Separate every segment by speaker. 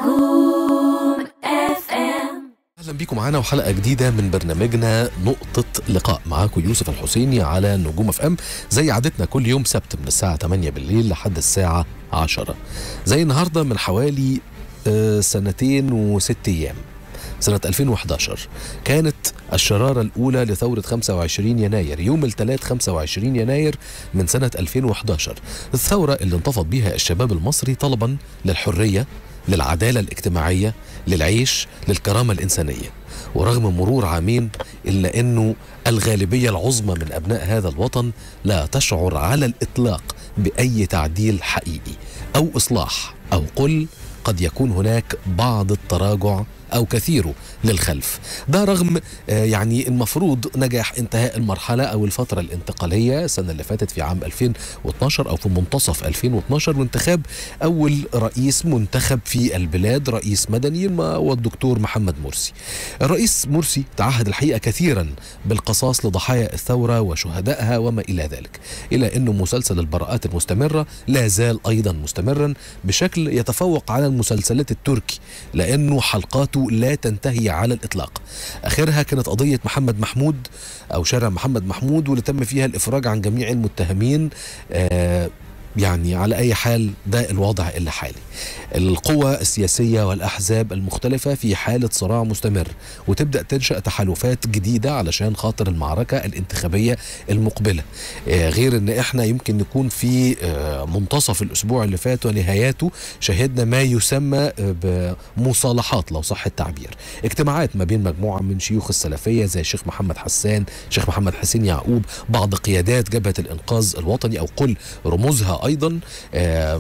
Speaker 1: نجوم اف ام
Speaker 2: اهلا بيكم معانا وحلقه جديده من برنامجنا نقطه لقاء معاكم يوسف الحسيني على نجوم اف ام زي عادتنا كل يوم سبت من الساعه 8 بالليل لحد الساعه 10 زي النهارده من حوالي آه، سنتين وست ايام سنة 2011 كانت الشرارة الأولى لثورة 25 يناير يوم الثلاث 25 يناير من سنة 2011 الثورة اللي انتفض بها الشباب المصري طلبا للحرية للعدالة الاجتماعية للعيش للكرامة الإنسانية ورغم مرور عامين إلا أنه الغالبية العظمى من أبناء هذا الوطن لا تشعر على الإطلاق بأي تعديل حقيقي أو إصلاح أو قل قد يكون هناك بعض التراجع أو كثيره للخلف ده رغم آه، يعني المفروض نجاح انتهاء المرحلة أو الفترة الانتقالية السنة اللي فاتت في عام 2012 أو في منتصف 2012 وانتخاب أول رئيس منتخب في البلاد رئيس مدني ما هو الدكتور محمد مرسي الرئيس مرسي تعهد الحقيقة كثيرا بالقصاص لضحايا الثورة وشهدائها وما إلى ذلك إلى أنه مسلسل البراءات المستمرة لا زال أيضا مستمرا بشكل يتفوق على المسلسلات التركي لأنه حلقاته لا تنتهي على الإطلاق آخرها كانت قضية محمد محمود أو شارع محمد محمود واللي تم فيها الإفراج عن جميع المتهمين آه يعني على أي حال ده الوضع اللي حالي القوى السياسية والأحزاب المختلفة في حالة صراع مستمر وتبدأ تنشأ تحالفات جديدة علشان خاطر المعركة الانتخابية المقبلة آه، غير ان احنا يمكن نكون في آه، منتصف الاسبوع اللي فات ونهاياته شهدنا ما يسمى آه، بمصالحات لو صح التعبير اجتماعات ما بين مجموعة من شيوخ السلفية زي الشيخ محمد حسان شيخ محمد حسين يعقوب بعض قيادات جبهة الإنقاذ الوطني أو قل رموزها أيضا آه،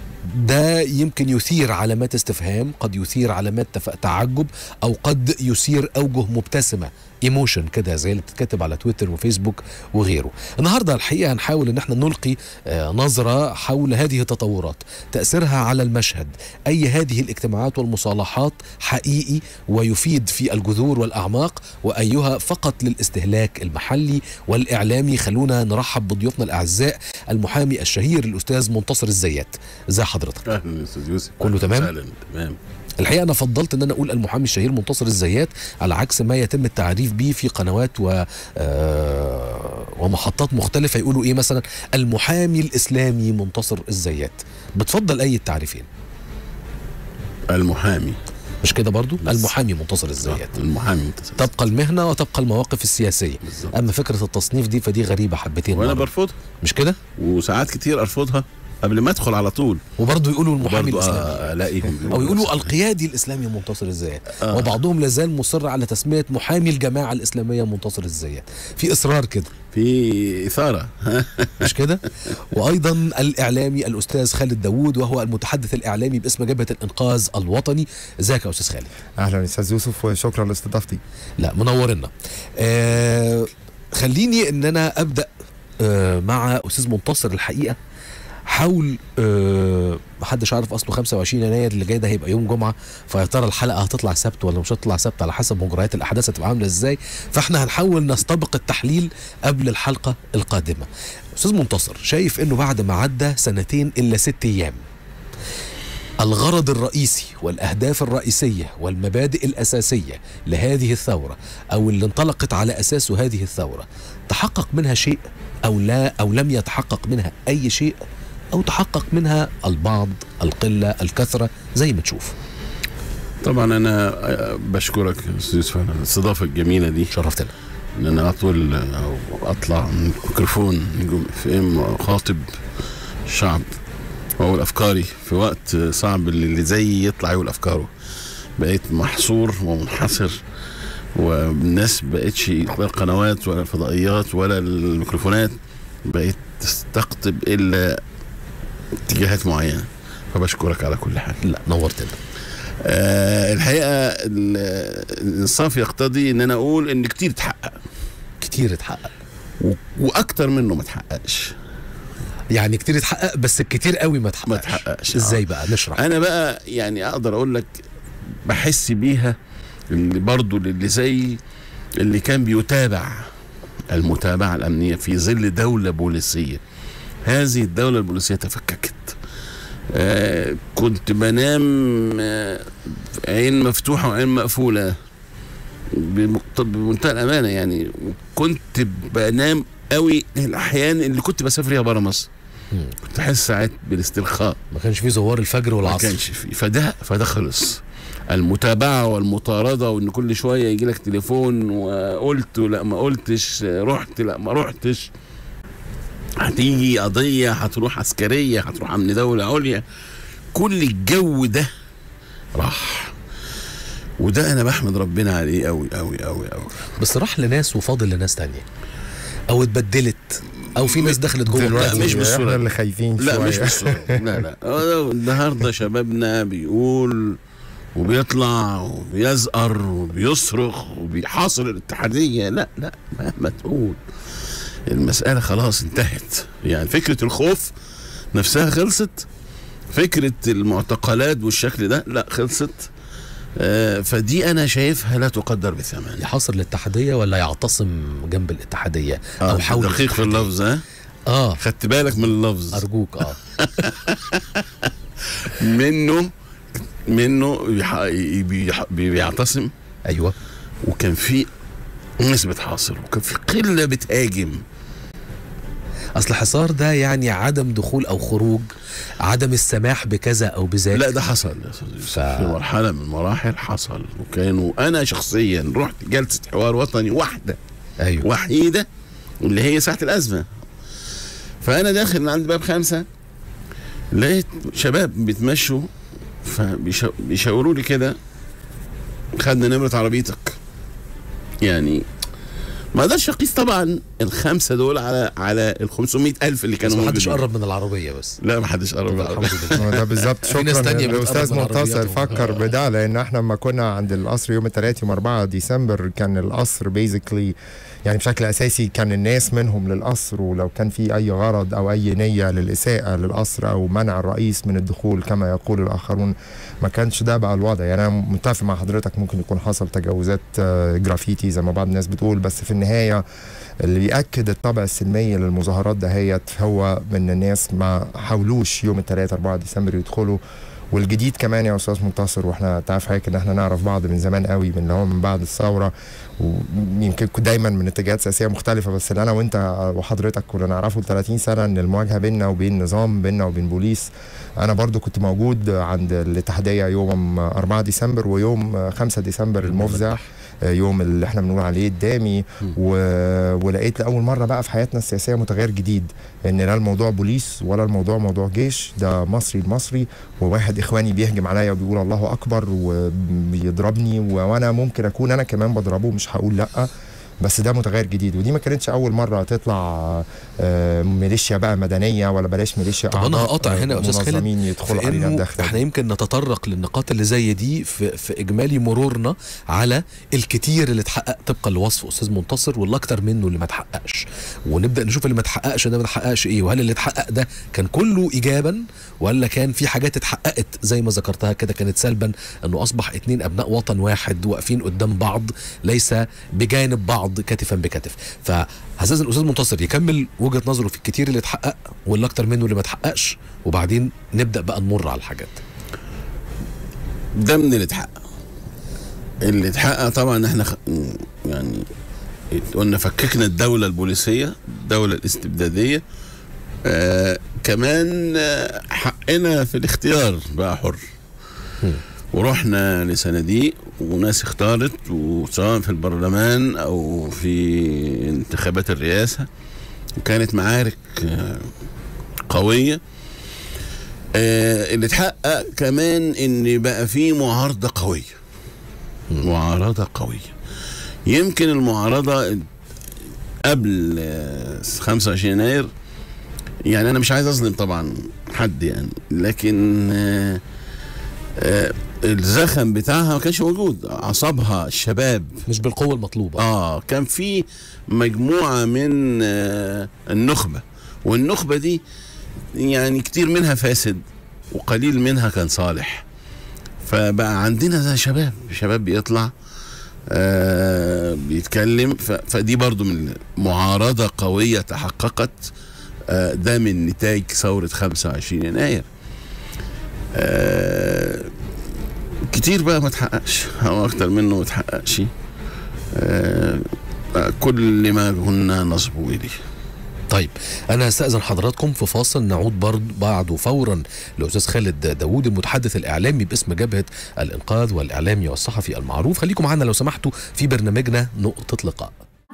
Speaker 2: ده يمكن يثير علامات استفهام قد يثير علامات تف- تعجب او قد يثير اوجه مبتسمه ايموشن كده زي اللي بتتكتب على تويتر وفيسبوك وغيره النهارده الحقيقه هنحاول ان احنا نلقي آه، نظره حول هذه التطورات تاثيرها على المشهد اي هذه الاجتماعات والمصالحات حقيقي ويفيد في الجذور والاعماق وايها فقط للاستهلاك المحلي والاعلامي خلونا نرحب بضيوفنا الاعزاء المحامي الشهير الاستاذ منتصر الزيات ازي حضرتك
Speaker 3: اهلا يا استاذ يوسف
Speaker 2: كله تمام؟
Speaker 3: اهلا تمام
Speaker 2: الحقيقه انا فضلت ان انا اقول المحامي الشهير منتصر الزيات على عكس ما يتم التعريف به في قنوات و آه، ومحطات مختلفه يقولوا ايه مثلا المحامي الاسلامي منتصر الزيات بتفضل اي التعريفين
Speaker 3: المحامي
Speaker 2: مش كده برضو
Speaker 3: بس.
Speaker 2: المحامي منتصر الزيات
Speaker 3: آه، المحامي انت
Speaker 2: تبقى المهنه وتبقى المواقف السياسيه
Speaker 3: بالظبط.
Speaker 2: اما فكره التصنيف دي فدي غريبه حبتين
Speaker 3: وانا
Speaker 2: مرة.
Speaker 3: برفضها
Speaker 2: مش كده
Speaker 3: وساعات كتير ارفضها قبل ما ادخل على طول
Speaker 2: وبرضه يقولوا المحامي
Speaker 3: برضو
Speaker 2: الاسلامي
Speaker 3: آه، الاقيهم
Speaker 2: او يقولوا القيادي الاسلامي منتصر الزيات
Speaker 3: آه.
Speaker 2: وبعضهم لازال مصر على تسميه محامي الجماعه الاسلاميه منتصر الزيات في اصرار كده
Speaker 3: في اثاره
Speaker 2: مش كده وايضا الاعلامي الاستاذ خالد داوود وهو المتحدث الاعلامي باسم جبهه الانقاذ الوطني ازيك يا استاذ خالد
Speaker 4: اهلا استاذ يوسف وشكرا لاستضافتي
Speaker 2: لا منورنا آه خليني ان انا ابدا آه مع استاذ منتصر الحقيقه حول آه محدش عارف اصله 25 يناير اللي جاي ده هيبقى يوم جمعه فيا ترى الحلقه هتطلع سبت ولا مش هتطلع سبت على حسب مجريات الاحداث هتبقى عامله ازاي فاحنا هنحاول نستبق التحليل قبل الحلقه القادمه استاذ منتصر شايف انه بعد ما عدى سنتين الا ست ايام الغرض الرئيسي والاهداف الرئيسيه والمبادئ الاساسيه لهذه الثوره او اللي انطلقت على اساسه هذه الثوره تحقق منها شيء او لا او لم يتحقق منها اي شيء او تحقق منها البعض القله الكثره زي ما تشوف
Speaker 3: طبعا انا آه، بشكرك يا استاذ يوسف على الاستضافه الجميله دي
Speaker 2: شرفتنا
Speaker 3: ان انا اطول او اطلع من الميكروفون نجوم في ام واخاطب الشعب واقول افكاري في وقت صعب اللي اللي زي يطلع يقول افكاره بقيت محصور ومنحصر والناس بقتش لا القنوات ولا الفضائيات ولا الميكروفونات بقيت تستقطب الا اتجاهات معينه فبشكرك على كل حال
Speaker 2: لا نورتنا
Speaker 3: آه الحقيقه ال- الانصاف يقتضي ان انا اقول ان كتير اتحقق
Speaker 2: كتير اتحقق
Speaker 3: و- واكتر منه ما اتحققش
Speaker 2: يعني كتير اتحقق بس الكتير قوي ما اتحققش
Speaker 3: ما اتحققش
Speaker 2: ازاي بقى نشرح
Speaker 3: انا بقى يعني اقدر اقول لك بحس بيها اللي برضو اللي زي اللي كان بيتابع المتابعة الأمنية في ظل دولة بوليسية هذه الدولة البوليسية تفككت آه كنت بنام آه عين مفتوحه وعين مقفوله بمقت- بمنتهى الامانه يعني كنت بنام قوي الاحيان اللي كنت بسافر فيها بره مصر
Speaker 2: مم.
Speaker 3: كنت احس ساعات بالاسترخاء
Speaker 2: ما كانش فيه زوار الفجر
Speaker 3: ما
Speaker 2: والعصر
Speaker 3: كانش فيه فده فده خلص المتابعة والمطاردة وان كل شوية يجي لك تليفون وقلت لا ما قلتش رحت لا ما رحتش هتيجي قضية هتروح عسكرية هتروح امن دولة عليا كل الجو ده راح وده انا بحمد ربنا عليه قوي قوي قوي قوي
Speaker 2: بس راح لناس وفاضل لناس تانية او اتبدلت او في ناس دخلت جوه
Speaker 4: دلوقتي
Speaker 2: القاعدة.
Speaker 3: مش بالصورة
Speaker 4: احنا
Speaker 3: دي.
Speaker 4: اللي خايفين
Speaker 3: لا
Speaker 4: شوية
Speaker 3: مش بالصورة لا لا هو النهارده شبابنا بيقول وبيطلع وبيزقر وبيصرخ وبيحاصر الاتحادية لا لا مهما تقول المسألة خلاص انتهت يعني فكرة الخوف نفسها خلصت فكرة المعتقلات والشكل ده لا خلصت آه فدي أنا شايفها لا تقدر بثمن
Speaker 2: يحاصر الاتحادية ولا يعتصم جنب الاتحادية
Speaker 3: آه
Speaker 2: او حول
Speaker 3: دقيق في
Speaker 2: الاتحادية.
Speaker 3: اللفظ ها
Speaker 2: اه
Speaker 3: خدت بالك من اللفظ
Speaker 2: ارجوك اه
Speaker 3: منه منه بيح- بيح- بيعتصم
Speaker 2: ايوه
Speaker 3: وكان في ناس بتحاصر وكان في قله بتهاجم
Speaker 2: اصل حصار ده يعني عدم دخول او خروج عدم السماح بكذا او بذاك
Speaker 3: لا ده حصل يا استاذ يوسف.
Speaker 2: ف-
Speaker 3: في مرحله من المراحل حصل وكانوا انا شخصيا رحت جلسه حوار وطني واحده
Speaker 2: ايوه
Speaker 3: وحيده اللي هي ساعه الازمه فانا داخل من عند باب خمسه لقيت شباب بيتمشوا فبيشاوروا لي كده خدنا نمره عربيتك يعني ما اقدرش اقيس طبعا الخمسه دول على على ال 500 الف اللي
Speaker 2: بس
Speaker 3: كانوا
Speaker 2: ما حدش
Speaker 3: موجودين.
Speaker 2: قرب من العربية بس
Speaker 3: لا ما حدش قرب
Speaker 2: الحمد
Speaker 3: بقى.
Speaker 2: لله
Speaker 4: هو ده بالظبط
Speaker 2: في ناس
Speaker 4: شكرا
Speaker 2: تانية
Speaker 4: الاستاذ
Speaker 2: بتقرب من
Speaker 4: منتصر
Speaker 2: عربياتهم.
Speaker 4: فكر بده لان احنا لما كنا عند القصر يوم الثلاث يوم 4 ديسمبر كان القصر بيزيكلي يعني بشكل اساسي كان الناس منهم للقصر ولو كان في اي غرض او اي نيه للاساءه للقصر او منع الرئيس من الدخول كما يقول الاخرون ما كانش ده بقى الوضع يعني انا متفق مع حضرتك ممكن يكون حصل تجاوزات آه، جرافيتي زي ما بعض الناس بتقول بس في النهايه اللي بيأكد الطابع السلمي للمظاهرات دهيت هو من الناس ما حاولوش يوم الثلاث 4 ديسمبر يدخلوا والجديد كمان يا استاذ منتصر واحنا تعرف حضرتك ان احنا نعرف بعض من زمان قوي من اللي هو من بعد الثوره ويمكن كنت دايما من اتجاهات سياسيه مختلفه بس اللي انا وانت وحضرتك كنا نعرفه ل 30 سنه ان المواجهه بيننا وبين نظام بيننا وبين بوليس انا برضو كنت موجود عند الاتحاديه يوم 4 ديسمبر ويوم 5 ديسمبر المفزع يوم اللي احنا بنقول عليه الدامي و... ولقيت لاول مره بقى في حياتنا السياسيه متغير جديد ان لا الموضوع بوليس ولا الموضوع موضوع جيش ده مصري المصري وواحد اخواني بيهجم عليا وبيقول الله اكبر وبيضربني و- وانا ممكن اكون انا كمان بضربه مش هقول لا بس ده متغير جديد ودي ما كانتش اول مره تطلع آه، ميليشيا بقى مدنيه ولا بلاش ميليشيا
Speaker 2: طب أنا
Speaker 4: أعضاء،
Speaker 2: هقاطع هنا يا
Speaker 4: آه،
Speaker 2: أستاذ خالد
Speaker 4: منظمين يدخلوا
Speaker 2: في
Speaker 4: علينا
Speaker 2: إنه
Speaker 4: الداخل
Speaker 2: احنا يمكن نتطرق للنقاط اللي زي دي في, في اجمالي مرورنا على الكتير اللي اتحقق طبقا لوصف استاذ منتصر والاكتر منه اللي ما اتحققش ونبدا نشوف اللي ما اتحققش ده ما اتحققش ايه وهل اللي اتحقق ده كان كله ايجابا ولا كان في حاجات اتحققت زي ما ذكرتها كده كانت سلبا انه اصبح اتنين ابناء وطن واحد واقفين قدام بعض ليس بجانب بعض كتفا بكتف فهستاذن الاستاذ منتصر يكمل وجهه نظره في الكتير اللي اتحقق والاكتر منه اللي ما اتحققش وبعدين نبدا بقى نمر على الحاجات
Speaker 3: ده من اللي اتحقق اللي اتحقق طبعا احنا خ... يعني قلنا فككنا الدولة البوليسية الدولة الاستبدادية آه كمان آه حقنا في الاختيار بقى حر ورحنا لصناديق وناس اختارت وسواء في البرلمان او في انتخابات الرئاسة وكانت معارك آه قوية آه اللي اتحقق كمان ان بقى في معارضة قوية معارضة قوية يمكن المعارضة قبل آه، 25 يناير يعني انا مش عايز اظلم طبعا حد يعني لكن آه، آه، الزخم بتاعها ما كانش موجود اعصابها الشباب
Speaker 2: مش بالقوه المطلوبه
Speaker 3: اه كان في مجموعه من آه النخبه والنخبه دي يعني كتير منها فاسد وقليل منها كان صالح فبقى عندنا ده شباب شباب بيطلع آه بيتكلم ف- فدي برضو من معارضة قوية تحققت آه ده من نتاج ثورة 25 يناير آه كتير بقى ما تحققش او اكتر منه ما تحققش آه كل ما كنا نصبه اليه
Speaker 2: طيب انا هستاذن حضراتكم في فاصل نعود برضه بعده فورا لاستاذ خالد داوود المتحدث الاعلامي باسم جبهه الانقاذ والاعلامي والصحفي المعروف خليكم معنا لو سمحتوا في برنامجنا نقطه لقاء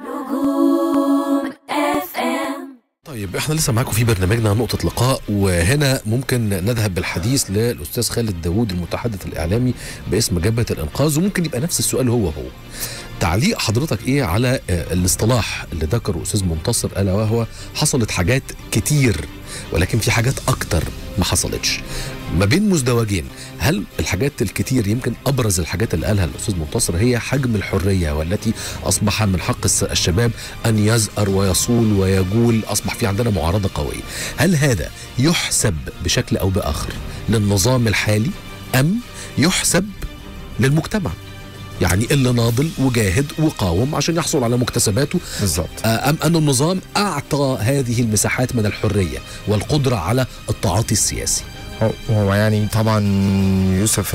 Speaker 1: نجوم اف ام
Speaker 2: طيب احنا لسه معاكم في برنامجنا نقطة لقاء وهنا ممكن نذهب بالحديث للأستاذ خالد داوود المتحدث الإعلامي باسم جبهة الإنقاذ وممكن يبقى نفس السؤال هو هو تعليق حضرتك ايه على آه، الاصطلاح اللي ذكره استاذ منتصر الا وهو حصلت حاجات كتير ولكن في حاجات اكتر ما حصلتش ما بين مزدوجين هل الحاجات الكتير يمكن ابرز الحاجات اللي قالها الاستاذ منتصر هي حجم الحريه والتي اصبح من حق الس- الشباب ان يزأر ويصول ويجول اصبح في عندنا معارضه قويه هل هذا يحسب بشكل او باخر للنظام الحالي ام يحسب للمجتمع يعني اللي ناضل وجاهد وقاوم عشان يحصل على مكتسباته
Speaker 4: بالظبط
Speaker 2: آه، أم أن النظام أعطى هذه المساحات من الحرية والقدرة على التعاطي السياسي
Speaker 4: هو- هو يعني طبعا يوسف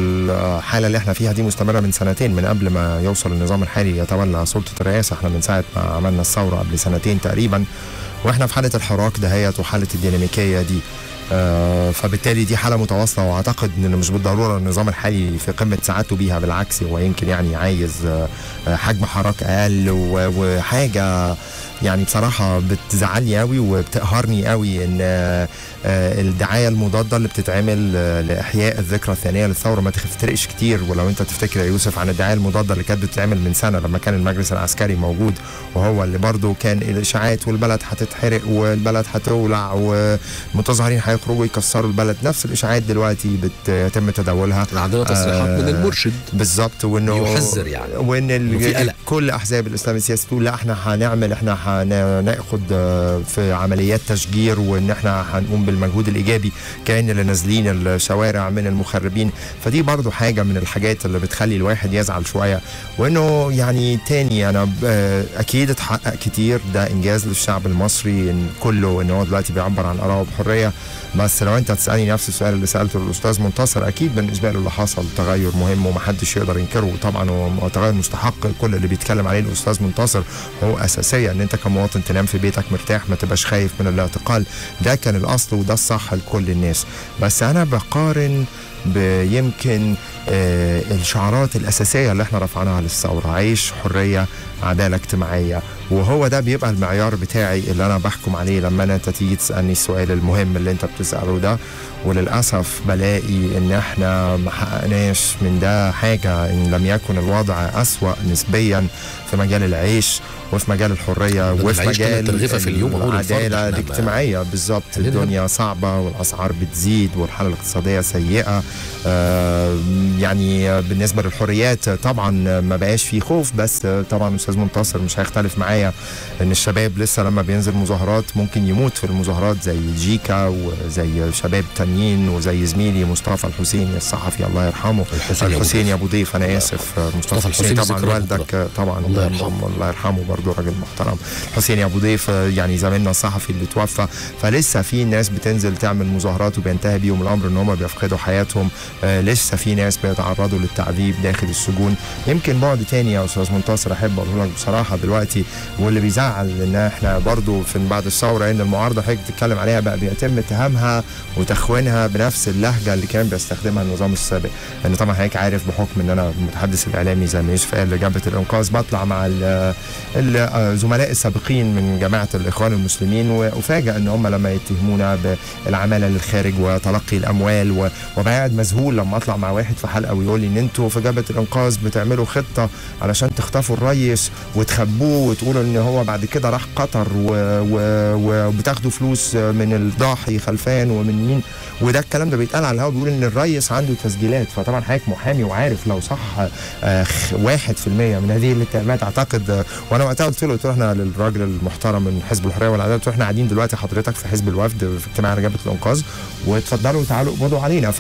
Speaker 4: الحاله اللي احنا فيها دي مستمره من سنتين من قبل ما يوصل النظام الحالي يتولى سلطه الرئاسه احنا من ساعه ما عملنا الثوره قبل سنتين تقريبا واحنا في حاله الحراك دهيت وحاله الديناميكيه دي آه فبالتالي دي حاله متواصله واعتقد ان مش بالضروره النظام الحالي في قمه سعادته بيها بالعكس هو يمكن يعني عايز آه آه، حجم حراك اقل و- وحاجه يعني بصراحه بتزعلني قوي وبتقهرني قوي ان آه، آه، الدعايه المضاده اللي بتتعمل آه، لاحياء الذكرى الثانيه للثوره ما تفترقش كتير ولو انت تفتكر يا يوسف عن الدعايه المضاده اللي كانت بتتعمل من سنه لما كان المجلس العسكري موجود وهو اللي برضه كان الاشاعات والبلد هتتحرق والبلد هتولع والمتظاهرين هيخرجوا يكسروا البلد نفس الاشاعات دلوقتي بيتم تداولها
Speaker 2: عندنا تصريحات
Speaker 4: آه،
Speaker 2: من المرشد
Speaker 4: بالظبط وانه
Speaker 2: يحذر يعني.
Speaker 4: وان ال-
Speaker 2: وفي قلق.
Speaker 4: كل احزاب الاسلام السياسي تقول لا احنا هنعمل احنا هناخد آه، في عمليات تشجير وان احنا هنقوم بالمجهود الايجابي كان اللي نازلين الشوارع من المخربين فدي برضو حاجه من الحاجات اللي بتخلي الواحد يزعل شويه وانه يعني تاني انا ب- آه، اكيد اتحقق كتير ده انجاز للشعب المصري إن كله ان هو دلوقتي بيعبر عن ارائه بحريه بس لو انت تسالني نفس السؤال اللي سالته للاستاذ منتصر اكيد بالنسبه له اللي حصل تغير مهم ومحدش يقدر ينكره طبعا هو تغير مستحق كل اللي بيتكلم عليه الاستاذ منتصر هو اساسيه ان انت كمواطن تنام في بيتك مرتاح ما تبقاش خايف من الاعتقال ده كان الاصل وده الصح لكل الناس بس انا بقارن بيمكن آه الشعارات الاساسيه اللي احنا رفعناها للثوره عيش حريه عداله اجتماعيه وهو ده بيبقى المعيار بتاعي اللي انا بحكم عليه لما أنا انت تيجي تسالني السؤال المهم اللي انت بتساله ده وللاسف بلاقي ان احنا ما حققناش من ده حاجه ان لم يكن الوضع اسوا نسبيا في مجال العيش وفي مجال الحريه
Speaker 2: ده
Speaker 4: وفي
Speaker 2: العيش
Speaker 4: مجال
Speaker 2: تلات رغيفة في اليوم أهو للفرد.
Speaker 4: العداله
Speaker 2: إحنا ما-
Speaker 4: الاجتماعيه بالظبط
Speaker 2: خلينا-
Speaker 4: الدنيا صعبه والاسعار بتزيد والحاله الاقتصاديه سيئه آه، يعني بالنسبه للحريات طبعا ما بقاش فيه خوف بس طبعا استاذ منتصر مش هيختلف معايا ان الشباب لسه لما بينزل مظاهرات ممكن يموت في المظاهرات زي جيكا وزي شباب تانيين وزي زميلي مصطفى الحسيني الصحفي الله يرحمه
Speaker 2: الحسين يا أبو
Speaker 4: الحسين يا ابو ضيف انا اسف مصطفى
Speaker 2: مصطفى
Speaker 4: الحسين
Speaker 2: الحسيني
Speaker 4: طبعا
Speaker 2: ذكراه
Speaker 4: والدك طبعا
Speaker 2: الله يرحمه.
Speaker 4: الله يرحمه برضه راجل محترم حسين يا ابو ضيف يعني زميلنا الصحفي اللي توفى فلسه في ناس بتنزل تعمل مظاهرات وبينتهي بيهم الامر ان هم بيفقدوا حياتهم آه لسه في ناس بيتعرضوا للتعذيب داخل السجون يمكن بعد تاني يا استاذ منتصر احب اقول لك بصراحه دلوقتي واللي بيزعل ان احنا برضه في بعد الثوره ان المعارضه حضرتك بتتكلم عليها بقى بيتم اتهامها وتخوينها بنفس اللهجه اللي كان بيستخدمها النظام السابق لان طبعا حضرتك عارف بحكم ان انا المتحدث الاعلامي زي ما يوسف قال لجبهه الانقاذ بطلع مع ال- الزملاء السابقين من جماعه الاخوان المسلمين وافاجئ ان هم لما يتهمونا بالعماله للخارج وتلقي الاموال و- وبقى قاعد مذهول لما اطلع مع واحد في حلقه ويقول لي ان انتوا في جبهه الانقاذ بتعملوا خطه علشان تخطفوا الريس وتخبوه وتقولوا ان هو بعد كده راح قطر و- و- وبتاخدوا فلوس من الضاحي خلفان ومن مين وده الكلام ده بيتقال على الهواء بيقول ان الريس عنده تسجيلات فطبعا حضرتك محامي وعارف لو صح آه، خ- واحد في المية من هذه الاتهامات اعتقد آه، وانا وقتها قلت له قلت له احنا للراجل المحترم من حزب الحريه والعداله قلت له احنا قاعدين دلوقتي حضرتك في حزب الوفد في اجتماع رجبه الانقاذ واتفضلوا تعالوا اقبضوا علينا فانا بقول حضرتك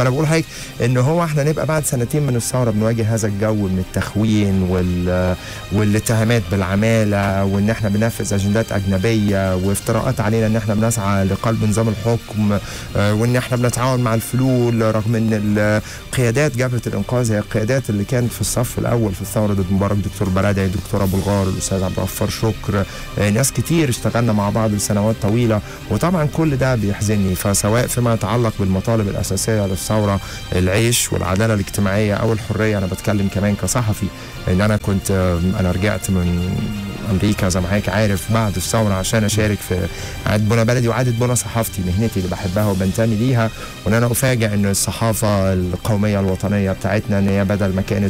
Speaker 4: ازاي ان هو احنا نبقى بعد سنتين من الثوره بنواجه هذا الجو من التخوين وال والاتهامات بالعماله وان احنا بننفذ اجندات اجنبيه وافتراءات علينا ان احنا بنسعى لقلب نظام الحكم آه، وان احنا بنتعاون مع الفلول رغم ان القيادات جبهه الانقاذ هي القيادات اللي كانت في الصف الاول في الثوره ضد مبارك دكتور بلدعي دكتور ابو الغار الاستاذ عبد الغفار شكر آه، ناس كتير اشتغلنا مع بعض لسنوات طويله وطبعا كل ده بيحزنني فسواء فيما يتعلق بالمطالب الاساسيه للثوره العيش والعداله الاجتماعيه او الحريه انا بتكلم كمان كصحفي ان انا كنت آه، انا رجعت من امريكا زي ما حضرتك عارف بعد الثوره عشان اشارك في اعاده بنى بلدي واعاده بنى صحافتي مهنتي اللي بحبها وبنتمي ليها وان انا افاجئ ان الصحافه القوميه الوطنيه بتاعتنا ان هي بدل ما كانت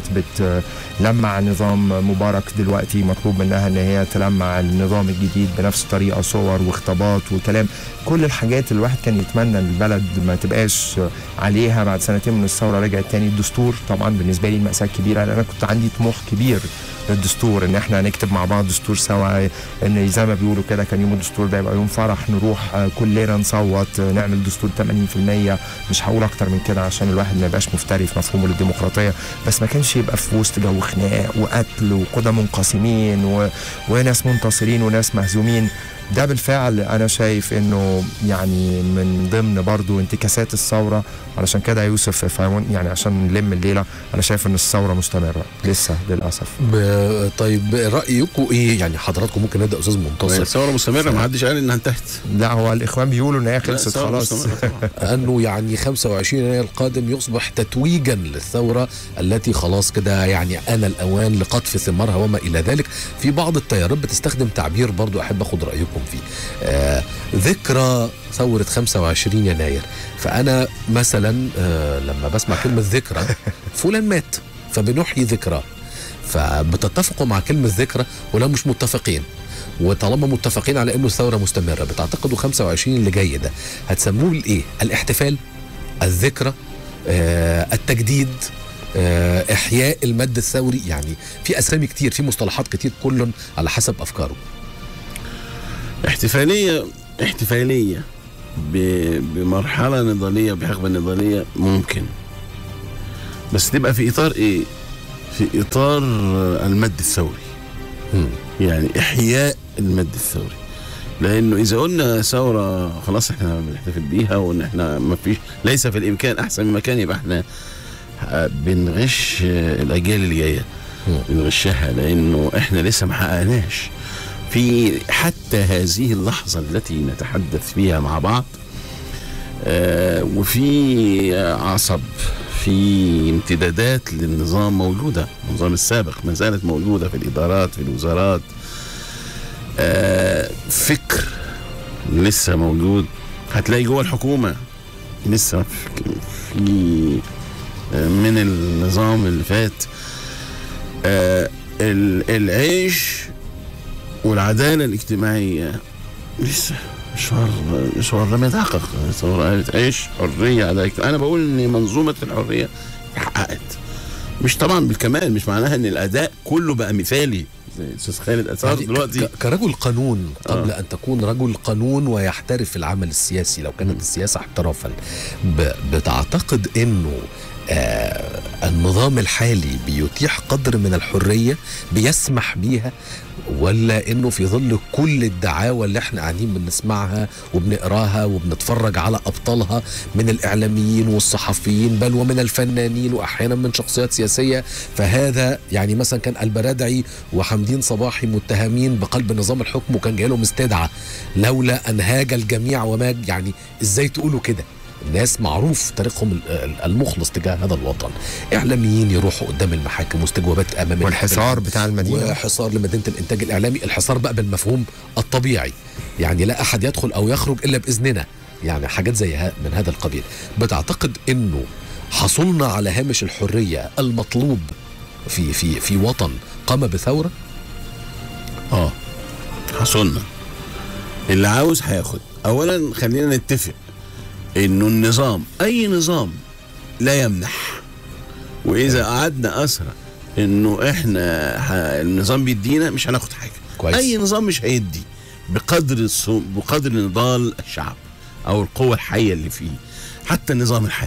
Speaker 4: بتلمع نظام مبارك دلوقتي مطلوب منها ان هي تلمع النظام الجديد بنفس الطريقه صور واختباط وكلام كل الحاجات اللي الواحد كان يتمنى ان البلد ما تبقاش عليها بعد سنتين من الثوره رجعت تاني الدستور طبعا بالنسبه لي ماساه كبيره لان انا كنت عندي طموح كبير للدستور ان احنا نكتب مع بعض دستور سوا ان زي ما بيقولوا كده كان يوم الدستور ده يبقى يوم فرح نروح آه، كلنا نصوت آه، نعمل دستور 80% مش هقول اكتر من كده عشان الواحد ما يبقاش مفتري في مفهومه للديمقراطيه بس ما كانش يبقى في وسط جو خناق وقتل وقضى منقسمين و... وناس منتصرين وناس مهزومين ده بالفعل انا شايف انه يعني من ضمن برضو انتكاسات الثوره علشان كده يا يوسف if I want- يعني عشان نلم الليله انا شايف ان الثوره مستمره لسه للاسف
Speaker 2: ب- طيب رايكم ايه يعني حضراتكم ممكن نبدا استاذ منتصر
Speaker 3: الثوره مستمره ما حدش قال انها انتهت
Speaker 4: لا هو الاخوان بيقولوا ان هي
Speaker 3: لا،
Speaker 4: خلصت
Speaker 3: الثورة
Speaker 4: خلاص
Speaker 3: مستمرة طبعاً.
Speaker 2: انه يعني 25 يناير القادم يصبح تتويجا للثوره التي خلاص كده يعني انا الاوان لقطف ثمارها وما الى ذلك في بعض التيارات بتستخدم تعبير برضو احب اخد رايكم فيه آه ذكرى ثوره 25 يناير فانا مثلا آه لما بسمع كلمه ذكرى فلان مات فبنحيي ذكرى فبتتفقوا مع كلمه ذكرى ولو مش متفقين وطالما متفقين على انه الثوره مستمره بتعتقدوا 25 اللي جاي ده هتسموه الايه؟ الاحتفال الذكرى آه التجديد آه احياء المد الثوري يعني في اسامي كتير في مصطلحات كتير كل على حسب افكاره
Speaker 3: احتفاليه احتفاليه ب- بمرحله نضاليه بحقبه نضاليه ممكن بس تبقى في اطار ايه؟ في اطار المد الثوري
Speaker 2: مم.
Speaker 3: يعني احياء المد الثوري لانه اذا قلنا ثوره خلاص احنا بنحتفل بيها وان احنا ما فيش ليس في الامكان احسن من مكان يبقى احنا آه، بنغش آه، الاجيال اللي جايه
Speaker 2: مم.
Speaker 3: بنغشها لانه احنا لسه ما حققناش في حتى هذه اللحظه التي نتحدث فيها مع بعض آه، وفي آه، عصب في امتدادات للنظام موجوده النظام السابق ما زالت موجوده في الادارات في الوزارات آه، فكر لسه موجود هتلاقي جوه الحكومه لسه في في- آه، من النظام اللي فات آه، ال- العيش والعداله الاجتماعيه لسه مشوار مشوار لم يتحقق ثورة عيش حريه عداله اجتماعية. انا بقول ان منظومه الحريه اتحققت مش طبعا بالكمال مش معناها ان الاداء كله بقى مثالي زي استاذ خالد اثار
Speaker 2: يعني
Speaker 3: دلوقتي
Speaker 2: ك- كرجل قانون قبل
Speaker 3: آه.
Speaker 2: ان تكون رجل قانون ويحترف في العمل السياسي لو كانت السياسه احترافا ب- بتعتقد انه آه النظام الحالي بيتيح قدر من الحريه بيسمح بيها ولا انه في ظل كل الدعاوى اللي احنا قاعدين بنسمعها وبنقراها وبنتفرج على ابطالها من الاعلاميين والصحفيين بل ومن الفنانين واحيانا من شخصيات سياسيه فهذا يعني مثلا كان البرادعي وحمدين صباحي متهمين بقلب نظام الحكم وكان جاي لهم استدعاء لولا ان هاج الجميع وما يعني ازاي تقولوا كده الناس معروف تاريخهم ال- ال- المخلص تجاه هذا الوطن اعلاميين يروحوا قدام المحاكم واستجوابات امام
Speaker 4: والحصار بتاع المدينه
Speaker 2: وحصار لمدينه الانتاج الاعلامي الحصار بقى بالمفهوم الطبيعي يعني لا احد يدخل او يخرج الا باذننا يعني حاجات زي ها من هذا القبيل بتعتقد انه حصلنا على هامش الحريه المطلوب في في في وطن قام بثوره
Speaker 3: اه حصلنا اللي عاوز هياخد اولا خلينا نتفق انه النظام اي نظام لا يمنح واذا قعدنا اسرى انه احنا ح... النظام بيدينا مش هناخد حاجه
Speaker 2: كويس.
Speaker 3: اي نظام مش هيدي بقدر الصو... بقدر نضال الشعب او القوه الحيه اللي فيه حتى النظام الحالي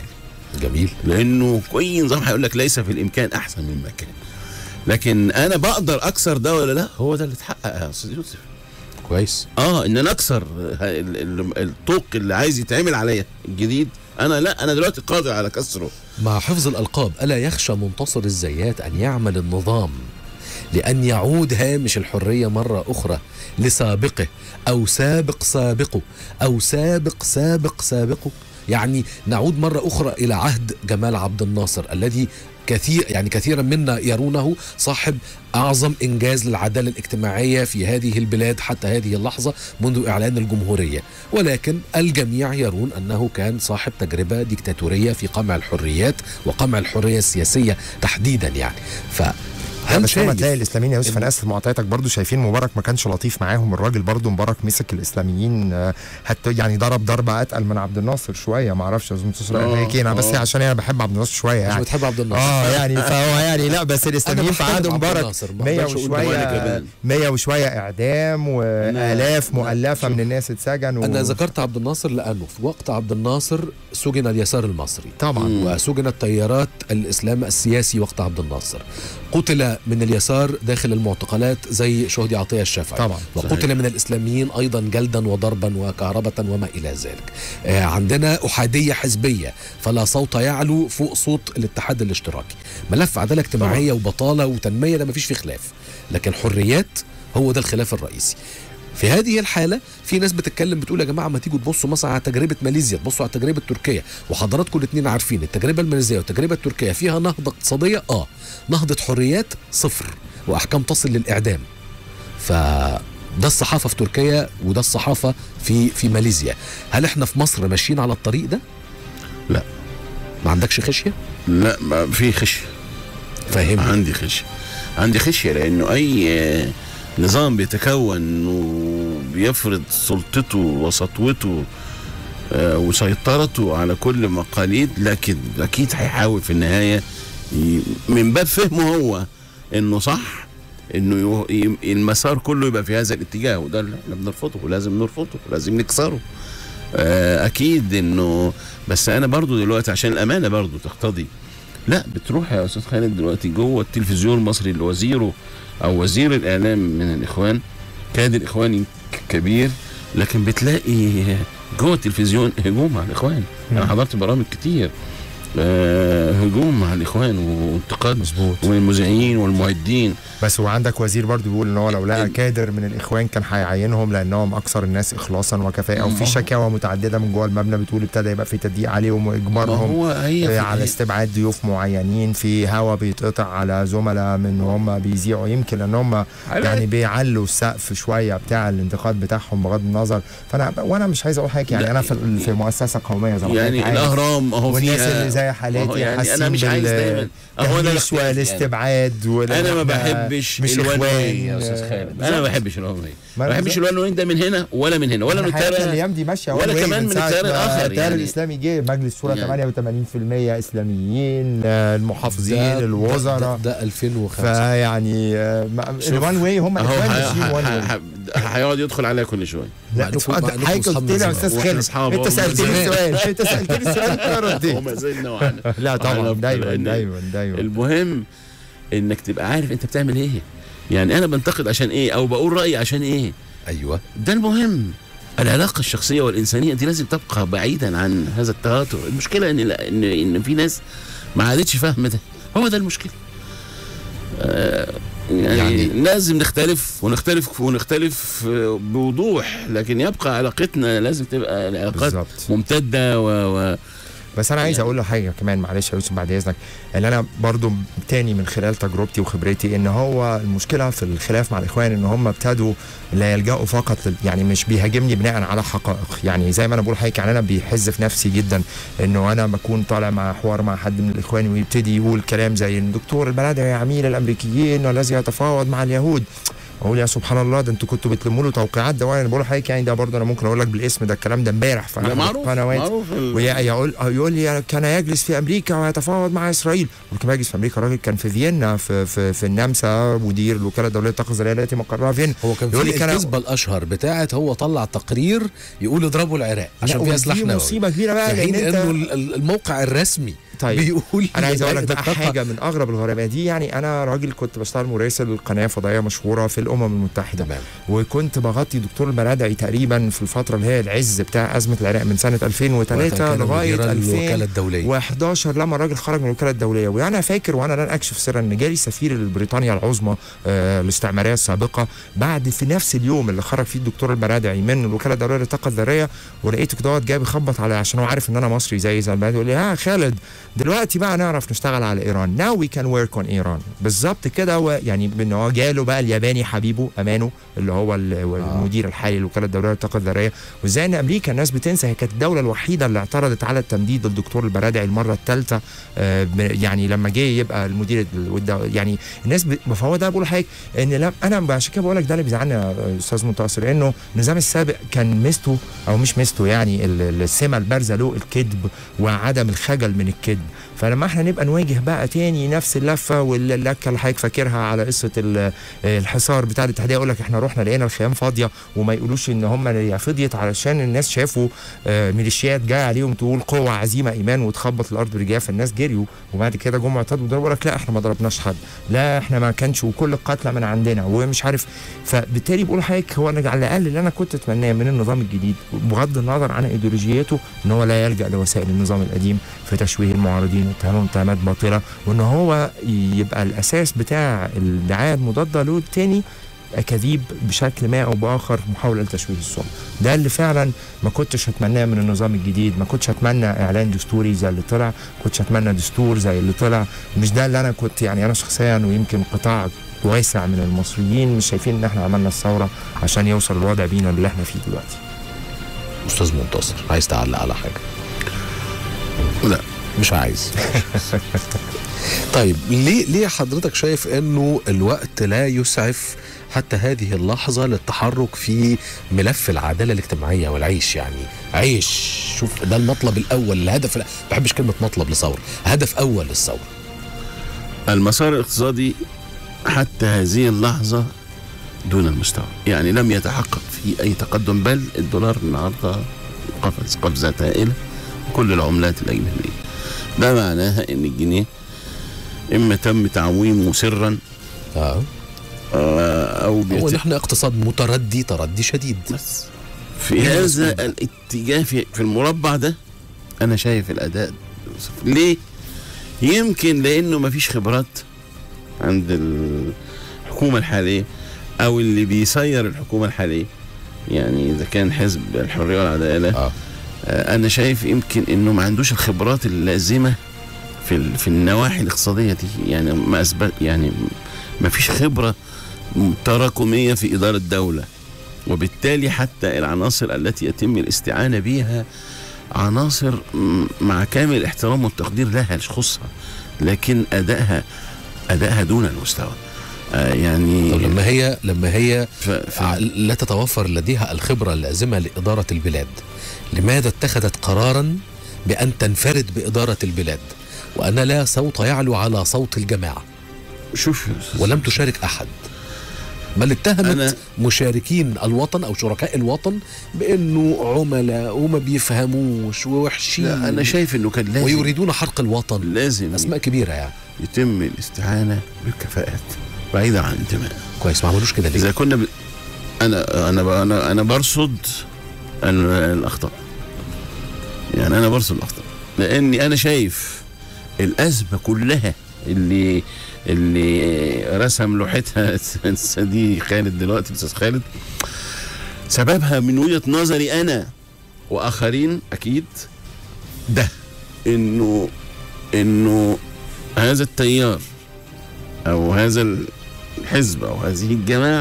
Speaker 2: جميل
Speaker 3: لانه اي نظام هيقول لك ليس في الامكان احسن مما كان لكن انا بقدر اكسر ده ولا لا هو ده اللي اتحقق يا استاذ يوسف
Speaker 2: كويس
Speaker 3: اه ان انا اكسر ال- ال- الطوق اللي عايز يتعمل عليا الجديد انا لا انا دلوقتي قادر على كسره
Speaker 2: مع حفظ الألقاب ألا يخشى منتصر الزيات أن يعمل النظام لأن يعود هامش الحرية مرة أخرى لسابقه أو سابق سابقه أو سابق سابق سابقه يعني نعود مرة أخرى إلى عهد جمال عبد الناصر الذي كثير يعني كثيرا منا يرونه صاحب أعظم إنجاز للعدالة الاجتماعية في هذه البلاد حتى هذه اللحظة منذ إعلان الجمهورية ولكن الجميع يرون أنه كان صاحب تجربة ديكتاتورية في قمع الحريات وقمع الحرية السياسية تحديدا يعني ف
Speaker 4: لا بس لما تلاقي
Speaker 2: شايف
Speaker 4: الاسلاميين يا يوسف
Speaker 2: إن-
Speaker 4: انا اسف معطياتك برضو شايفين مبارك ما كانش لطيف معاهم الراجل برضو مبارك مسك الاسلاميين آه، حتى يعني ضرب ضربه اتقل من عبد الناصر شويه ما اعرفش اظن تصرف
Speaker 3: آه،
Speaker 4: هيك انا بس
Speaker 3: آه.
Speaker 4: عشان انا بحب عبد الناصر شويه
Speaker 2: مش
Speaker 4: يعني
Speaker 2: بتحب عبد الناصر
Speaker 4: اه يعني فهو يعني لا بس الاسلاميين في
Speaker 2: بحترم
Speaker 4: عهد
Speaker 2: عبد
Speaker 4: مبارك
Speaker 2: الناصر، ما
Speaker 4: 100
Speaker 2: أقدرش أقول
Speaker 3: وأنا
Speaker 4: وشويه
Speaker 3: كمان.
Speaker 4: 100 وشويه اعدام والاف مؤلفه
Speaker 3: شوف.
Speaker 4: من الناس اتسجنوا
Speaker 2: أنا ذكرت عبد الناصر لأنه في وقت عبد الناصر سجن اليسار المصري
Speaker 4: طبعا
Speaker 3: مم.
Speaker 2: وسجنت تيارات الإسلام السياسي وقت عبد الناصر قتل من اليسار داخل المعتقلات زي شهدي عطية الشافعي
Speaker 4: طبعا
Speaker 2: وقتل
Speaker 3: صحيح.
Speaker 2: من الإسلاميين أيضا جلدا وضربا وكهربة وما إلى ذلك آه، عندنا أحادية حزبية فلا صوت يعلو فوق صوت الاتحاد الاشتراكي ملف عدالة اجتماعية وبطالة وتنمية ده مفيش فيه خلاف لكن حريات هو ده الخلاف الرئيسي في هذه الحالة في ناس بتتكلم بتقول يا جماعة ما تيجوا تبصوا مثلا على تجربة ماليزيا تبصوا على تجربة تركيا وحضراتكم الاثنين عارفين التجربة الماليزية والتجربة التركية فيها نهضة اقتصادية اه نهضة حريات صفر وأحكام تصل للإعدام فده الصحافة في تركيا وده الصحافة في في ماليزيا هل احنا في مصر ماشيين على الطريق ده؟
Speaker 3: لا.
Speaker 2: ما عندكش خشية؟
Speaker 3: لا ما في خشيه
Speaker 2: فاهمني
Speaker 3: عندي خشيه عندي خشيه لانه اي آه، نظام بيتكون وبيفرض سلطته وسطوته آه، وسيطرته على كل مقاليد لكن اكيد هيحاول في النهايه ي- من باب فهمه هو انه صح انه يو- ي- المسار كله يبقى في هذا الاتجاه وده اللي احنا بنرفضه ولازم نرفضه ولازم نكسره آه، اكيد انه بس انا برضو دلوقتي عشان الامانه برضو تقتضي لا بتروح يا استاذ خالد دلوقتي جوه التلفزيون المصري اللي وزيره او وزير الاعلام من الاخوان كادر اخواني ك- كبير لكن بتلاقي جوه التلفزيون هجوم على الاخوان انا
Speaker 4: مم.
Speaker 3: حضرت برامج كتير آه هجوم على الاخوان وانتقاد
Speaker 4: مظبوط
Speaker 3: من المذيعين والمعدين
Speaker 4: بس وعندك وزير برضو بيقول ان هو لو لقى
Speaker 3: ال-
Speaker 4: كادر من الاخوان كان هيعينهم لانهم اكثر الناس اخلاصا وكفاءه وفي
Speaker 3: ما-
Speaker 4: شكاوى متعدده من جوه المبنى بتقول ابتدى يبقى في تضييق عليهم
Speaker 3: ما
Speaker 4: واجبارهم
Speaker 3: هو هي
Speaker 4: آه،
Speaker 3: في-
Speaker 4: على
Speaker 3: هي-
Speaker 4: استبعاد ضيوف معينين في هوا بيتقطع على زملاء من هم بيذيعوا يمكن ان هم يعني بيعلوا السقف شويه بتاع الانتقاد بتاعهم بغض النظر فانا وانا مش عايز اقول حاجه يعني
Speaker 3: لا،
Speaker 4: انا في في مؤسسه قوميه زي ما
Speaker 3: يعني
Speaker 4: حضرتك عارف.
Speaker 3: الاهرام اهو
Speaker 4: والناس
Speaker 3: فيها
Speaker 4: اللي زي
Speaker 3: أهو
Speaker 4: حالاتي
Speaker 3: يعني انا
Speaker 4: حاسين
Speaker 3: مش عايز
Speaker 4: بال-
Speaker 3: دايما اهو انا
Speaker 4: التهميش
Speaker 3: الاختلاف يعني.
Speaker 4: والاستبعاد وال-
Speaker 3: انا ما
Speaker 4: إحنا
Speaker 3: بحبش
Speaker 4: مش
Speaker 3: الوانوي
Speaker 4: إخوان،
Speaker 3: يا استاذ
Speaker 4: آه،
Speaker 3: خالد انا ما
Speaker 4: بالظبط.
Speaker 3: بحبش الوانوي
Speaker 4: ما
Speaker 3: ما
Speaker 4: أنا
Speaker 3: بحبش
Speaker 4: بالظبط.
Speaker 3: الوانوي ده من هنا ولا من هنا ولا من
Speaker 4: إحنا حياتنا
Speaker 3: التيار
Speaker 4: الايام دي ماشيه
Speaker 3: ولا
Speaker 4: one way
Speaker 3: كمان من
Speaker 4: ساعة
Speaker 3: التيار
Speaker 4: ما
Speaker 3: الآخر
Speaker 4: التيار
Speaker 3: يعني.
Speaker 4: الاسلامي جه مجلس شورى
Speaker 3: يعني.
Speaker 4: 88% اسلاميين آه، المحافظين
Speaker 2: ده-
Speaker 4: الوزراء
Speaker 2: ده, ده 2005
Speaker 4: فيعني
Speaker 3: شوف.
Speaker 4: الوان واي هم
Speaker 3: اهو
Speaker 4: الاخوان
Speaker 3: ح-
Speaker 4: ماشيين وان
Speaker 3: ح-
Speaker 4: واي
Speaker 3: ح- هيقعد يدخل عليا كل شويه
Speaker 4: لا
Speaker 2: مع إنكم-
Speaker 4: اتفضل.
Speaker 2: مع إنكم
Speaker 4: حضرتك
Speaker 2: أصحاب
Speaker 4: قلت لي يا
Speaker 2: من
Speaker 4: استاذ
Speaker 3: زمان.
Speaker 4: خالد
Speaker 3: وإحنا أصحاب
Speaker 4: انت
Speaker 3: أهو من
Speaker 4: سالتني
Speaker 2: زمان.
Speaker 4: السؤال انت سالتني السؤال انا رديت
Speaker 3: وما زلنا وعنا
Speaker 4: لا طبعا
Speaker 3: وهنفضل
Speaker 4: دايما
Speaker 3: لأن
Speaker 4: دايما دايما
Speaker 3: المهم انك تبقى عارف انت بتعمل ايه يعني انا بنتقد عشان ايه او بقول رايي عشان ايه
Speaker 2: ايوه
Speaker 3: ده المهم العلاقة الشخصية والإنسانية دي لازم تبقى بعيدا عن هذا التواتر المشكلة إن إن إن في ناس ما عادتش فاهمة ده هو ده المشكلة آه يعني,
Speaker 2: يعني-
Speaker 3: يعني لازم نختلف ونختلف ونختلف آه، بوضوح لكن يبقى علاقتنا لازم تبقى العلاقات
Speaker 4: بالظبط
Speaker 3: ممتدة و, و
Speaker 4: بس انا عايز
Speaker 3: يعني-
Speaker 4: اقول له حاجه كمان معلش يا يوسف بعد اذنك ان انا برضو تاني من خلال تجربتي وخبرتي ان هو المشكله في الخلاف مع الاخوان ان هم ابتدوا لا يلجأوا فقط لل- يعني مش بيهاجمني بناء على حقائق يعني زي ما انا بقول حضرتك يعني انا بيحز في نفسي جدا انه انا بكون طالع مع حوار مع حد من الاخوان ويبتدي يقول كلام زي ان دكتور البلد يا عميل الامريكيين والذي يتفاوض مع اليهود اقول يا سبحان الله ده انتوا كنتوا بتلموا له توقيعات ده وانا بقول لحضرتك يعني ده برضه انا ممكن اقول لك بالاسم ده الكلام ده امبارح في
Speaker 3: لا
Speaker 4: أحد
Speaker 3: معروف
Speaker 4: القنوات
Speaker 3: معروف ال-
Speaker 4: ويقول يقول لي كان يجلس في امريكا ويتفاوض مع اسرائيل كان بيجلس في امريكا الراجل كان في فيينا في في, في النمسا مدير الوكاله الدوليه للطاقه الذريه التي مقرها فيينا
Speaker 2: هو كان
Speaker 4: يقول
Speaker 2: في
Speaker 4: لي كان-
Speaker 2: الكذبه الاشهر بتاعت هو طلع تقرير يقول اضربوا العراق عشان
Speaker 4: لا،
Speaker 2: فيها سلاح
Speaker 4: ودي
Speaker 2: نووي
Speaker 4: مصيبه كبيره بقى
Speaker 2: في حين
Speaker 4: لان
Speaker 2: انه
Speaker 4: انت
Speaker 2: ال- ال- الموقع الرسمي
Speaker 4: طيب
Speaker 2: بيقول
Speaker 4: انا عايز اقول لك
Speaker 2: ده
Speaker 4: بقى
Speaker 2: قطع-
Speaker 4: حاجه من اغرب الغرابات دي يعني انا راجل كنت بشتغل مراسل قناه فضائيه مشهوره في الامم المتحده
Speaker 2: تمام
Speaker 4: وكنت بغطي دكتور المرادعي تقريبا في الفتره اللي هي العز بتاع ازمه العراق من سنه 2003
Speaker 2: كان
Speaker 4: لغايه
Speaker 2: مدير
Speaker 4: 2000
Speaker 2: الوكاله الدوليه
Speaker 4: 11 لما الراجل خرج من الوكاله الدوليه وانا فاكر وانا لن اكشف سرا ان جالي سفير بريطانيا العظمى آه الاستعماريه السابقه بعد في نفس اليوم اللي خرج فيه الدكتور المرادعي من الوكاله الدوليه للطاقه الذريه ولقيته كده دوت جاي بيخبط على عشان هو عارف ان انا مصري زي زمان يقول لي ها خالد دلوقتي بقى نعرف نشتغل على ايران ناو وي كان ورك اون ايران بالظبط كده هو يعني ان هو جاله بقى الياباني حبيبه امانو اللي هو ال- المدير الحالي للوكاله الدوليه للطاقه الذريه وازاي ان امريكا الناس بتنسى هي كانت الدوله الوحيده اللي اعترضت على التمديد للدكتور البرادعي المره الثالثه آه، ب- يعني لما جه يبقى المدير ال- والد- يعني الناس ب- فهو ده بقول لحضرتك ان لم انا عشان كده بقول لك ده اللي بيزعلني يا استاذ منتصر لانه النظام السابق كان ميزته او مش ميزته يعني ال- السمه البارزه له الكذب وعدم الخجل من الكذب فلما احنا نبقى نواجه بقى تاني نفس اللفه واللكه اللي حضرتك فاكرها على قصه ال- الحصار بتاع الاتحاديه يقول لك احنا رحنا لقينا الخيام فاضيه وما يقولوش ان هم هي فضيت علشان الناس شافوا آه، ميليشيات جايه عليهم تقول قوه عزيمه ايمان وتخبط الارض برجليها فالناس جريوا وبعد كده جم اعترضوا وضربوا لك لا احنا ما ضربناش حد لا احنا ما كانش وكل القتلى من عندنا ومش عارف فبالتالي بقول لحضرتك هو انا على الاقل اللي انا كنت اتمناه من النظام الجديد بغض النظر عن ايديولوجيته ان هو لا يلجا لوسائل النظام القديم في تشويه المعارضين واتهامهم اتهامات باطله وان هو يبقى الاساس بتاع الدعايه المضاده له التاني اكاذيب بشكل ما او باخر محاوله لتشويه السمعه ده اللي فعلا ما كنتش اتمناه من النظام الجديد ما كنتش اتمنى اعلان دستوري زي اللي طلع كنتش اتمنى دستور زي اللي طلع مش ده اللي انا كنت يعني انا شخصيا ويمكن قطاع واسع من المصريين مش شايفين ان احنا عملنا الثوره عشان يوصل الوضع بينا اللي احنا فيه دلوقتي
Speaker 2: استاذ منتصر عايز تعلق على حاجه
Speaker 3: لا
Speaker 2: مش عايز طيب ليه ليه حضرتك شايف انه الوقت لا يسعف حتى هذه اللحظة للتحرك في ملف العدالة الاجتماعية والعيش يعني عيش شوف ده المطلب الأول الهدف ما بحبش كلمة مطلب لثورة هدف أول للثورة
Speaker 3: المسار الاقتصادي حتى هذه اللحظة دون المستوى يعني لم يتحقق فيه أي تقدم بل الدولار النهاردة قفز قفزة هائلة كل العملات الأجنبية ده معناها إن الجنيه إما تم تعويمه سرا
Speaker 2: اه
Speaker 3: آه، أو
Speaker 2: هو
Speaker 3: بيت...
Speaker 2: نحن اقتصاد متردي تردي شديد
Speaker 3: بس في هذا الاتجاه في, في المربع ده انا شايف الاداء صفر. ليه يمكن لانه مفيش خبرات عند الحكومه الحاليه او اللي بيسير الحكومه الحاليه يعني اذا كان حزب الحريه والعداله
Speaker 2: اه
Speaker 3: آه، انا شايف يمكن انه ما عندوش الخبرات اللازمه في ال- في النواحي الاقتصاديه دي يعني ما اثبت يعني ما فيش خبره تراكميه في اداره الدوله وبالتالي حتى العناصر التي يتم الاستعانه بها عناصر م- مع كامل الاحترام والتقدير لها لشخصها لكن ادائها ادائها دون المستوى آه يعني
Speaker 2: طب لما هي لما هي
Speaker 3: ف... ف...
Speaker 2: ع- لا تتوفر لديها الخبرة اللازمة لإدارة البلاد لماذا اتخذت قرارا بأن تنفرد بإدارة البلاد وأن لا صوت يعلو على صوت الجماعة
Speaker 3: شوف يا أستاذ
Speaker 2: ولم تشارك أحد بل اتهمت
Speaker 3: أنا-
Speaker 2: مشاركين الوطن أو شركاء الوطن بأنه عملاء وما بيفهموش ووحشين
Speaker 3: لا انا شايف انه كان لازم
Speaker 2: ويريدون حرق الوطن
Speaker 3: لازم
Speaker 2: أسماء كبيرة يعني
Speaker 3: يتم الاستعانه بالكفاءات بعيدا عن الانتماء
Speaker 2: كويس ما عملوش كده ليه؟
Speaker 3: اذا كنا ب... انا انا انا انا برصد ال- الاخطاء يعني انا برصد الاخطاء لاني انا شايف الازمه كلها اللي اللي رسم لوحتها دي خالد دلوقتي الاستاذ خالد سببها من وجهه نظري انا واخرين اكيد ده انه انه هذا التيار او هذا الحزب او هذه الجماعه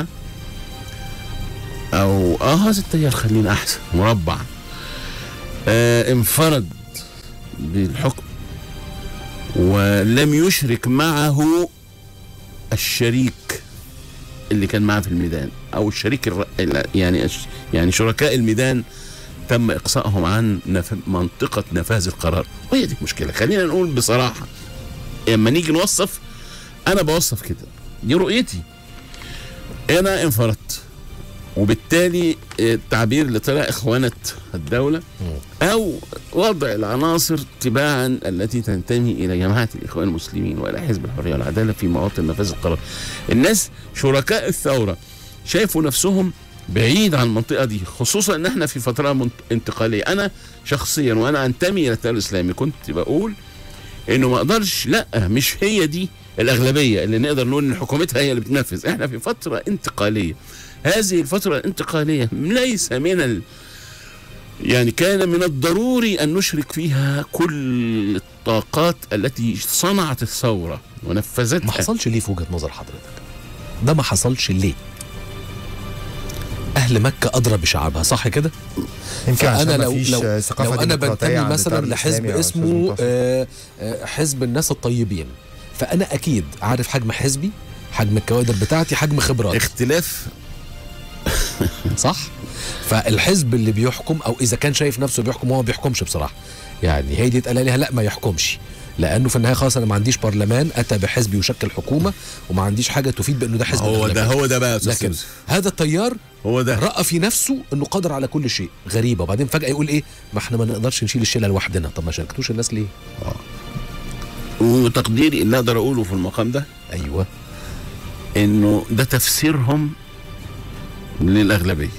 Speaker 3: او اه هذا التيار خلينا احسن مربع آه انفرد بالحكم ولم يشرك معه الشريك اللي كان معاه في الميدان او الشريك الر... يعني يعني شركاء الميدان تم اقصائهم عن نف... منطقه نفاذ القرار وهي دي المشكله خلينا نقول بصراحه لما نيجي نوصف انا بوصف كده دي رؤيتي انا انفردت وبالتالي التعبير اللي طلع اخوانه الدوله او وضع العناصر تباعا التي تنتمي الى جماعه الاخوان المسلمين والى حزب الحريه والعداله في مواطن نفاذ القرار. الناس شركاء الثوره شايفوا نفسهم بعيد عن المنطقه دي خصوصا ان احنا في فتره منت- انتقاليه انا شخصيا وانا انتمي الى التيار الاسلامي كنت بقول انه ما اقدرش لا مش هي دي الاغلبيه اللي نقدر نقول ان حكومتها هي اللي بتنفذ احنا في فتره انتقاليه هذه الفتره الانتقاليه ليس من ال... يعني كان من الضروري ان نشرك فيها كل الطاقات التي صنعت الثوره ونفذتها
Speaker 2: ما حصلش ليه في وجهه نظر حضرتك ده ما حصلش ليه اهل مكه ادرى بشعبها صح كده
Speaker 4: يمكن عشان
Speaker 2: فانا
Speaker 4: ما
Speaker 2: لو
Speaker 4: فيش
Speaker 2: لو,
Speaker 4: ثقافه
Speaker 2: لو انا
Speaker 4: ديمقراطية
Speaker 2: بنتمي
Speaker 4: عند
Speaker 2: مثلا
Speaker 4: التيار
Speaker 2: لحزب
Speaker 4: الإسلامي أو
Speaker 2: اسمه
Speaker 4: حزب منتصر.
Speaker 2: آه، آه، حزب الناس الطيبين فانا اكيد عارف حجم حزبي حجم الكوادر بتاعتي حجم خبراتي
Speaker 3: اختلاف
Speaker 2: صح فالحزب اللي بيحكم او اذا كان شايف نفسه بيحكم هو ما بيحكمش بصراحه يعني هي دي اتقال عليها لا ما يحكمش لانه في النهايه خلاص انا ما عنديش برلمان اتى بحزب يشكل حكومه وما عنديش حاجه تفيد بانه ده حزب
Speaker 3: هو ده
Speaker 2: الأغلبية.
Speaker 3: هو ده بقى يا استاذ
Speaker 2: لكن
Speaker 3: يوسف.
Speaker 2: هذا التيار
Speaker 3: هو ده
Speaker 2: راى في نفسه انه قادر على كل شيء غريبه وبعدين فجاه يقول ايه ما احنا ما نقدرش نشيل الشيله لوحدنا طب ما شاركتوش الناس ليه
Speaker 3: وتقديري اللي اقدر اقوله في المقام ده
Speaker 2: ايوه
Speaker 3: انه ده تفسيرهم للاغلبيه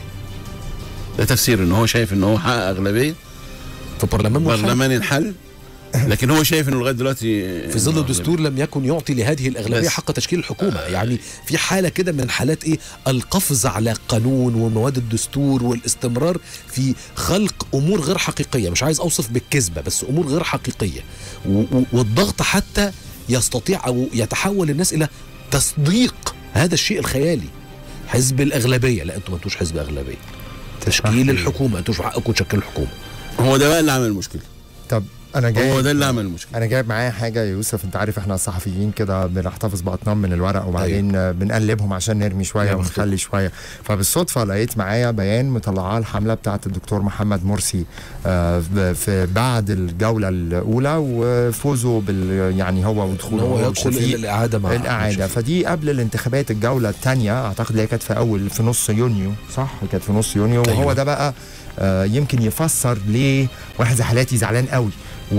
Speaker 3: ده تفسير ان هو شايف ان هو حقق اغلبيه
Speaker 2: في برلمان منحل
Speaker 3: برلمان انحل لكن هو شايف انه لغايه دلوقتي
Speaker 2: في ظل الدستور لم يكن يعطي لهذه الاغلبيه
Speaker 3: بس.
Speaker 2: حق تشكيل الحكومه يعني في حاله كده من حالات ايه القفز على قانون ومواد الدستور والاستمرار في خلق امور غير حقيقيه مش عايز اوصف بالكذبه بس امور غير حقيقيه و- و- والضغط حتى يستطيع او يتحول الناس الى تصديق هذا الشيء الخيالي حزب الاغلبيه لا انتوا ما انتوش حزب اغلبيه تشكيل الحكومه انتوا مش حقكم تشكلوا الحكومه
Speaker 3: هو ده بقى اللي عمل المشكله
Speaker 4: طب انا جاي
Speaker 3: هو ده اللي عمل المشكله
Speaker 4: انا جايب معايا حاجه يا يوسف انت عارف احنا الصحفيين كده بنحتفظ باطنان من الورق وبعدين أيوه. بنقلبهم عشان نرمي شويه
Speaker 2: يا مختار.
Speaker 4: ونخلي شويه فبالصدفه لقيت معايا بيان مطلعاه الحمله بتاعه الدكتور محمد مرسي آه، ب- في بعد الجوله الاولى وفوزه بال يعني هو
Speaker 2: ان
Speaker 4: ودخوله
Speaker 2: هو
Speaker 4: هو
Speaker 2: يدخل
Speaker 4: وشفيق
Speaker 2: الى الاعاده مع
Speaker 4: الاعاده فدي قبل الانتخابات الجوله الثانيه اعتقد اللي هي كانت في اول في نص يونيو صح كانت في نص يونيو
Speaker 2: أيوة.
Speaker 4: وهو ده بقى آه، يمكن يفسر ليه واحد زي حالاتي زعلان قوي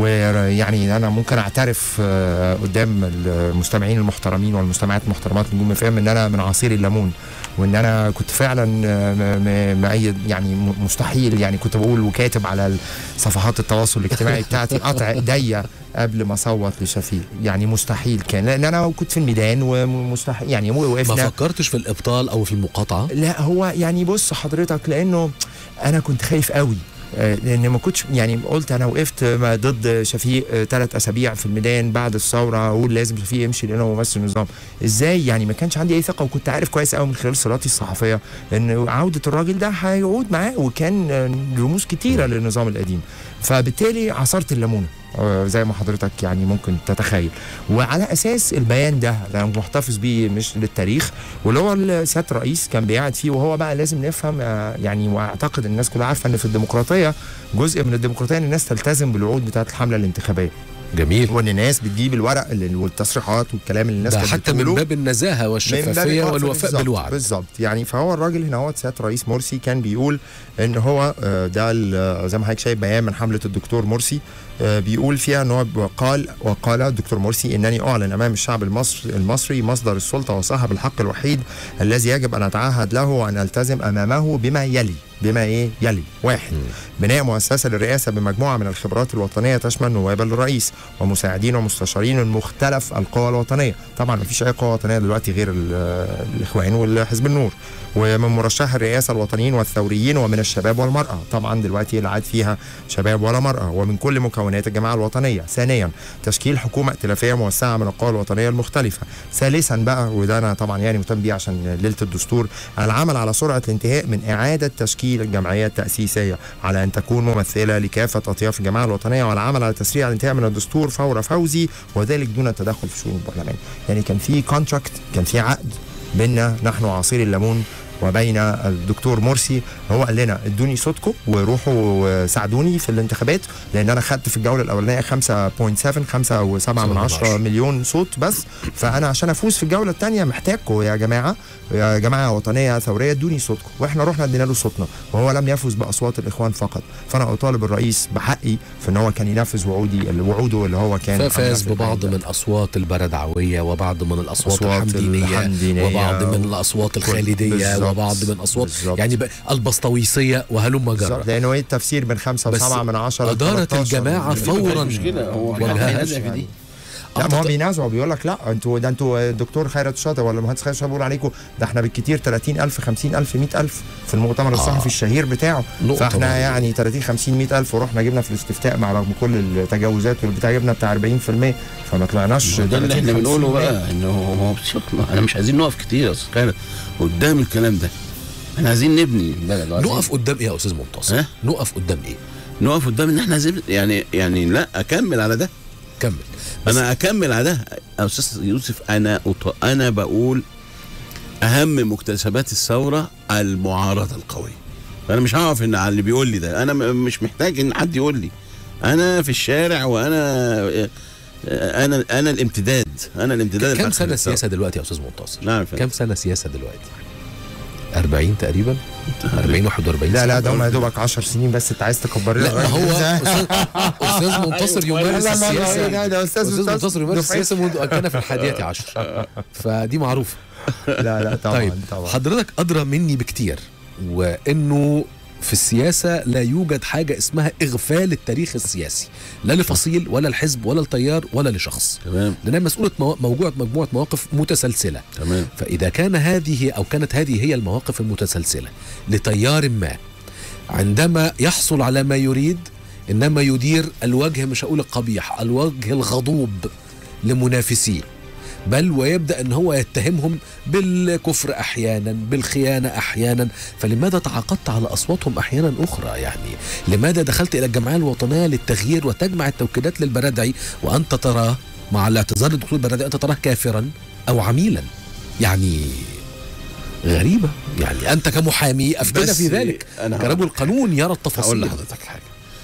Speaker 4: ويعني انا ممكن اعترف آه، قدام المستمعين المحترمين والمستمعات المحترمات نجوم فهم ان انا من عصير الليمون وان انا كنت فعلا آه، م- م- مأيد يعني م- مستحيل يعني كنت بقول وكاتب على صفحات التواصل الاجتماعي بتاعتي قطع ايديا قبل ما اصوت لشفيق يعني مستحيل كان لان انا كنت في الميدان ومستحيل يعني
Speaker 2: ما
Speaker 4: وقفنا
Speaker 2: فكرتش في الابطال او في المقاطعه
Speaker 4: لا هو يعني بص حضرتك لانه انا كنت خايف قوي آه، لان ما كنتش يعني قلت انا وقفت ما ضد شفيق ثلاث اسابيع في الميدان بعد الثوره اقول لازم شفيق يمشي لانه هو ممثل النظام ازاي يعني ما كانش عندي اي ثقه وكنت عارف كويس قوي من خلال صلاتي الصحفيه ان عوده الراجل ده هيعود معاه وكان آه، رموز كتيره للنظام القديم فبالتالي عصرت الليمونه آه، زي ما حضرتك يعني ممكن تتخيل وعلى اساس البيان ده انا محتفظ بيه مش للتاريخ واللي هو سياده الرئيس كان بيقعد فيه وهو بقى لازم نفهم آه، يعني واعتقد الناس كلها عارفه ان في الديمقراطيه جزء من الديمقراطيه ان الناس تلتزم بالوعود بتاعه الحمله الانتخابيه
Speaker 2: جميل
Speaker 4: وان الناس بتجيب الورق اللي- والتصريحات والكلام اللي الناس
Speaker 2: ده
Speaker 4: كانت
Speaker 2: حتى من
Speaker 4: بتقوله.
Speaker 2: باب النزاهه
Speaker 4: من باب
Speaker 2: والشفافيه
Speaker 4: الوقف
Speaker 2: والوفاء
Speaker 4: بالظبط-
Speaker 2: بالوعد
Speaker 4: بالظبط يعني فهو الراجل هنا هو سياده الرئيس مرسي كان بيقول ان هو آه، ده ال- زي ما حضرتك شايف بيان من حمله الدكتور مرسي آه، بيقول فيها ان هو قال وقال الدكتور مرسي انني اعلن امام الشعب المصري المصري مصدر السلطه وصاحب الحق الوحيد الذي يجب ان اتعهد له وان التزم امامه بما يلي بما ايه يلي واحد بناء مؤسسه للرئاسه بمجموعه من الخبرات الوطنيه تشمل نواب الرئيس ومساعدين ومستشارين من مختلف القوى الوطنيه طبعا ما فيش اي قوه وطنيه دلوقتي غير ال- الاخوان والحزب النور ومن مرشح الرئاسه الوطنيين والثوريين ومن الشباب والمراه طبعا دلوقتي لا عاد فيها شباب ولا مراه ومن كل مكونات الجماعه الوطنيه ثانيا تشكيل حكومه ائتلافيه موسعه من القوى الوطنيه المختلفه ثالثا بقى وده انا طبعا يعني مهتم بيه عشان ليله الدستور العمل على سرعه الانتهاء من اعاده تشكيل الجمعيه التاسيسيه على ان تكون ممثله لكافه اطياف الجماعه الوطنيه والعمل على تسريع الانتهاء من الدستور فور فوزي وذلك دون التدخل في شؤون البرلمان يعني كان في كونتراكت كان في عقد بيننا نحن عصير الليمون وبين الدكتور مرسي هو قال لنا ادوني صوتكم وروحوا ساعدوني في الانتخابات لان انا خدت في الجوله الاولانيه 5.7 5 و7 من 10 مليون صوت بس فانا عشان افوز في الجوله الثانيه محتاجكم يا جماعه يا جماعه وطنيه ثوريه ادوني صوتكم واحنا رحنا ادينا له صوتنا وهو لم يفز باصوات الاخوان فقط فانا اطالب الرئيس بحقي في ان هو كان ينفذ وعودي وعوده اللي هو كان
Speaker 2: ففاز
Speaker 4: عملها في
Speaker 2: ببعض
Speaker 4: الحقيقة.
Speaker 2: من اصوات البردعويه وبعض من الاصوات
Speaker 4: أصوات
Speaker 2: الحمدينيه
Speaker 4: الحمدينية
Speaker 2: وبعض من الاصوات الخالديه
Speaker 4: بالظبط.
Speaker 2: وبعض من اصوات
Speaker 4: بالظبط.
Speaker 2: يعني بقى البسطويسيه وهلم جرى
Speaker 4: بالظبط لانه ايه التفسير من 5
Speaker 2: بس
Speaker 4: و7 من 10
Speaker 2: أدارت الجماعة فوراً
Speaker 3: مشكله هو
Speaker 2: والهاء.
Speaker 3: هدف دي
Speaker 4: لا ما هو
Speaker 2: أعتقد-
Speaker 4: بينازعوا بيقول لك لا انتوا ده انتوا الدكتور خيرت الشاطر ولا المهندس خيرت الشاطر بيقول عليكم ده احنا بالكتير 30000 50000 100000 في المؤتمر الصحفي الشهير بتاعه
Speaker 2: نقطة
Speaker 4: فاحنا
Speaker 2: برضه.
Speaker 4: يعني 30 50 100000 ورحنا جبنا في الاستفتاء مع رغم كل التجاوزات والبتاع جبنا بتاع 40% فما طلعناش
Speaker 3: ده اللي
Speaker 4: 30
Speaker 3: احنا بنقوله
Speaker 4: 50%.
Speaker 3: بقى انه هو شكله احنا مش عايزين نقف كتير يا استاذ خالد قدام الكلام ده احنا عايزين نبني البلد وعايزين
Speaker 2: نقف قدام ايه يا استاذ منتصر
Speaker 3: ها؟
Speaker 2: نقف قدام ايه
Speaker 3: نقف قدام ان احنا عايزين يعني يعني لا اكمل على ده
Speaker 2: كمل بس
Speaker 3: انا اكمل على ده يا استاذ يوسف انا أط... انا بقول اهم مكتسبات الثوره المعارضه القويه انا مش هقف ان على اللي بيقول لي ده انا م- مش محتاج ان حد يقول لي انا في الشارع وانا انا انا الامتداد انا الامتداد
Speaker 2: كم
Speaker 3: الحقيقي
Speaker 2: سنه
Speaker 3: للثورة.
Speaker 2: سياسه دلوقتي يا استاذ منتصر
Speaker 3: نعم فندم.
Speaker 2: كم سنه سياسه دلوقتي 40 تقريبا 40 41
Speaker 4: لا لا
Speaker 2: سنة.
Speaker 4: ده هم يا دوبك 10 سنين بس انت عايز تكبر لنا
Speaker 2: لا ما
Speaker 4: الراجل
Speaker 2: هو
Speaker 4: ده.
Speaker 2: أستاذ- استاذ منتصر يمارس
Speaker 4: لا، لا، لا،
Speaker 2: السياسه
Speaker 4: لا، ده أستاذ
Speaker 2: استاذ
Speaker 4: منتصر
Speaker 2: منتصر يمارس
Speaker 4: دفعتي.
Speaker 2: السياسه منذ كان في الحادية عشر فدي معروفه
Speaker 4: لا لا طبعا
Speaker 2: طيب
Speaker 4: طبعا
Speaker 2: حضرتك ادرى مني بكتير وانه في السياسة لا يوجد حاجة اسمها إغفال التاريخ السياسي لا لفصيل ولا الحزب ولا التيار ولا لشخص
Speaker 3: تمام
Speaker 2: لأنها مسؤولة مو- موجوعة مجموعة مواقف متسلسلة
Speaker 3: تمام
Speaker 2: فإذا كان هذه أو كانت هذه هي المواقف المتسلسلة لتيار ما عندما يحصل على ما يريد إنما يدير الوجه مش هقول القبيح الوجه الغضوب لمنافسيه بل ويبدأ أن هو يتهمهم بالكفر أحيانا بالخيانة أحيانا فلماذا تعاقدت على أصواتهم أحيانا أخرى يعني لماذا دخلت إلى الجمعية الوطنية للتغيير وتجمع التوكيدات للبرادعي وأنت تراه مع الاعتذار لدخول البرادعي أنت تراه كافرا أو عميلا يعني غريبة يعني أنت كمحامي أفتنا
Speaker 3: بس
Speaker 2: في ذلك
Speaker 3: أنا
Speaker 2: كرجل قانون يرى
Speaker 3: هقول
Speaker 2: التفاصيل
Speaker 3: لحضرتك حاجه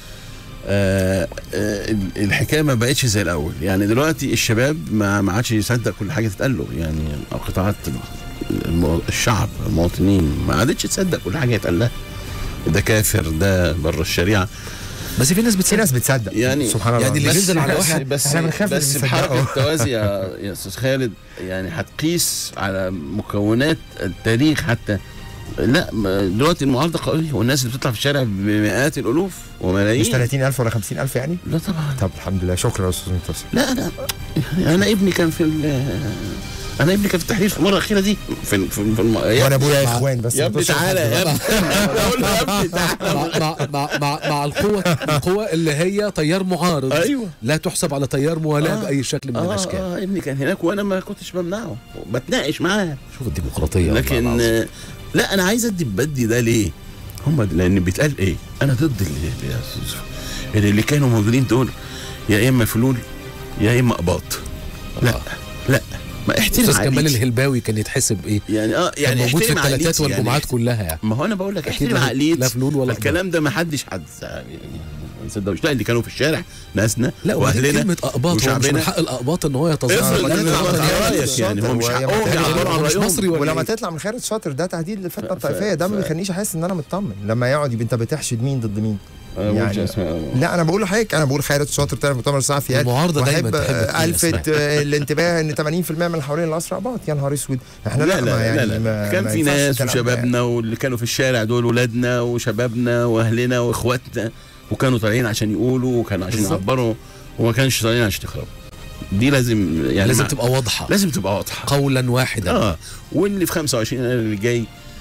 Speaker 3: آه آه ال- الحكايه ما بقتش زي الاول يعني دلوقتي الشباب ما ما عادش يصدق كل حاجه تتقال له يعني او قطاعات الم- الشعب المواطنين ما عادتش تصدق كل حاجه يتقال لها ده كافر ده بره الشريعه
Speaker 2: بس في ناس
Speaker 4: في
Speaker 2: بتصدق
Speaker 4: ناس بتصدق
Speaker 3: يعني
Speaker 4: سبحان الله
Speaker 2: يعني اللي
Speaker 3: بس-
Speaker 2: بينزل على
Speaker 3: بس-
Speaker 2: واحد
Speaker 3: بس
Speaker 4: احنا بنخاف اللي
Speaker 3: بس
Speaker 4: بيصدقوا.
Speaker 3: بحركه التوازي يا يا استاذ خالد يعني هتقيس على مكونات التاريخ حتى لا ما- دلوقتي المعارضه قويه والناس اللي بتطلع في الشارع بمئات الالوف وملايين
Speaker 4: مش 30000 ولا 50000 يعني
Speaker 3: لا طبعا
Speaker 4: طب الحمد لله شكرا يا استاذ منتصر
Speaker 3: لا لا يعني انا ابني كان في ال- انا ابني كان في التحرير في المره الاخيره دي في في, في الم... يا,
Speaker 4: وانا ابويا اخوان بس
Speaker 3: يا
Speaker 4: ما
Speaker 3: ابني
Speaker 4: تقولش
Speaker 3: تعالى
Speaker 4: لحد
Speaker 3: يا
Speaker 4: بقى.
Speaker 3: ابني بقول له يا ابني تعالى
Speaker 2: مع, مع, مع, مع, مع القوة القوة اللي هي تيار معارض
Speaker 3: ايوه
Speaker 2: لا تحسب على تيار موالاه
Speaker 3: آه.
Speaker 2: بأي شكل من
Speaker 3: اه
Speaker 2: الأشكال
Speaker 3: اه ابني كان هناك وانا ما كنتش بمنعه بتناقش معاه
Speaker 2: شوف الديمقراطية والله
Speaker 3: لكن
Speaker 2: العظيم.
Speaker 3: آه، لا انا عايز ادي بدي ده ليه؟ هم لان بيتقال ايه؟ انا ضد اللي يا أستاذ يوسف. اللي, اللي كانوا موجودين دول يا اما فلول يا اما قباط لا
Speaker 2: آه.
Speaker 3: لا ما احترم
Speaker 2: أستاذ كمال
Speaker 3: عقليتي.
Speaker 2: الهلباوي كان يتحسب إيه
Speaker 3: يعني اه
Speaker 2: كان
Speaker 3: يعني
Speaker 2: موجود في
Speaker 3: احترم
Speaker 2: الثلاثات
Speaker 3: عقليتي، يعني
Speaker 2: والجمعات
Speaker 3: احت-
Speaker 2: كلها يعني
Speaker 3: ما هو انا بقول لك
Speaker 2: أكيد
Speaker 3: احترم
Speaker 2: لا-
Speaker 3: عقليتي
Speaker 2: لا فلول ولا
Speaker 3: الكلام ده ما حدش حد يعني ما نصدقوش لا اللي كانوا في الشارع ناسنا
Speaker 2: لا وبعدين
Speaker 3: واهلنا
Speaker 2: كلمة أقباط هو مش
Speaker 3: وشعبنا.
Speaker 2: من حق الأقباط إن هو يتظاهر
Speaker 3: افرض
Speaker 2: ولا
Speaker 3: إن
Speaker 2: يطلع
Speaker 3: أنت
Speaker 2: وطني
Speaker 3: عملت
Speaker 2: يعني.
Speaker 3: رأيك يعني هو مش
Speaker 4: وهي
Speaker 3: حقهم
Speaker 4: متهيألي
Speaker 3: يعبروا عن
Speaker 2: هو مش
Speaker 3: رأيهم
Speaker 2: مصري ولا
Speaker 4: ولما
Speaker 2: إيه؟
Speaker 4: تطلع من خير الشاطر ده تهديد للفتنه
Speaker 3: ف-
Speaker 4: الطائفيه ده ما
Speaker 3: ف-
Speaker 4: بيخلينيش احس ان انا مطمن لما يقعد يبقى انت بتحشد مين ضد مين
Speaker 3: أنا ما قلتش
Speaker 4: يعني-
Speaker 3: أسماء.
Speaker 4: لا انا بقول لحضرتك انا بقول خيرت الشاطر بتاع المؤتمر الصحفي قال
Speaker 2: المعارضة دايما
Speaker 4: وأحب،
Speaker 2: تحب
Speaker 4: آه،
Speaker 2: تقول
Speaker 4: الفت
Speaker 2: أسماء.
Speaker 4: آه، الانتباه ان 80% من اللي حوالين القصر اباط يا نهار اسود احنا
Speaker 3: لا
Speaker 4: لا,
Speaker 3: لا
Speaker 4: ما
Speaker 3: لا,
Speaker 4: يعني
Speaker 3: لا,
Speaker 4: ما
Speaker 3: كان
Speaker 4: ما
Speaker 3: في
Speaker 4: ينفعش
Speaker 3: ناس
Speaker 4: الكلام ده
Speaker 3: وشبابنا واللي كانوا في الشارع دول ولادنا وشبابنا واهلنا واخواتنا وكانوا طالعين عشان يقولوا وكانوا عشان
Speaker 4: بالظبط.
Speaker 3: يعبروا وما كانش طالعين عشان يخربوا دي لازم يعني
Speaker 2: لازم
Speaker 3: مع-
Speaker 2: تبقى واضحة
Speaker 3: لازم تبقى واضحه
Speaker 2: قولا واحدا
Speaker 3: اه واللي في 25 يناير اللي جاي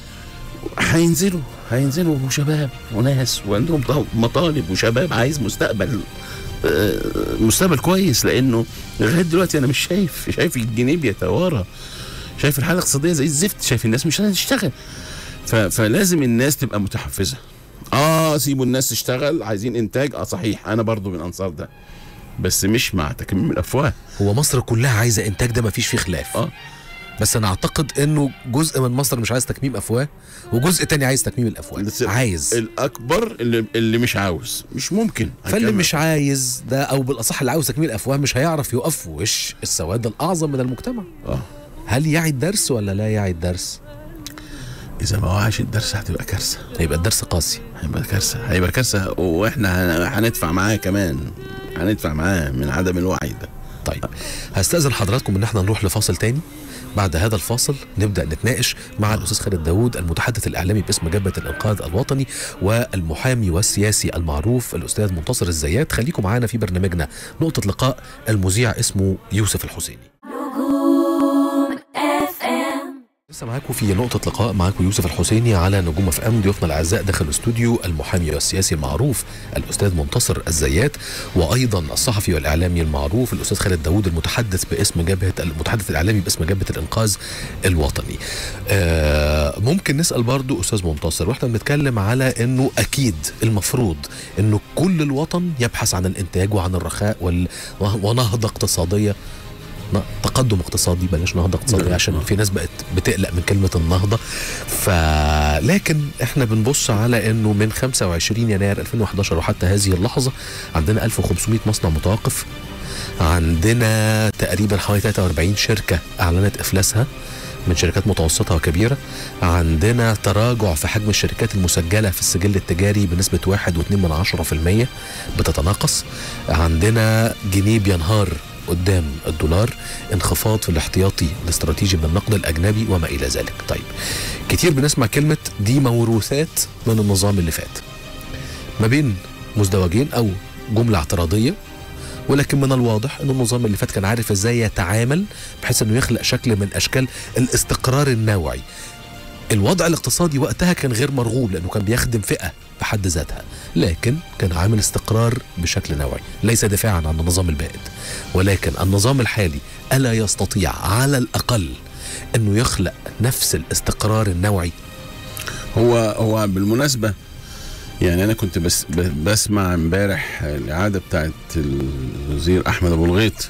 Speaker 3: هينزلوا هينزلوا شباب وناس وعندهم ط- مطالب وشباب عايز مستقبل آه، مستقبل كويس لانه لغايه دلوقتي انا مش شايف شايف الجنيه بيتوارى شايف الحاله الاقتصاديه زي الزفت شايف الناس مش قادره تشتغل ف- فلازم الناس تبقى متحفزه اه سيبوا الناس تشتغل عايزين انتاج اه صحيح انا برضو من انصار ده بس مش مع تكميم الافواه
Speaker 2: هو مصر كلها عايزة إنتاج ده مفيش فيه خلاف
Speaker 3: اه
Speaker 2: بس انا اعتقد انه جزء من مصر مش عايز تكميم افواه وجزء تاني عايز تكميم الافواه
Speaker 3: بس-
Speaker 2: عايز
Speaker 3: الاكبر اللي, اللي مش عاوز مش ممكن
Speaker 2: فاللي
Speaker 3: هكمل.
Speaker 2: مش عايز ده او بالاصح اللي عاوز تكميم الافواه مش هيعرف يقف في وش السواد الاعظم من المجتمع
Speaker 3: اه
Speaker 2: هل يعي الدرس ولا لا يعي الدرس
Speaker 3: اذا ما وعاش الدرس هتبقى كارثه
Speaker 2: هيبقى الدرس قاسي
Speaker 3: هيبقى كارثه هيبقى كارثه واحنا هن- هندفع معاه كمان هندفع معاه من عدم الوعي ده
Speaker 2: طيب هستأذن حضراتكم ان احنا نروح لفاصل تاني بعد هذا الفاصل نبدا نتناقش مع الاستاذ خالد داوود المتحدث الاعلامي باسم جبهه الانقاذ الوطني والمحامي والسياسي المعروف الاستاذ منتصر الزيات خليكم معانا في برنامجنا نقطه لقاء المذيع اسمه يوسف الحسيني
Speaker 1: نجوم اف ام
Speaker 2: لسه معاكم في نقطة لقاء معاكم يوسف الحسيني على نجوم اف ام ضيوفنا الاعزاء داخل الاستوديو المحامي والسياسي المعروف الاستاذ منتصر الزيات وايضا الصحفي والاعلامي المعروف الاستاذ خالد داوود المتحدث باسم جبهة المتحدث الاعلامي باسم جبهة الانقاذ الوطني. آه ممكن نسال برضو استاذ منتصر واحنا بنتكلم على انه اكيد المفروض انه كل الوطن يبحث عن الانتاج وعن الرخاء وال... ونهضة اقتصادية ن- تقدم اقتصادي بلاش نهضه اقتصاديه
Speaker 3: نعم.
Speaker 2: عشان في ناس بقت بتقلق من كلمه النهضه فلكن احنا بنبص على انه من 25 يناير 2011 وحتى هذه اللحظه عندنا 1500 مصنع متوقف عندنا تقريبا حوالي 43 شركه اعلنت افلاسها من شركات متوسطة وكبيرة عندنا تراجع في حجم الشركات المسجلة في السجل التجاري بنسبة واحد واتنين من عشرة في المية بتتناقص عندنا جنيه بينهار قدام الدولار انخفاض في الاحتياطي الاستراتيجي من النقد الاجنبي وما الى ذلك طيب كتير بنسمع كلمه دي موروثات من النظام اللي فات ما بين مزدوجين او جمله اعتراضيه ولكن من الواضح ان النظام اللي فات كان عارف ازاي يتعامل بحيث انه يخلق شكل من اشكال الاستقرار النوعي الوضع الاقتصادي وقتها كان غير مرغوب لانه كان بيخدم فئه بحد ذاتها لكن كان عامل استقرار بشكل نوعي ليس دفاعا عن النظام البائد ولكن النظام الحالي الا يستطيع على الاقل انه يخلق نفس الاستقرار النوعي
Speaker 3: هو هو بالمناسبه يعني انا كنت بس ب- بسمع امبارح الاعاده بتاعت الوزير احمد ابو الغيط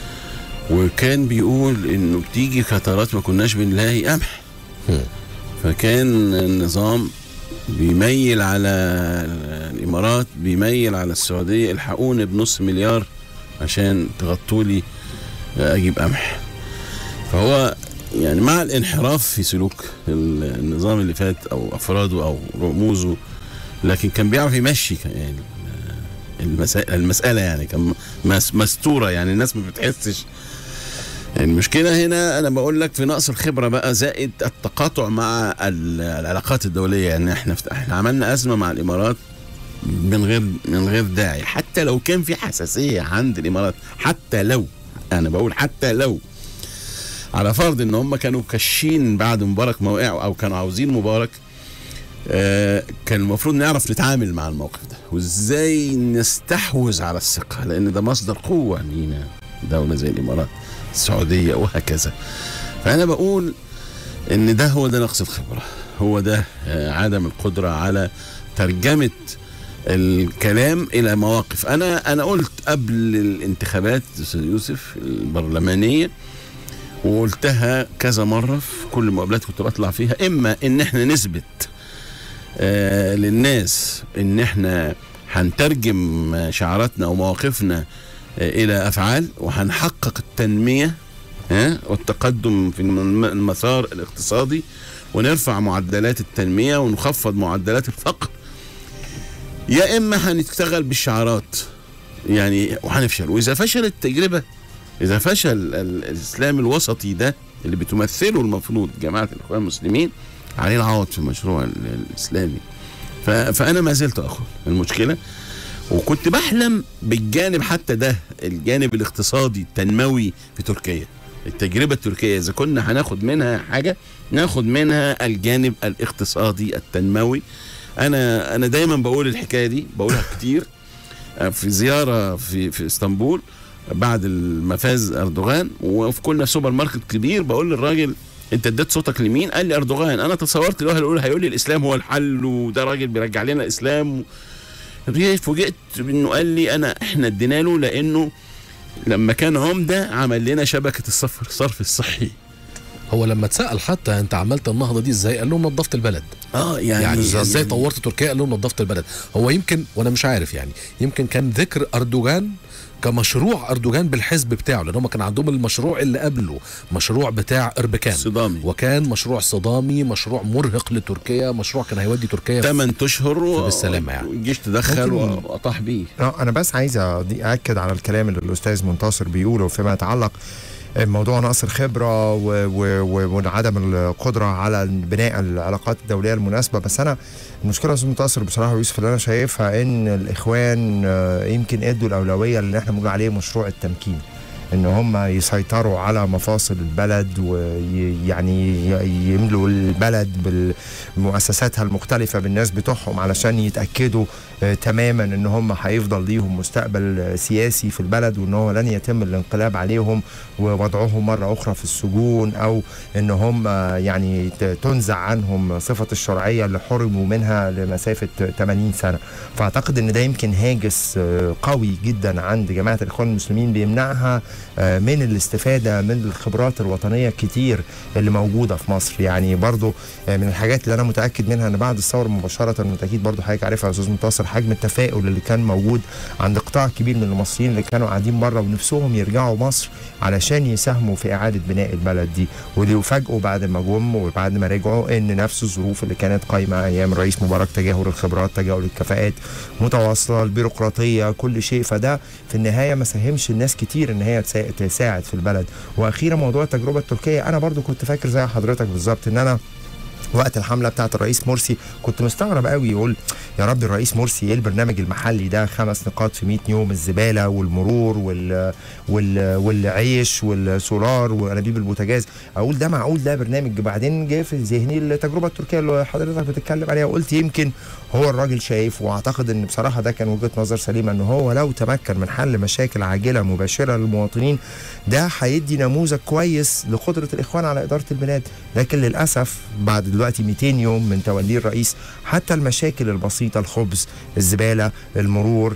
Speaker 3: وكان بيقول انه بتيجي فترات ما كناش بنلاقي قمح
Speaker 2: هم.
Speaker 3: فكان النظام بيميل على الامارات بيميل على السعوديه الحقوني بنص مليار عشان تغطوا لي اجيب قمح فهو يعني مع الانحراف في سلوك ال- النظام اللي فات او افراده او رموزه لكن كان بيعرف يمشي كان يعني المسألة, المسألة يعني كان مس- مستورة يعني الناس ما بتحسش المشكلة هنا أنا بقول لك في نقص الخبرة بقى زائد التقاطع مع ال- العلاقات الدولية يعني احنا فت- احنا عملنا أزمة مع الإمارات من غير من غير داعي حتى لو كان في حساسية عند الإمارات حتى لو أنا بقول حتى لو على فرض ان هم كانوا كاشين بعد مبارك ما وقع او كانوا عاوزين مبارك آه كان المفروض نعرف نتعامل مع الموقف ده وازاي نستحوذ على الثقه لان ده مصدر قوه لينا دوله زي الامارات السعوديه وهكذا فانا بقول ان ده هو ده نقص الخبره هو ده آه عدم القدره على ترجمه الكلام الى مواقف انا انا قلت قبل الانتخابات استاذ يوسف البرلمانيه وقلتها كذا مرة في كل المقابلات كنت بطلع فيها إما إن إحنا نثبت آه للناس إن إحنا هنترجم شعاراتنا ومواقفنا آه إلى أفعال وهنحقق التنمية آه والتقدم في الم- المسار الاقتصادي ونرفع معدلات التنمية ونخفض معدلات الفقر يا إما هنشتغل بالشعارات يعني وهنفشل وإذا فشلت التجربة إذا فشل ال- الإسلام الوسطي ده اللي بتمثله المفروض جماعة الإخوان المسلمين عليه العوض في المشروع ال- الإسلامي ف- فأنا ما زلت أخذ المشكلة وكنت بحلم بالجانب حتى ده الجانب الاقتصادي التنموي في تركيا التجربة التركية إذا كنا هناخد منها حاجة ناخد منها الجانب الاقتصادي التنموي أنا أنا دايما بقول الحكاية دي بقولها كتير في زيارة في في اسطنبول بعد ما فاز اردوغان وفي كنا في سوبر ماركت كبير بقول للراجل انت اديت صوتك لمين؟ قال لي اردوغان انا تصورت الواحد يقول هيقول لي الاسلام هو الحل وده راجل بيرجع لنا الاسلام فوجئت انه قال لي انا احنا ادينا له لانه لما كان عمده عمل لنا شبكه الصرف الصرف الصحي
Speaker 2: هو لما اتسال حتى انت عملت النهضه دي ازاي قال لهم نظفت البلد
Speaker 3: اه يعني,
Speaker 2: يعني ازاي طورت تركيا قال لهم نظفت البلد هو يمكن وانا مش عارف يعني يمكن كان ذكر اردوغان كمشروع اردوغان بالحزب بتاعه لان هم كان عندهم المشروع اللي قبله مشروع بتاع اربكان
Speaker 3: صدامي
Speaker 2: وكان مشروع صدامي مشروع مرهق لتركيا مشروع كان هيودي تركيا في-
Speaker 3: 8 اشهر و-
Speaker 2: فبالسلامة يعني.
Speaker 3: والجيش تدخل
Speaker 4: ممكن-
Speaker 3: واطاح بيه
Speaker 4: اه انا بس عايز أدي- اكد على الكلام اللي الاستاذ منتصر بيقوله فيما يتعلق موضوع نقص الخبره و- و- و- وعدم القدره على بناء العلاقات الدوليه المناسبه بس انا المشكله يا استاذ منتصر بصراحه يوسف اللي انا شايفها ان الاخوان آه، يمكن ادوا الاولويه اللي احنا بنقول عليه مشروع التمكين ان هم يسيطروا على مفاصل البلد ويعني يملوا البلد بمؤسساتها المختلفه بالناس بتوعهم علشان يتاكدوا آه، تماما ان هم هيفضل ليهم مستقبل آه، سياسي في البلد وان هو لن يتم الانقلاب عليهم ووضعهم مره اخرى في السجون او ان هم آه، يعني ت- تنزع عنهم صفه الشرعيه اللي حرموا منها لمسافه 80 سنه فاعتقد ان ده يمكن هاجس آه، قوي جدا عند جماعه الاخوان المسلمين بيمنعها آه، من الاستفاده من الخبرات الوطنيه كتير اللي موجوده في مصر يعني برضو آه، من الحاجات اللي انا متاكد منها ان بعد الثوره مباشره بالتاكيد برضو حضرتك عارفها يا استاذ منتصر حجم التفاؤل اللي كان موجود عند قطاع كبير من المصريين اللي كانوا قاعدين بره ونفسهم يرجعوا مصر علشان يساهموا في اعاده بناء البلد دي واللي يفاجئوا بعد ما جم وبعد ما رجعوا ان نفس الظروف اللي كانت قايمه ايام الرئيس مبارك تجاهل الخبرات تجاهل الكفاءات متواصله البيروقراطيه كل شيء فده في النهايه ما ساهمش الناس كتير ان هي تسا- تساعد في البلد واخيرا موضوع التجربه التركيه انا برضو كنت فاكر زي حضرتك بالظبط ان انا وقت الحمله بتاعت الرئيس مرسي كنت مستغرب قوي يقول يا رب الرئيس مرسي ايه البرنامج المحلي ده خمس نقاط في 100 يوم الزباله والمرور وال وال والعيش والسولار وانابيب البوتاجاز اقول ده معقول ده برنامج بعدين جه في ذهني التجربه التركيه اللي حضرتك بتتكلم عليها وقلت يمكن هو الراجل شايف واعتقد ان بصراحه ده كان وجهه نظر سليمه ان هو لو تمكن من حل مشاكل عاجله مباشره للمواطنين ده هيدي نموذج كويس لقدره الاخوان على اداره البلاد لكن للاسف بعد دلوقتي 200 يوم من توليه الرئيس حتى المشاكل البسيطه الخبز الزباله المرور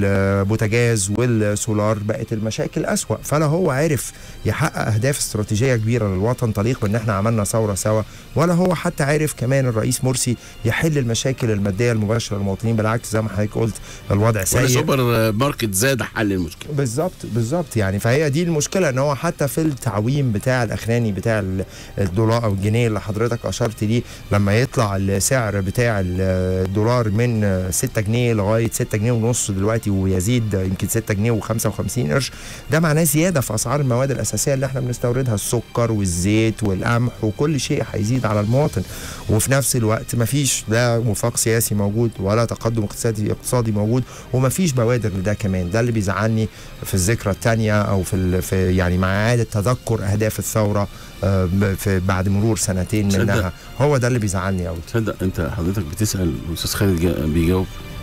Speaker 4: البوتاجاز والسولار بقت المشاكل اسوا فلا هو عرف يحقق اهداف استراتيجيه كبيره للوطن تليق بان احنا عملنا ثوره سوا ولا هو حتى عارف كمان الرئيس مرسي يحل المشاكل الماديه المباشره للمواطنين بالعكس زي ما حضرتك قلت الوضع
Speaker 3: ولا
Speaker 4: سيء
Speaker 3: سوبر ماركت زاد حل المشكله
Speaker 4: بالظبط بالظبط يعني فهي دي المشكله ان هو حتى في التعويم بتاع الاخراني بتاع ال- الدولار او الجنيه اللي حضرتك اشرت ليه لما يطلع السعر بتاع الدولار من 6 جنيه لغايه 6 جنيه ونص دلوقتي ويزيد يمكن 6 جنيه و55 قرش ده معناه زياده في اسعار المواد الاساسيه اللي احنا بنستوردها السكر والزيت والقمح وكل شيء هيزيد على المواطن وفي نفس الوقت مفيش لا وفاق سياسي موجود ولا تقدم اقتصادي اقتصادي موجود ومفيش بوادر لده كمان ده اللي بيزعلني في الذكرى الثانيه او في, ال- في يعني مع اعاده تذكر اهداف الثوره آه، ب- في بعد مرور سنتين
Speaker 3: تصدق؟
Speaker 4: منها هو ده اللي بيزعلني قوي
Speaker 3: تصدق انت حضرتك بتسال واستاذ خالد جا- بيجاوب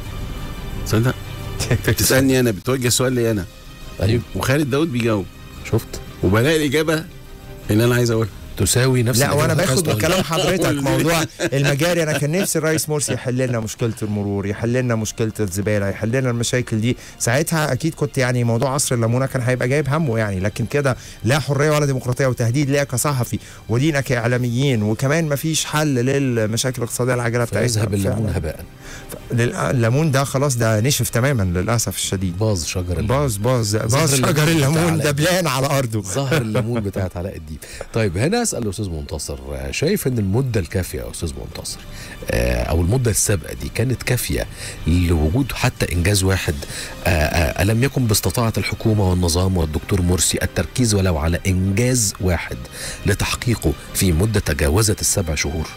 Speaker 3: تصدق بتسالني انا بتوجه سؤال لي انا
Speaker 2: ايوه
Speaker 3: وخالد داود بيجاوب
Speaker 2: شفت
Speaker 3: وبلاقي الاجابه اللي انا عايز اقولها
Speaker 2: تساوي نفس
Speaker 4: لا وانا
Speaker 2: الإجابة اللي
Speaker 4: باخد
Speaker 2: عايز
Speaker 4: من
Speaker 2: تقولها.
Speaker 4: كلام حضرتك موضوع المجاري انا كان نفسي الرئيس مرسي يحل لنا مشكله المرور يحل لنا مشكله الزباله يحل لنا المشاكل دي ساعتها اكيد كنت يعني موضوع عصر الليمونه كان هيبقى جايب همه يعني لكن كده لا حريه ولا ديمقراطيه وتهديد ليا كصحفي ولينا كاعلاميين وكمان ما فيش حل للمشاكل الاقتصاديه العاجله بتاعتنا
Speaker 2: فيذهب الليمون
Speaker 4: فعلاً.
Speaker 2: هباء
Speaker 4: لل- الليمون ده خلاص ده نشف تماما للاسف الشديد
Speaker 2: باظ شجر الليمون
Speaker 4: باظ باظ باظ
Speaker 2: الليمون
Speaker 4: شجر
Speaker 2: بتاع
Speaker 4: الليمون
Speaker 2: علاء.
Speaker 4: دبلان على ارضه
Speaker 2: ظهر الليمون بتاعت علاء الدين طيب هنا اسال الاستاذ منتصر آه، شايف ان المده الكافيه يا استاذ منتصر آه، او المده السابقه دي كانت كافيه لوجود حتى انجاز واحد آه، آه، الم يكن باستطاعه الحكومه والنظام والدكتور مرسي التركيز ولو على انجاز واحد لتحقيقه في مده تجاوزت السبع شهور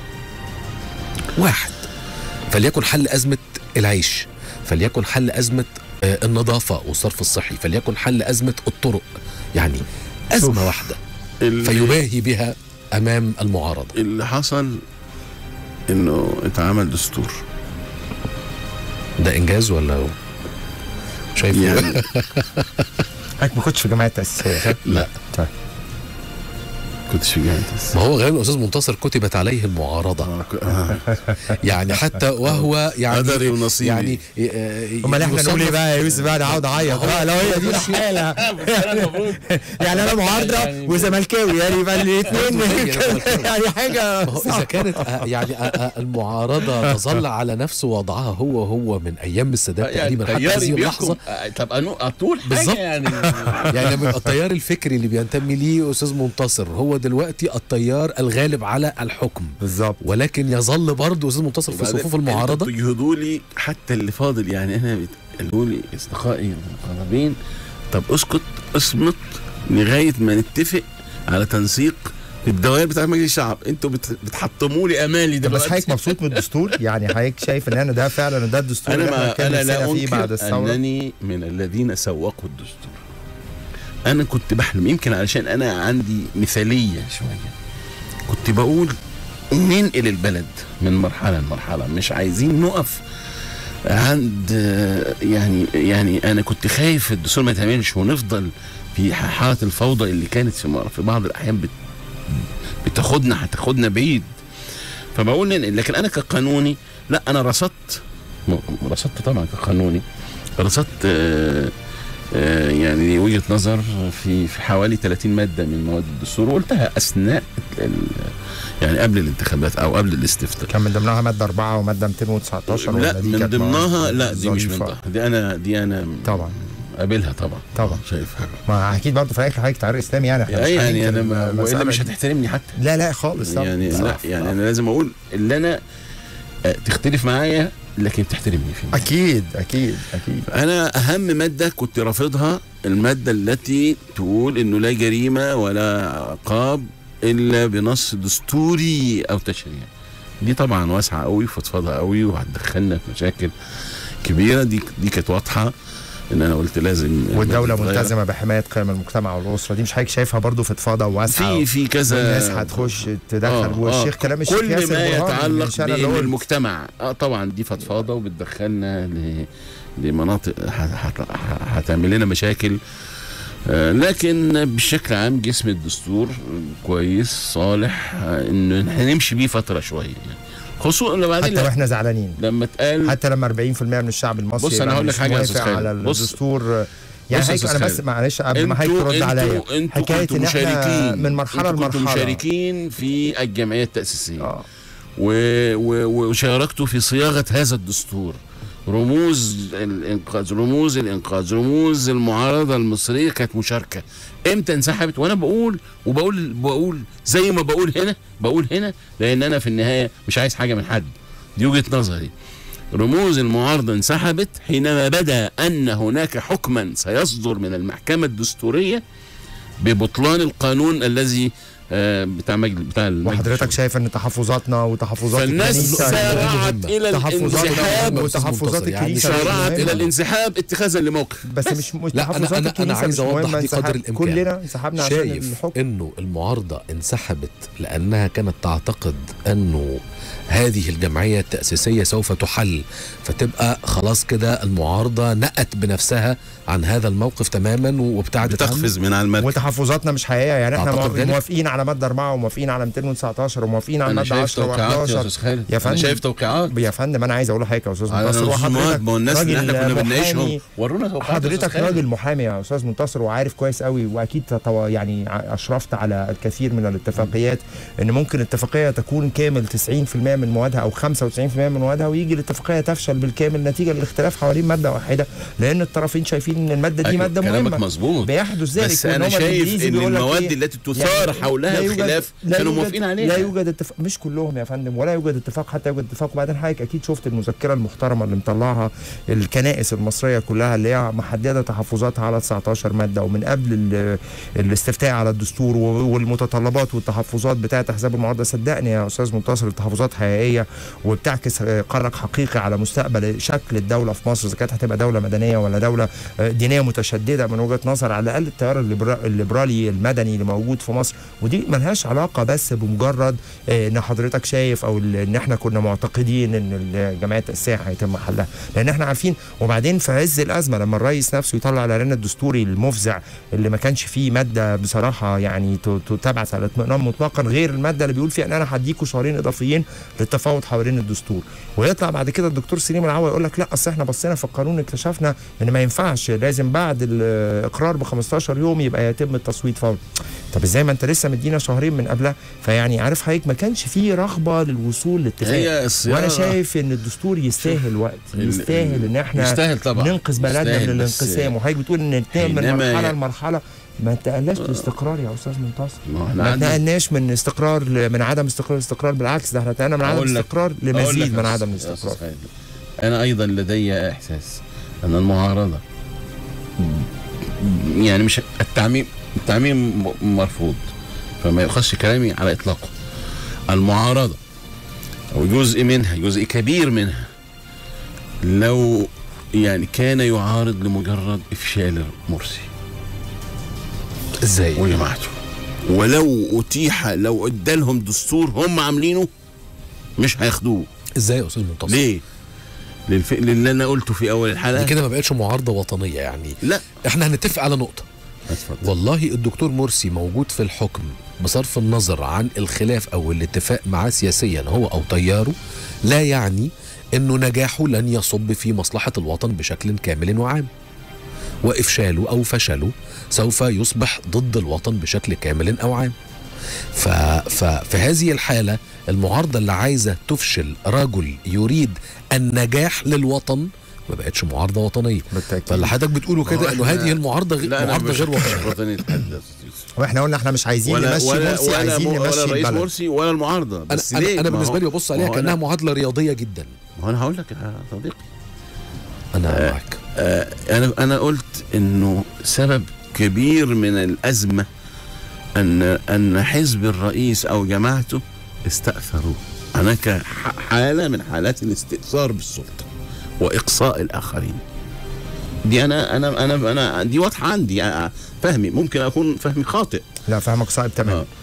Speaker 2: واحد فليكن حل ازمه العيش فليكن حل ازمه آه، النظافه والصرف الصحي فليكن حل ازمه الطرق يعني ازمه واحده
Speaker 3: اللي,
Speaker 2: فيباهي بها امام المعارضه
Speaker 3: اللي حصل انه اتعمل دستور
Speaker 2: ده انجاز ولا شايف
Speaker 3: يعني
Speaker 4: حضرتك ما كنتش في جماعه تاسيسيه صح؟
Speaker 2: لا
Speaker 4: طيب
Speaker 3: كنتش في جامعه
Speaker 2: ما هو غالبا استاذ منتصر كتبت عليه المعارضه
Speaker 3: آه، ك- آه.
Speaker 2: يعني حتى وهو يعني
Speaker 3: قدري ونصيبي.
Speaker 2: يعني آه،
Speaker 4: امال احنا نقول ايه
Speaker 2: يصنف-
Speaker 4: بقى يا يوسف بقى انا اقعد اعيط بقى لو هي دي الحاله يعني انا معارضه وزملكاوي يعني يبقى الاثنين يعني حاجه
Speaker 2: ما هو اذا
Speaker 4: صعبة.
Speaker 2: كانت آه، يعني آه، آه، المعارضه تظل على نفس وضعها هو هو من ايام السادات تقريبا حتى
Speaker 3: تياري
Speaker 2: هذه
Speaker 3: بيحكم.
Speaker 2: اللحظه
Speaker 3: آه، طب أنو- اطول حاجه
Speaker 2: بالظبط.
Speaker 3: يعني
Speaker 2: يعني لما يبقى التيار الفكري اللي بينتمي ليه استاذ منتصر هو دلوقتي التيار الغالب على الحكم
Speaker 4: بالظبط
Speaker 2: ولكن يظل برضه استاذ منتصر في
Speaker 3: وبعدين
Speaker 2: صفوف المعارضه
Speaker 3: انتوا تجهدوا لي حتى اللي فاضل يعني انا قالوا لي اصدقائي المقربين طب اسكت اصمت لغايه ما نتفق على تنسيق الدوائر بتاع مجلس الشعب انتوا بت- بتحطموا لي امالي
Speaker 4: طب بس
Speaker 3: دلوقتي
Speaker 4: حضرتك مبسوط من الدستور يعني حضرتك شايف ان انا ده فعلا ده الدستور
Speaker 3: انا
Speaker 4: اللي احنا
Speaker 3: ما
Speaker 4: كان
Speaker 3: انا لا
Speaker 4: نفسنا فيه بعد
Speaker 3: انكر
Speaker 4: الثوره
Speaker 3: انني من الذين سوقوا الدستور انا كنت بحلم يمكن علشان انا عندي مثاليه شويه كنت بقول ننقل البلد من مرحله لمرحله مش عايزين نقف عند يعني يعني انا كنت خايف الدستور ما يتعملش ونفضل في حاله الفوضى اللي كانت في مر- في بعض الاحيان بت بتاخدنا هتاخدنا بعيد فبقول ننقل لكن انا كقانوني لا انا رصدت م- رصدت طبعا كقانوني رصدت آه، آه، يعني وجهه نظر في في حوالي 30 ماده من مواد الدستور وقلتها اثناء ال- يعني قبل الانتخابات او قبل الاستفتاء
Speaker 4: كان من ضمنها ماده اربعه وماده 219
Speaker 3: لا
Speaker 4: ولا دي
Speaker 3: من
Speaker 4: كانت
Speaker 3: ضمنها لا دي مش من
Speaker 4: ظريفة؟
Speaker 3: ضمنها دي انا دي انا
Speaker 4: طبعا
Speaker 3: قابلها طبعا
Speaker 4: طبعا
Speaker 3: شايف حاجه
Speaker 4: ما اكيد برضه في الاخر حضرتك تعرير اسلامي يعني احنا مش
Speaker 3: يعني انا
Speaker 4: هننكر
Speaker 3: ما
Speaker 4: المسألة
Speaker 3: والا مش
Speaker 4: دي.
Speaker 3: هتحترمني حتى
Speaker 4: لا لا خالص طبعا.
Speaker 3: يعني لا
Speaker 4: صح.
Speaker 3: يعني انا لازم اقول اللي انا آه، تختلف معايا لكن تحترمني فيه
Speaker 4: اكيد اكيد اكيد
Speaker 3: انا اهم ماده كنت رافضها الماده التي تقول انه لا جريمه ولا عقاب الا بنص دستوري او تشريعي دي طبعا واسعه قوي وفضفاضه قوي وهتدخلنا في مشاكل كبيره دي دي كانت واضحه ان انا قلت لازم
Speaker 4: والدوله
Speaker 3: تتغير.
Speaker 4: ملتزمه بحمايه قيم المجتمع والاسره دي مش حضرتك شايفها برضه فضفاضه وواسعه
Speaker 3: في في كذا
Speaker 4: الناس هتخش تدخل
Speaker 3: آه،
Speaker 4: والشيخ
Speaker 3: آه.
Speaker 4: كلام الشيخ
Speaker 3: كل
Speaker 4: ياسر
Speaker 3: ما
Speaker 4: برهان
Speaker 3: يتعلق
Speaker 4: مش أنا اللي
Speaker 3: بان
Speaker 4: قلت.
Speaker 3: المجتمع اه طبعا دي فضفاضه وبتدخلنا ل... لمناطق ه- هت- ه- هتعمل لنا مشاكل آه، لكن بشكل عام جسم الدستور كويس صالح آه، انه هنمشي بيه فتره شويه يعني خصوصا لما بعدين
Speaker 4: حتى واحنا زعلانين
Speaker 3: لما اتقال
Speaker 4: حتى لما 40% من الشعب المصري
Speaker 3: بص أنا
Speaker 4: يبقى
Speaker 3: هقول لك
Speaker 4: مش
Speaker 3: حاجة يا
Speaker 4: موافق
Speaker 3: أستاذ خالد.
Speaker 4: على
Speaker 3: بص.
Speaker 4: الدستور يعني
Speaker 3: بص يا
Speaker 4: حضرتك
Speaker 3: أستاذ
Speaker 4: انا بس
Speaker 3: خالد.
Speaker 4: معلش قبل ما حضرتك
Speaker 3: انتوا
Speaker 4: ترد عليا
Speaker 3: انتوا انتوا
Speaker 4: حكايه
Speaker 3: كنتوا
Speaker 4: ان احنا
Speaker 3: مشاركين
Speaker 4: من مرحله
Speaker 3: انتوا كنتوا
Speaker 4: لمرحله
Speaker 3: مشاركين في الجمعيه التاسيسيه
Speaker 4: اه
Speaker 3: و... و... وشاركت في صياغه هذا الدستور رموز الانقاذ رموز الانقاذ رموز المعارضه المصريه كانت مشاركه امتى انسحبت وانا بقول وبقول بقول زي ما بقول هنا بقول هنا لان انا في النهايه مش عايز حاجه من حد دي وجهه نظري رموز المعارضه انسحبت حينما بدا ان هناك حكما سيصدر من المحكمه الدستوريه ببطلان القانون الذي آه، بتاع مجلس بتاع المجلس
Speaker 4: وحضرتك شايف ان تحفظاتنا وتحفظات
Speaker 3: فالناس
Speaker 4: الكنيسة
Speaker 3: سارعت الى
Speaker 4: تحفظات
Speaker 3: الانسحاب
Speaker 4: وتحفظات
Speaker 2: يعني
Speaker 4: الكنيسه
Speaker 3: سارعت
Speaker 4: مهمة.
Speaker 3: الى الانسحاب اتخاذا لموقف
Speaker 4: بس مش مش
Speaker 2: لا، أنا-
Speaker 4: تحفظات
Speaker 2: أنا- أنا
Speaker 4: الكنيسه
Speaker 2: عايز
Speaker 4: مش
Speaker 2: أوضح
Speaker 4: مهمة
Speaker 2: دي قدر
Speaker 4: انسحاب.
Speaker 2: الإمكان.
Speaker 4: كلنا انسحبنا عشان
Speaker 2: شايف
Speaker 4: الحكم
Speaker 2: انه المعارضه انسحبت لانها كانت تعتقد انه هذه الجمعيه التاسيسيه سوف تحل فتبقى خلاص كده المعارضه نأت بنفسها عن هذا الموقف تماما وابتعدت عنه
Speaker 3: بتقفز من على المركب
Speaker 4: وتحفظاتنا مش حقيقيه يعني احنا
Speaker 2: أعتقد ذلك.
Speaker 4: موافقين على ماده 4 وموافقين على 219 وموافقين على
Speaker 3: انا
Speaker 4: ماده
Speaker 3: شايف
Speaker 4: 10
Speaker 3: توقيعات يا
Speaker 4: و11
Speaker 3: استاذ خالد
Speaker 4: يا
Speaker 3: انا
Speaker 4: فندم.
Speaker 3: شايف توقيعات
Speaker 4: يا فندم انا عايز اقول لحضرتك يا استاذ
Speaker 3: على
Speaker 4: منتصر
Speaker 3: الرسومات ما هو الناس اللي احنا كنا
Speaker 4: راجل
Speaker 3: بنناقشهم
Speaker 4: محامي.
Speaker 3: ورونا توقيعات يا
Speaker 4: حضرتك
Speaker 3: أستاذ خالد.
Speaker 4: راجل محامي يا استاذ منتصر وعارف كويس قوي واكيد تطو... يعني ع- اشرفت على الكثير من الاتفاقيات ان ممكن اتفاقيه تكون كامل 90% من موادها او 95% من موادها ويجي الاتفاقيه تفشل بالكامل نتيجه للاختلاف حوالين ماده واحده لان الطرفين شايفين ان الماده دي
Speaker 3: أيوة،
Speaker 4: ماده
Speaker 3: كلامك
Speaker 4: مهمه
Speaker 3: مظبوط
Speaker 4: بيحدث ذلك
Speaker 3: بس
Speaker 4: وإن
Speaker 3: انا
Speaker 4: هما
Speaker 3: شايف
Speaker 4: الإنجليزي
Speaker 3: ان
Speaker 4: بيقول لك
Speaker 3: المواد
Speaker 4: إيه؟
Speaker 3: التي تثار
Speaker 4: يعني
Speaker 3: حولها
Speaker 4: لا يوجد-
Speaker 3: الخلاف
Speaker 4: لا
Speaker 3: كانوا
Speaker 4: يوجد-
Speaker 3: موافقين عليها
Speaker 4: لا يوجد اتفاق مش كلهم يا فندم ولا يوجد اتفاق حتى يوجد اتفاق وبعدين حضرتك اكيد شفت المذكره المحترمه اللي مطلعها الكنائس المصريه كلها اللي هي محدده تحفظاتها على 19 ماده ومن قبل ال- الاستفتاء على الدستور و- والمتطلبات والتحفظات بتاعه احزاب المعارضه صدقني يا استاذ منتصر التحفظات حقيقيه وبتعكس آه، قرق حقيقي على مستقبل شكل الدوله في مصر اذا كانت هتبقى دوله مدنيه ولا دوله آه، دينيه متشدده من وجهه نظر على الاقل التيار الليبرا- الليبرالي المدني اللي موجود في مصر ودي ودي ملهاش علاقه بس بمجرد آه، ان حضرتك شايف او ال- ان احنا كنا معتقدين ان الجمعيه التاسيسيه هيتم حلها لان احنا عارفين وبعدين في عز الازمه لما الرئيس نفسه يطلع الاعلان الدستوري المفزع اللي ما كانش فيه ماده بصراحه يعني ت- ت- تبعث على اطمئنان مطلقا غير الماده اللي بيقول فيها ان انا هديكوا شهرين اضافيين للتفاوض حوالين الدستور ويطلع بعد كده الدكتور سليم العوا يقول لك لا اصل احنا بصينا في القانون اكتشفنا ان ما ينفعش لازم بعد الاقرار ب 15 يوم يبقى يتم التصويت فورا طب ازاي ما انت لسه مدينا شهرين من قبلها فيعني عارف حضرتك ما كانش فيه رغبه للوصول لاتفاق
Speaker 3: هي الصياغه
Speaker 4: وانا شايف ان الدستور يستاهل وقت
Speaker 3: ال-
Speaker 4: يستاهل ان احنا
Speaker 3: يستاهل طبعا
Speaker 4: ننقذ بلدنا
Speaker 3: يستاهل،
Speaker 4: من
Speaker 3: بس
Speaker 4: الانقسام وحضرتك بتقول ان نتنقل من
Speaker 3: حينما
Speaker 4: مرحله
Speaker 3: ي-
Speaker 4: لمرحله ما انتقلناش لاستقرار يا استاذ منتصر
Speaker 3: ما احنا
Speaker 4: ما
Speaker 3: عندنا-
Speaker 4: اتنقلناش من استقرار ل- من عدم استقرار لاستقرار بالعكس ده احنا اتنقلنا من عدم
Speaker 3: أقول لك-
Speaker 4: استقرار
Speaker 3: أقول لك
Speaker 4: لمزيد
Speaker 3: يا
Speaker 4: من
Speaker 3: أستاذ-
Speaker 4: عدم
Speaker 3: يا أستاذ
Speaker 4: الاستقرار
Speaker 3: خالد، أنا أيضا لدي إحساس أن المعارضة يعني مش التعميم التعميم م- مرفوض فما يؤخذش كلامي على إطلاقه المعارضة أو جزء منها جزء كبير منها لو يعني كان يعارض لمجرد إفشال مرسي
Speaker 2: ازاي
Speaker 3: وجماعته ولو أتيح لو ادالهم دستور هم عاملينه مش هياخدوه
Speaker 2: ازاي يا استاذ منتصر
Speaker 3: ليه؟ للف... للي انا قلته في اول
Speaker 2: دي
Speaker 3: الحلقه
Speaker 2: كده ما بقتش معارضه وطنيه يعني
Speaker 3: لا
Speaker 2: احنا هنتفق على نقطه
Speaker 3: اتفضل
Speaker 2: والله الدكتور مرسي موجود في الحكم بصرف النظر عن الخلاف او الاتفاق معاه سياسيا هو او تياره لا يعني انه نجاحه لن يصب في مصلحه الوطن بشكل كامل وعام وافشاله او فشله سوف يصبح ضد الوطن بشكل كامل او عام ف... ففي هذه الحاله المعارضه اللي عايزه تفشل رجل يريد النجاح للوطن ما بقتش معارضه وطنيه
Speaker 4: بالتاكيد
Speaker 2: فاللي حضرتك بتقوله كده
Speaker 3: هو
Speaker 2: انه
Speaker 3: إحنا-
Speaker 2: هذه المعارضه غير
Speaker 3: لا انا
Speaker 2: معارضه
Speaker 3: مش
Speaker 2: غير وطنيه
Speaker 3: وطنيه حد
Speaker 4: واحنا قلنا احنا مش عايزين
Speaker 3: ولا
Speaker 4: نمشي
Speaker 3: ولا
Speaker 4: مرسي
Speaker 3: ولا,
Speaker 4: عايزين
Speaker 3: ولا
Speaker 4: نمشي
Speaker 3: رئيس
Speaker 4: البلد
Speaker 3: مرسي ولا المعارضه
Speaker 2: انا
Speaker 3: بس
Speaker 2: انا,
Speaker 3: ليه؟
Speaker 2: أنا
Speaker 3: ما
Speaker 2: بالنسبه
Speaker 3: هو-
Speaker 2: لي ببص
Speaker 3: ما
Speaker 2: عليها
Speaker 3: هو
Speaker 2: كانها
Speaker 3: أنا-
Speaker 2: معادله رياضيه جدا
Speaker 3: ما هو انا هقول لك يا صديقي
Speaker 2: انا معاك
Speaker 3: آه انا انا قلت انه سبب كبير من الازمه ان ان حزب الرئيس او جماعته استاثروا هناك ح- حاله من حالات الاستئثار بالسلطه واقصاء الاخرين دي انا انا انا انا دي واضحه عندي آه، فهمي ممكن اكون فهمي خاطئ
Speaker 4: لا فاهمك صعب تمام
Speaker 3: آه.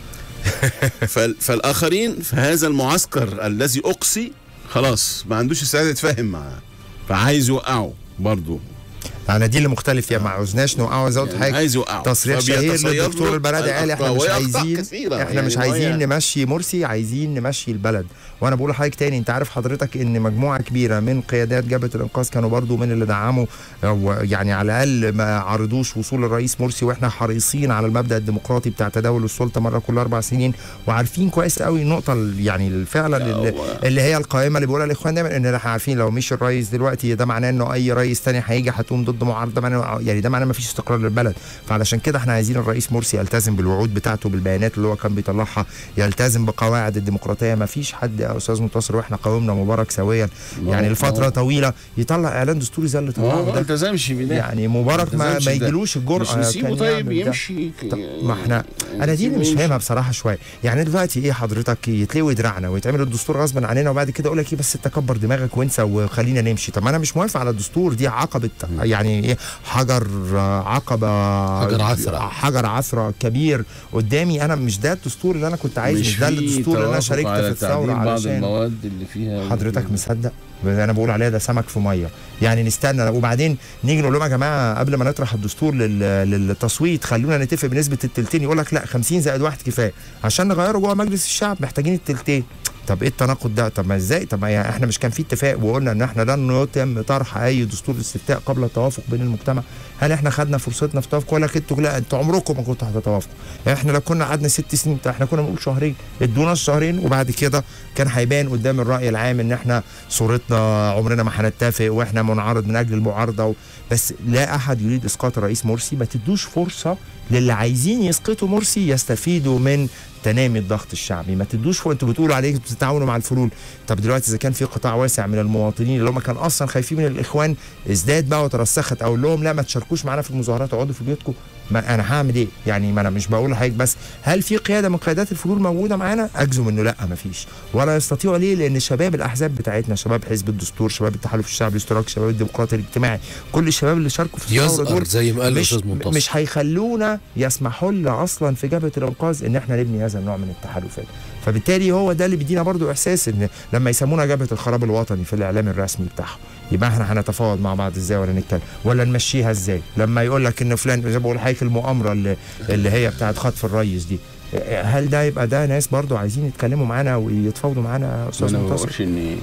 Speaker 3: فال- فالاخرين في هذا المعسكر الذي اقصي خلاص ما عندوش استعداد يتفاهم معاه فعايز يوقعه برضه
Speaker 4: انا دي اللي مختلف فيها ما عاوزناش نوقعه زي ما قلت
Speaker 3: يعني
Speaker 4: حاجه
Speaker 3: عايز يوقعه
Speaker 4: تصريح شهير
Speaker 3: فبيتصير
Speaker 4: للدكتور
Speaker 3: له
Speaker 4: البلدي قال احنا
Speaker 3: الأخطاء،
Speaker 4: مش
Speaker 3: وهي أخطاء
Speaker 4: عايزين
Speaker 3: كثيرة
Speaker 4: احنا
Speaker 3: يعني
Speaker 4: مش
Speaker 3: وهي-
Speaker 4: عايزين نمشي مرسي عايزين نمشي البلد وانا بقول لحضرتك تاني انت عارف حضرتك ان مجموعه كبيره من قيادات جبهه الانقاذ كانوا برضو من اللي دعموا او يعني على الاقل ما عرضوش وصول الرئيس مرسي واحنا حريصين على المبدا الديمقراطي بتاع تداول السلطه مره كل اربع سنين وعارفين كويس قوي النقطه ال- يعني فعلا اللي,
Speaker 3: هو-
Speaker 4: اللي هي القائمه اللي بيقولها الاخوان دايما ان احنا عارفين لو مش الرئيس دلوقتي ده معناه انه اي رئيس تاني هيجي هتقوم ضد معارضه معناه- يعني ده معناه ما فيش استقرار للبلد فعلشان كده احنا عايزين الرئيس مرسي يلتزم بالوعود بتاعته بالبيانات اللي هو كان بيطلعها يلتزم بقواعد الديمقراطيه ما فيش حد يا استاذ منتصر واحنا قاومنا مبارك سويا يعني
Speaker 3: هو-
Speaker 4: لفتره طويله يطلع اعلان دستوري زي اللي
Speaker 3: ما هو
Speaker 4: طلعه
Speaker 3: ما
Speaker 4: ده
Speaker 3: التزمش بده
Speaker 4: يعني مبارك ما,
Speaker 3: التزمش
Speaker 4: ما
Speaker 3: ده.
Speaker 4: يجيلوش
Speaker 3: مش
Speaker 4: الجرأه
Speaker 3: نسيبه
Speaker 4: كان
Speaker 3: طيب
Speaker 4: يعمل ده.
Speaker 3: يمشي
Speaker 4: طب ما احنا انا دي اللي مش فاهمها بصراحه شويه يعني دلوقتي ايه حضرتك يتلوي دراعنا ويتعمل الدستور غصبا عننا وبعد كده اقول لك ايه بس تكبر دماغك وانسى وخلينا نمشي طب ما انا مش موافق على الدستور دي عقبه يعني ايه حجر آه، عقبه
Speaker 2: حجر عثرة.
Speaker 4: حجر عثره كبير قدامي انا مش ده الدستور اللي انا كنت عايزه مش, ده
Speaker 3: في
Speaker 4: الدستور اللي انا
Speaker 3: توافق
Speaker 4: شاركت
Speaker 3: على
Speaker 4: في الثوره
Speaker 3: تعديل بعض
Speaker 4: علشان
Speaker 3: المواد اللي فيها
Speaker 4: حضرتك مصدق انا بقول عليها ده سمك في ميه يعني نستنى وبعدين نيجي نقول لهم يا جماعه قبل ما نطرح الدستور لل- للتصويت خلونا نتفق بنسبه التلتين يقول لك لا 50 زائد واحد كفايه عشان نغيره جوه مجلس الشعب محتاجين التلتين طب ايه التناقض ده طب ما ازاي طب ما يعني احنا مش كان في اتفاق وقلنا ان احنا لن يتم طرح اي دستور استفتاء قبل التوافق بين المجتمع هل احنا خدنا فرصتنا في التوافق ولا كنتوا لا انتوا عمركم ما كنتوا هتتوافقوا احنا لو كنا قعدنا ست سنين طب احنا كنا بنقول شهرين ادونا الشهرين وبعد كده كان هيبان قدام الراي العام ان احنا صورتنا عمرنا ما هنتفق واحنا منعرض من اجل المعارضه و... بس لا احد يريد اسقاط الرئيس مرسي ما تدوش فرصه للي عايزين يسقطوا مرسي يستفيدوا من تنامي الضغط الشعبي ما تدوش فوق انتوا بتقولوا عليه بتتعاونوا مع الفلول طب دلوقتي اذا كان في قطاع واسع من المواطنين اللي هم كان اصلا خايفين من الاخوان ازداد بقى وترسخت اقول لهم لا ما تشاركوش معانا في المظاهرات اقعدوا في بيوتكم ما انا هعمل ايه يعني ما انا مش بقول لحضرتك بس هل في قياده من قيادات الفضول موجوده معانا اجزم انه لا ما فيش ولا يستطيعوا ليه لان شباب الاحزاب بتاعتنا شباب حزب الدستور شباب التحالف الشعبي الاشتراكي شباب الديمقراطي الاجتماعي كل الشباب اللي شاركوا في الثوره
Speaker 2: يزقر
Speaker 4: دول
Speaker 2: زي ما قال
Speaker 4: مش
Speaker 2: الاستاذ منتصر
Speaker 4: مش هيخلونا يسمحوا لنا اصلا في جبهه الانقاذ ان احنا نبني هذا النوع من التحالفات فبالتالي هو ده اللي بيدينا برضو احساس ان لما يسمونا جبهه الخراب الوطني في الاعلام الرسمي بتاعهم يبقى احنا هنتفاوض مع بعض ازاي ولا نتكلم ولا نمشيها ازاي لما يقول لك ان فلان زي ما بقول حضرتك المؤامره اللي, اللي هي بتاعت خطف الريس دي هل ده يبقى ده ناس برضو عايزين يتكلموا معانا ويتفاوضوا معانا يا
Speaker 3: ما
Speaker 4: استاذ
Speaker 3: انا ما
Speaker 4: منتصر
Speaker 3: بقولش ان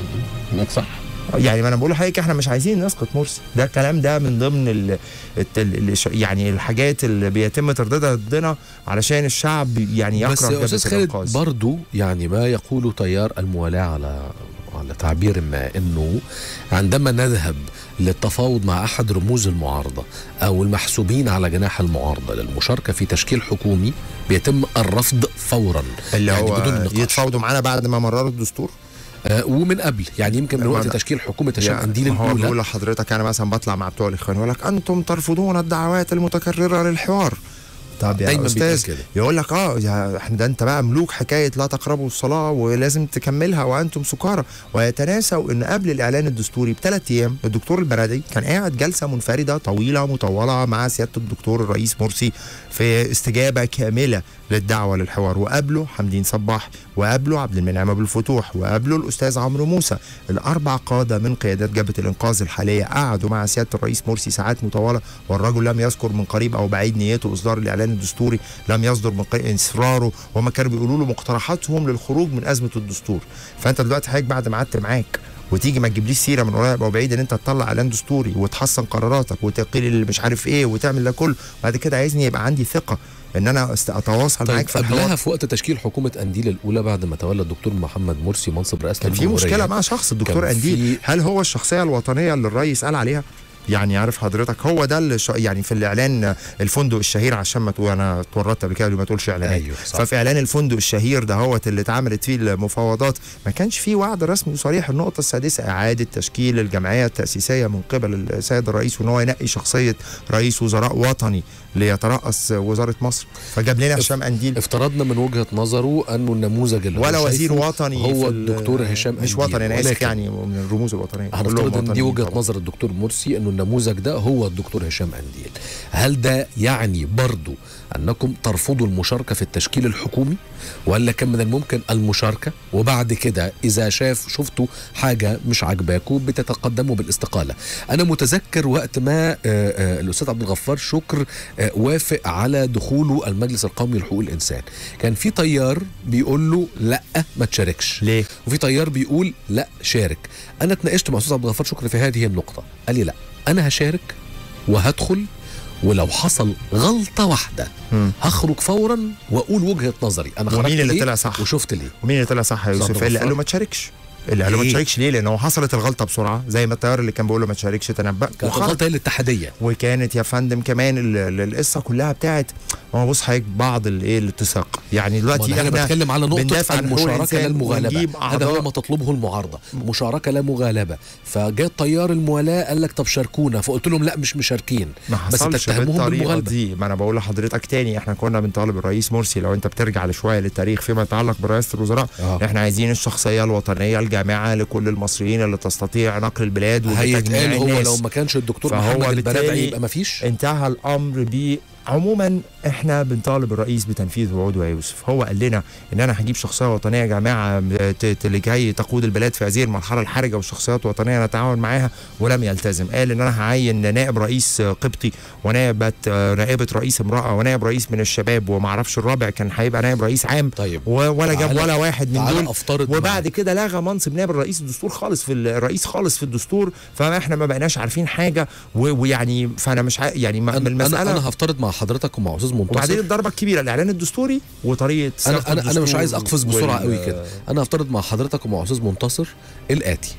Speaker 3: انك صح
Speaker 4: يعني ما انا بقول لحضرتك احنا مش عايزين نسقط مرسي ده الكلام ده من ضمن ال ال ال يعني الحاجات اللي بيتم ترديدها ضدنا علشان الشعب يعني يكره
Speaker 2: بس يا استاذ
Speaker 4: جبهة
Speaker 2: خالد
Speaker 4: الإنقاذ.
Speaker 2: برضو يعني ما يقول تيار الموالاه على على تعبير ما انه عندما نذهب للتفاوض مع احد رموز المعارضه او المحسوبين على جناح المعارضه للمشاركه في تشكيل حكومي بيتم الرفض فورا
Speaker 4: اللي
Speaker 2: يعني
Speaker 4: هو
Speaker 2: بدون نقاش.
Speaker 4: يتفاوضوا معانا بعد ما مرروا الدستور
Speaker 2: آه ومن قبل يعني يمكن من
Speaker 4: ما
Speaker 2: وقت
Speaker 4: أنا-
Speaker 2: تشكيل حكومه هشام
Speaker 4: يعني
Speaker 2: قنديل
Speaker 4: ما هو بيقول
Speaker 2: الاولى
Speaker 4: لحضرتك انا مثلا بطلع مع بتوع الاخوان يقول لك انتم ترفضون الدعوات المتكرره للحوار طب يا
Speaker 2: دايما بيتقال
Speaker 4: استاذ
Speaker 2: كده
Speaker 4: يقول لك اه يا احنا ده انت بقى ملوك حكايه لا تقربوا الصلاه ولازم تكملها وانتم سكارى ويتناسوا ان قبل الاعلان الدستوري بثلاث ايام الدكتور البرادي كان قاعد جلسه منفرده طويله مطوله مع سياده الدكتور الرئيس مرسي في استجابه كامله للدعوه للحوار وقابله حمدين صباح وقابله عبد المنعم ابو الفتوح وقابله الاستاذ عمرو موسى الاربع قاده من قيادات جبهه الانقاذ الحاليه قعدوا مع سياده الرئيس مرسي ساعات مطوله والرجل لم يذكر من قريب او بعيد نيته اصدار الاعلان الدستوري لم يصدر من قي- اصراره وهم كانوا بيقولوا له مقترحاتهم للخروج من ازمه الدستور فانت دلوقتي حضرتك بعد ما قعدت معاك وتيجي ما تجيبليش سيره من قريب او بعيد ان انت تطلع اعلان دستوري وتحسن قراراتك وتقيل اللي مش عارف ايه وتعمل ده كله بعد كده عايزني يبقى عندي ثقه ان انا است- اتواصل
Speaker 2: طيب
Speaker 4: معاك في الحوار
Speaker 2: قبلها في وقت تشكيل حكومه قنديل الاولى بعد ما تولى الدكتور محمد مرسي منصب رئاسه
Speaker 4: كان في
Speaker 2: الجمهورية
Speaker 4: مشكله مع شخص الدكتور
Speaker 2: كان
Speaker 4: انديل
Speaker 2: في-
Speaker 4: هل هو الشخصيه الوطنيه اللي الرئيس قال عليها يعني عارف حضرتك هو ده اللي ش... يعني في الاعلان الفندق الشهير عشان ما تقول انا اتورطت قبل كده ما تقولش اعلانات
Speaker 2: ايوه صح
Speaker 4: ففي اعلان الفندق الشهير ده هو اللي اتعملت فيه المفاوضات ما كانش فيه وعد رسمي وصريح النقطه السادسه اعاده تشكيل الجمعيه التاسيسيه من قبل السيد الرئيس وان هو ينقي شخصيه رئيس وزراء وطني ليترأس وزاره مصر فجاب لنا هشام انديل
Speaker 2: افترضنا من وجهه نظره انه النموذج اللي هو
Speaker 4: ولا وزير
Speaker 2: شايفه
Speaker 4: وطني
Speaker 2: هو
Speaker 4: في ال-
Speaker 2: الدكتور هشام
Speaker 4: مش
Speaker 2: أنديل.
Speaker 4: وطني انا اسف
Speaker 2: ولكن
Speaker 4: يعني من الرموز الوطنيه
Speaker 2: هنفترض
Speaker 4: كلهم
Speaker 2: ان دي
Speaker 4: وطنيين
Speaker 2: وجهه
Speaker 4: طبعاً.
Speaker 2: نظر الدكتور مرسي انه النموذج ده هو الدكتور هشام انديل هل ده يعني برضو انكم ترفضوا المشاركه في التشكيل الحكومي ولا كان من الممكن المشاركه وبعد كده اذا شاف شفتوا حاجه مش عاجباكم بتتقدموا بالاستقاله انا متذكر وقت ما آه، آه، الاستاذ عبد الغفار شكر آه، وافق على دخوله المجلس القومي لحقوق الانسان كان في تيار بيقول له لا ما تشاركش
Speaker 4: ليه؟
Speaker 2: وفي تيار بيقول لا شارك انا اتناقشت مع استاذ عبد الغفار شكري في هذه النقطه قال لي لا انا هشارك وهدخل ولو حصل غلطه واحده
Speaker 4: مم.
Speaker 2: هخرج فورا واقول وجهه نظري انا خرجت
Speaker 4: ومين اللي
Speaker 2: ليه
Speaker 4: طلع صح؟
Speaker 2: وشفت ليه
Speaker 4: ومين اللي طلع صح يا
Speaker 2: صدق
Speaker 4: يوسف؟ اللي قال له
Speaker 2: غفار.
Speaker 4: ما تشاركش اللي قال له ما
Speaker 2: ليه؟
Speaker 4: تشاركش ليه؟ لان هو حصلت الغلطه بسرعه زي ما التيار اللي كان بيقول له ما تشاركش تنبأ
Speaker 2: كانت
Speaker 4: وخرج.
Speaker 2: الغلطه هي الاتحاديه
Speaker 4: وكانت يا فندم كمان ال- ال- القصه كلها بتاعت ما هو بص حضرتك بعض الايه الاتساق يعني
Speaker 2: ما
Speaker 4: دلوقتي
Speaker 2: انا
Speaker 4: احنا
Speaker 2: بتكلم على نقطه
Speaker 4: بندافع عن حقوق
Speaker 2: المشاركه لا
Speaker 4: الإنسان
Speaker 2: المغالبه
Speaker 4: ونجيب
Speaker 2: هذا هو
Speaker 4: أعضاء.
Speaker 2: ما تطلبه المعارضه مشاركه لا مغالبه فجاء تيار الموالاه قال لك طب شاركونا فقلت لهم لا مش مشاركين
Speaker 4: ما
Speaker 2: بس
Speaker 4: حصلش
Speaker 2: تتهمهم
Speaker 4: بالطريقه
Speaker 2: بالمغالبه
Speaker 4: دي ما انا بقول لحضرتك تاني احنا كنا بنطالب الرئيس مرسي لو انت بترجع لشويه للتاريخ فيما يتعلق برئاسه الوزراء
Speaker 2: آه.
Speaker 4: احنا عايزين الشخصيه الوطنيه الجامعه لكل المصريين اللي تستطيع نقل البلاد وتجميع
Speaker 2: هيتقال هو
Speaker 4: الناس.
Speaker 2: لو ما كانش الدكتور
Speaker 4: فهو
Speaker 2: محمد البرابعي
Speaker 4: بالتالي
Speaker 2: يبقى ما فيش
Speaker 4: انتهى الامر ب عموما احنا بنطالب الرئيس بتنفيذ وعوده يا يوسف هو قال لنا ان انا هجيب شخصيه وطنيه يا جماعه ت- ت- اللي جاي تقود البلاد في هذه المرحله الحرجه وشخصيات وطنيه نتعاون معاها ولم يلتزم قال ان انا هعين نائب رئيس قبطي ونائبه نائبه رئيس امراه ونائب رئيس من الشباب وما اعرفش الرابع كان هيبقى نائب رئيس عام
Speaker 2: طيب
Speaker 4: و- ولا جاب
Speaker 2: تعالى-
Speaker 4: ولا واحد من
Speaker 2: تعالى
Speaker 4: دول
Speaker 2: افترض
Speaker 4: وبعد كده لغى منصب نائب الرئيس الدستور خالص في الرئيس خالص في الدستور فاحنا ما بقناش عارفين حاجه و- ويعني فانا مش ع... يعني ما-
Speaker 2: أنا,
Speaker 4: المساله
Speaker 2: أنا, انا هفترض مع حضرتك ومع استاذ منتصر
Speaker 4: وبعدين الضربه الكبيره الاعلان الدستوري وطريقه
Speaker 2: انا
Speaker 4: صياغة
Speaker 2: انا انا مش
Speaker 4: الدستور
Speaker 2: عايز اقفز بسرعه
Speaker 4: وال-
Speaker 2: قوي كده انا هفترض مع حضرتك ومع استاذ منتصر الاتي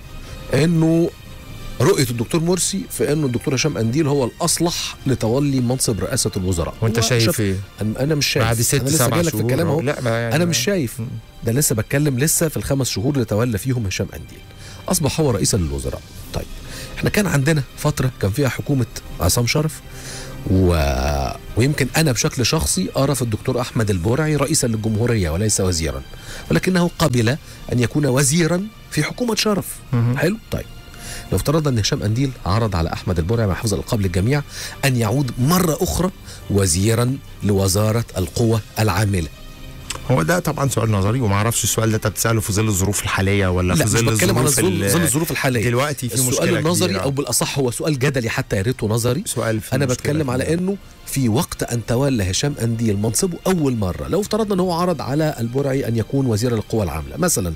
Speaker 2: انه رؤيه الدكتور مرسي في انه الدكتور هشام قنديل هو الاصلح لتولي منصب رئاسه الوزراء
Speaker 4: وانت
Speaker 2: هو
Speaker 4: شايف
Speaker 2: شاف-
Speaker 4: ايه؟
Speaker 2: انا أنا مش شايف
Speaker 4: بعد ست
Speaker 2: انا لسه
Speaker 4: سبع
Speaker 2: جايلك في
Speaker 4: شهور
Speaker 2: الكلام اهو
Speaker 4: لا ما يعني
Speaker 2: انا
Speaker 4: ما-
Speaker 2: مش شايف
Speaker 4: م.
Speaker 2: ده لسه بتكلم لسه في الخمس شهور اللي تولى فيهم هشام قنديل اصبح هو رئيسا للوزراء طيب احنا كان عندنا فتره كان فيها حكومه عصام شرف و... ويمكن انا بشكل شخصي ارى في الدكتور احمد البرعي رئيسا للجمهوريه وليس وزيرا ولكنه قبل ان يكون وزيرا في حكومه شرف
Speaker 4: مهم.
Speaker 2: حلو طيب لو افترضنا ان هشام انديل عرض على احمد البرعي مع حفظ الالقاب للجميع ان يعود مره اخرى وزيرا لوزاره القوى العامله
Speaker 4: هو ده طبعا سؤال نظري وما اعرفش السؤال ده انت بتساله في ظل الظروف الحاليه ولا
Speaker 2: لا
Speaker 4: في
Speaker 2: مش
Speaker 4: ظل
Speaker 2: بتكلم على
Speaker 4: الظروف
Speaker 2: ظل
Speaker 4: ال-
Speaker 2: ظل الظروف الحاليه
Speaker 4: دلوقتي في
Speaker 2: السؤال
Speaker 4: مشكله
Speaker 2: النظري
Speaker 4: كبيرة.
Speaker 2: او بالاصح هو سؤال جدلي حتى يا ريته نظري
Speaker 4: سؤال فيه
Speaker 2: انا
Speaker 4: مشكلة
Speaker 2: بتكلم على
Speaker 4: كبيرة.
Speaker 2: انه في وقت ان تولى هشام انديل منصبه اول مره لو افترضنا ان هو عرض على البرعي ان يكون وزير القوى العامله مثلا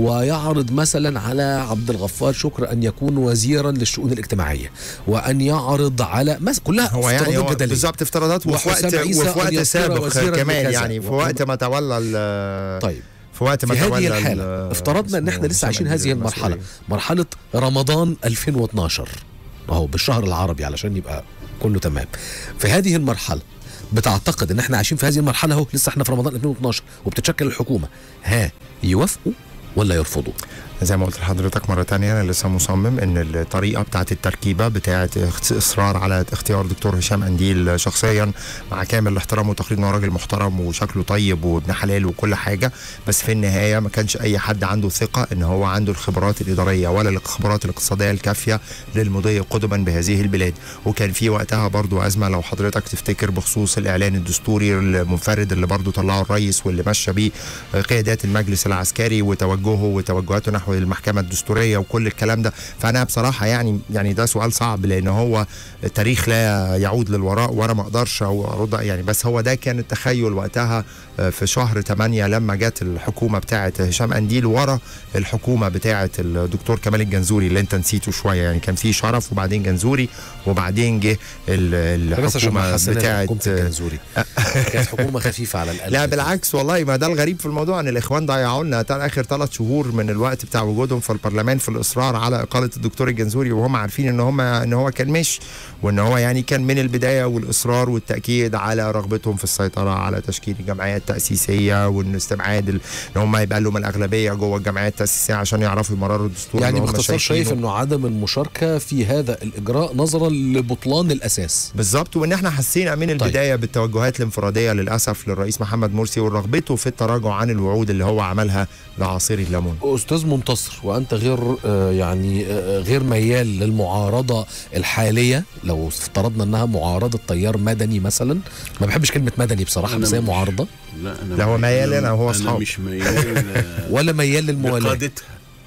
Speaker 2: ويعرض مثلا على عبد الغفار شكر ان يكون وزيرا للشؤون الاجتماعيه وان يعرض على مس... كلها
Speaker 4: هو يعني
Speaker 2: افتراضات
Speaker 4: هو
Speaker 2: جدليه
Speaker 4: بالظبط افتراضات وفي
Speaker 2: وحسام
Speaker 4: وقت
Speaker 2: عيسى
Speaker 4: وفي
Speaker 2: أن
Speaker 4: وقت
Speaker 2: يصير
Speaker 4: سابق
Speaker 2: وزيراً
Speaker 4: كمان
Speaker 2: لكذا.
Speaker 4: يعني في
Speaker 2: وكما-
Speaker 4: وقت ما تولى ال-
Speaker 2: طيب
Speaker 4: في وقت ما
Speaker 2: في
Speaker 4: تولى
Speaker 2: هذه
Speaker 4: ال-
Speaker 2: الحالة افترضنا ان احنا
Speaker 4: اسمه
Speaker 2: لسه عايشين
Speaker 4: هشام
Speaker 2: هذه
Speaker 4: أنديل
Speaker 2: المرحلة
Speaker 4: المسؤولية.
Speaker 2: مرحلة رمضان 2012 اهو بالشهر العربي علشان يبقى كله تمام في هذه المرحلة بتعتقد ان احنا عايشين في هذه المرحلة اهو لسه احنا في رمضان 2012 وبتتشكل الحكومة ها يوافقوا ولا يرفضوا
Speaker 4: زي ما قلت لحضرتك مرة تانية أنا لسه مصمم إن الطريقة بتاعت التركيبة بتاعت اخت- إصرار على اختيار دكتور هشام أنديل شخصيا مع كامل الاحترام والتقدير إن هو راجل محترم وشكله طيب وابن حلال وكل حاجة بس في النهاية ما كانش أي حد عنده ثقة إن هو عنده الخبرات الإدارية ولا الخبرات الاقتصادية الكافية للمضي قدما بهذه البلاد وكان في وقتها برضو أزمة لو حضرتك تفتكر بخصوص الإعلان الدستوري المنفرد اللي برضو طلعه الرئيس واللي مشى بيه قيادات المجلس العسكري وتوجهه وتوجهاته نحو المحكمة الدستورية وكل الكلام ده فأنا بصراحة يعني يعني ده سؤال صعب لأن هو التاريخ لا يعود للوراء وأنا ما أقدرش أو أرد يعني بس هو ده كان التخيل وقتها آه، في شهر 8 لما جت الحكومة بتاعة هشام أنديل ورا الحكومة بتاعة الدكتور كمال الجنزوري اللي أنت نسيته شوية يعني كان في شرف وبعدين جنزوري وبعدين جه ال-
Speaker 2: بس عشان ما
Speaker 4: الحكومة
Speaker 2: حسينا
Speaker 4: بتاعة
Speaker 2: حكومة الجنزوري كانت حكومة خفيفة على القلب
Speaker 4: لا بالعكس والله ما ده الغريب في الموضوع ان الاخوان ضيعوا لنا تا- اخر ثلاث شهور من الوقت بتاع وجودهم في البرلمان في الاصرار على اقاله الدكتور الجنزوري وهم عارفين ان هم ان هو كان مش وان هو يعني كان من البدايه والاصرار والتاكيد على رغبتهم في السيطره على تشكيل الجمعيات التاسيسيه وان استبعاد ال- ان هم يبقى لهم الاغلبيه جوه الجمعيات التاسيسيه عشان يعرفوا يمرروا الدستور
Speaker 2: يعني
Speaker 4: اللي هم
Speaker 2: باختصار شايف
Speaker 4: شايفينه.
Speaker 2: انه عدم المشاركة في هذا الاجراء نظرا لبطلان الاساس
Speaker 4: بالظبط وان احنا حسينا من البدايه بالتوجهات الانفراديه للاسف للرئيس محمد مرسي ورغبته في التراجع عن الوعود اللي هو عملها لعصير الليمون
Speaker 2: استاذ منتصر وانت غير آه، يعني آه، غير ميال للمعارضه الحاليه لو افترضنا انها معارضه تيار مدني مثلا ما بحبش كلمه مدني بصراحه
Speaker 3: أنا
Speaker 2: بس هي
Speaker 3: مش-
Speaker 2: معارضه
Speaker 3: لا انا
Speaker 4: لا، هو ميال أنا وهو
Speaker 3: انا
Speaker 4: أصحاب.
Speaker 3: مش ميال
Speaker 2: ولا ميال للموالاه
Speaker 3: لقادتها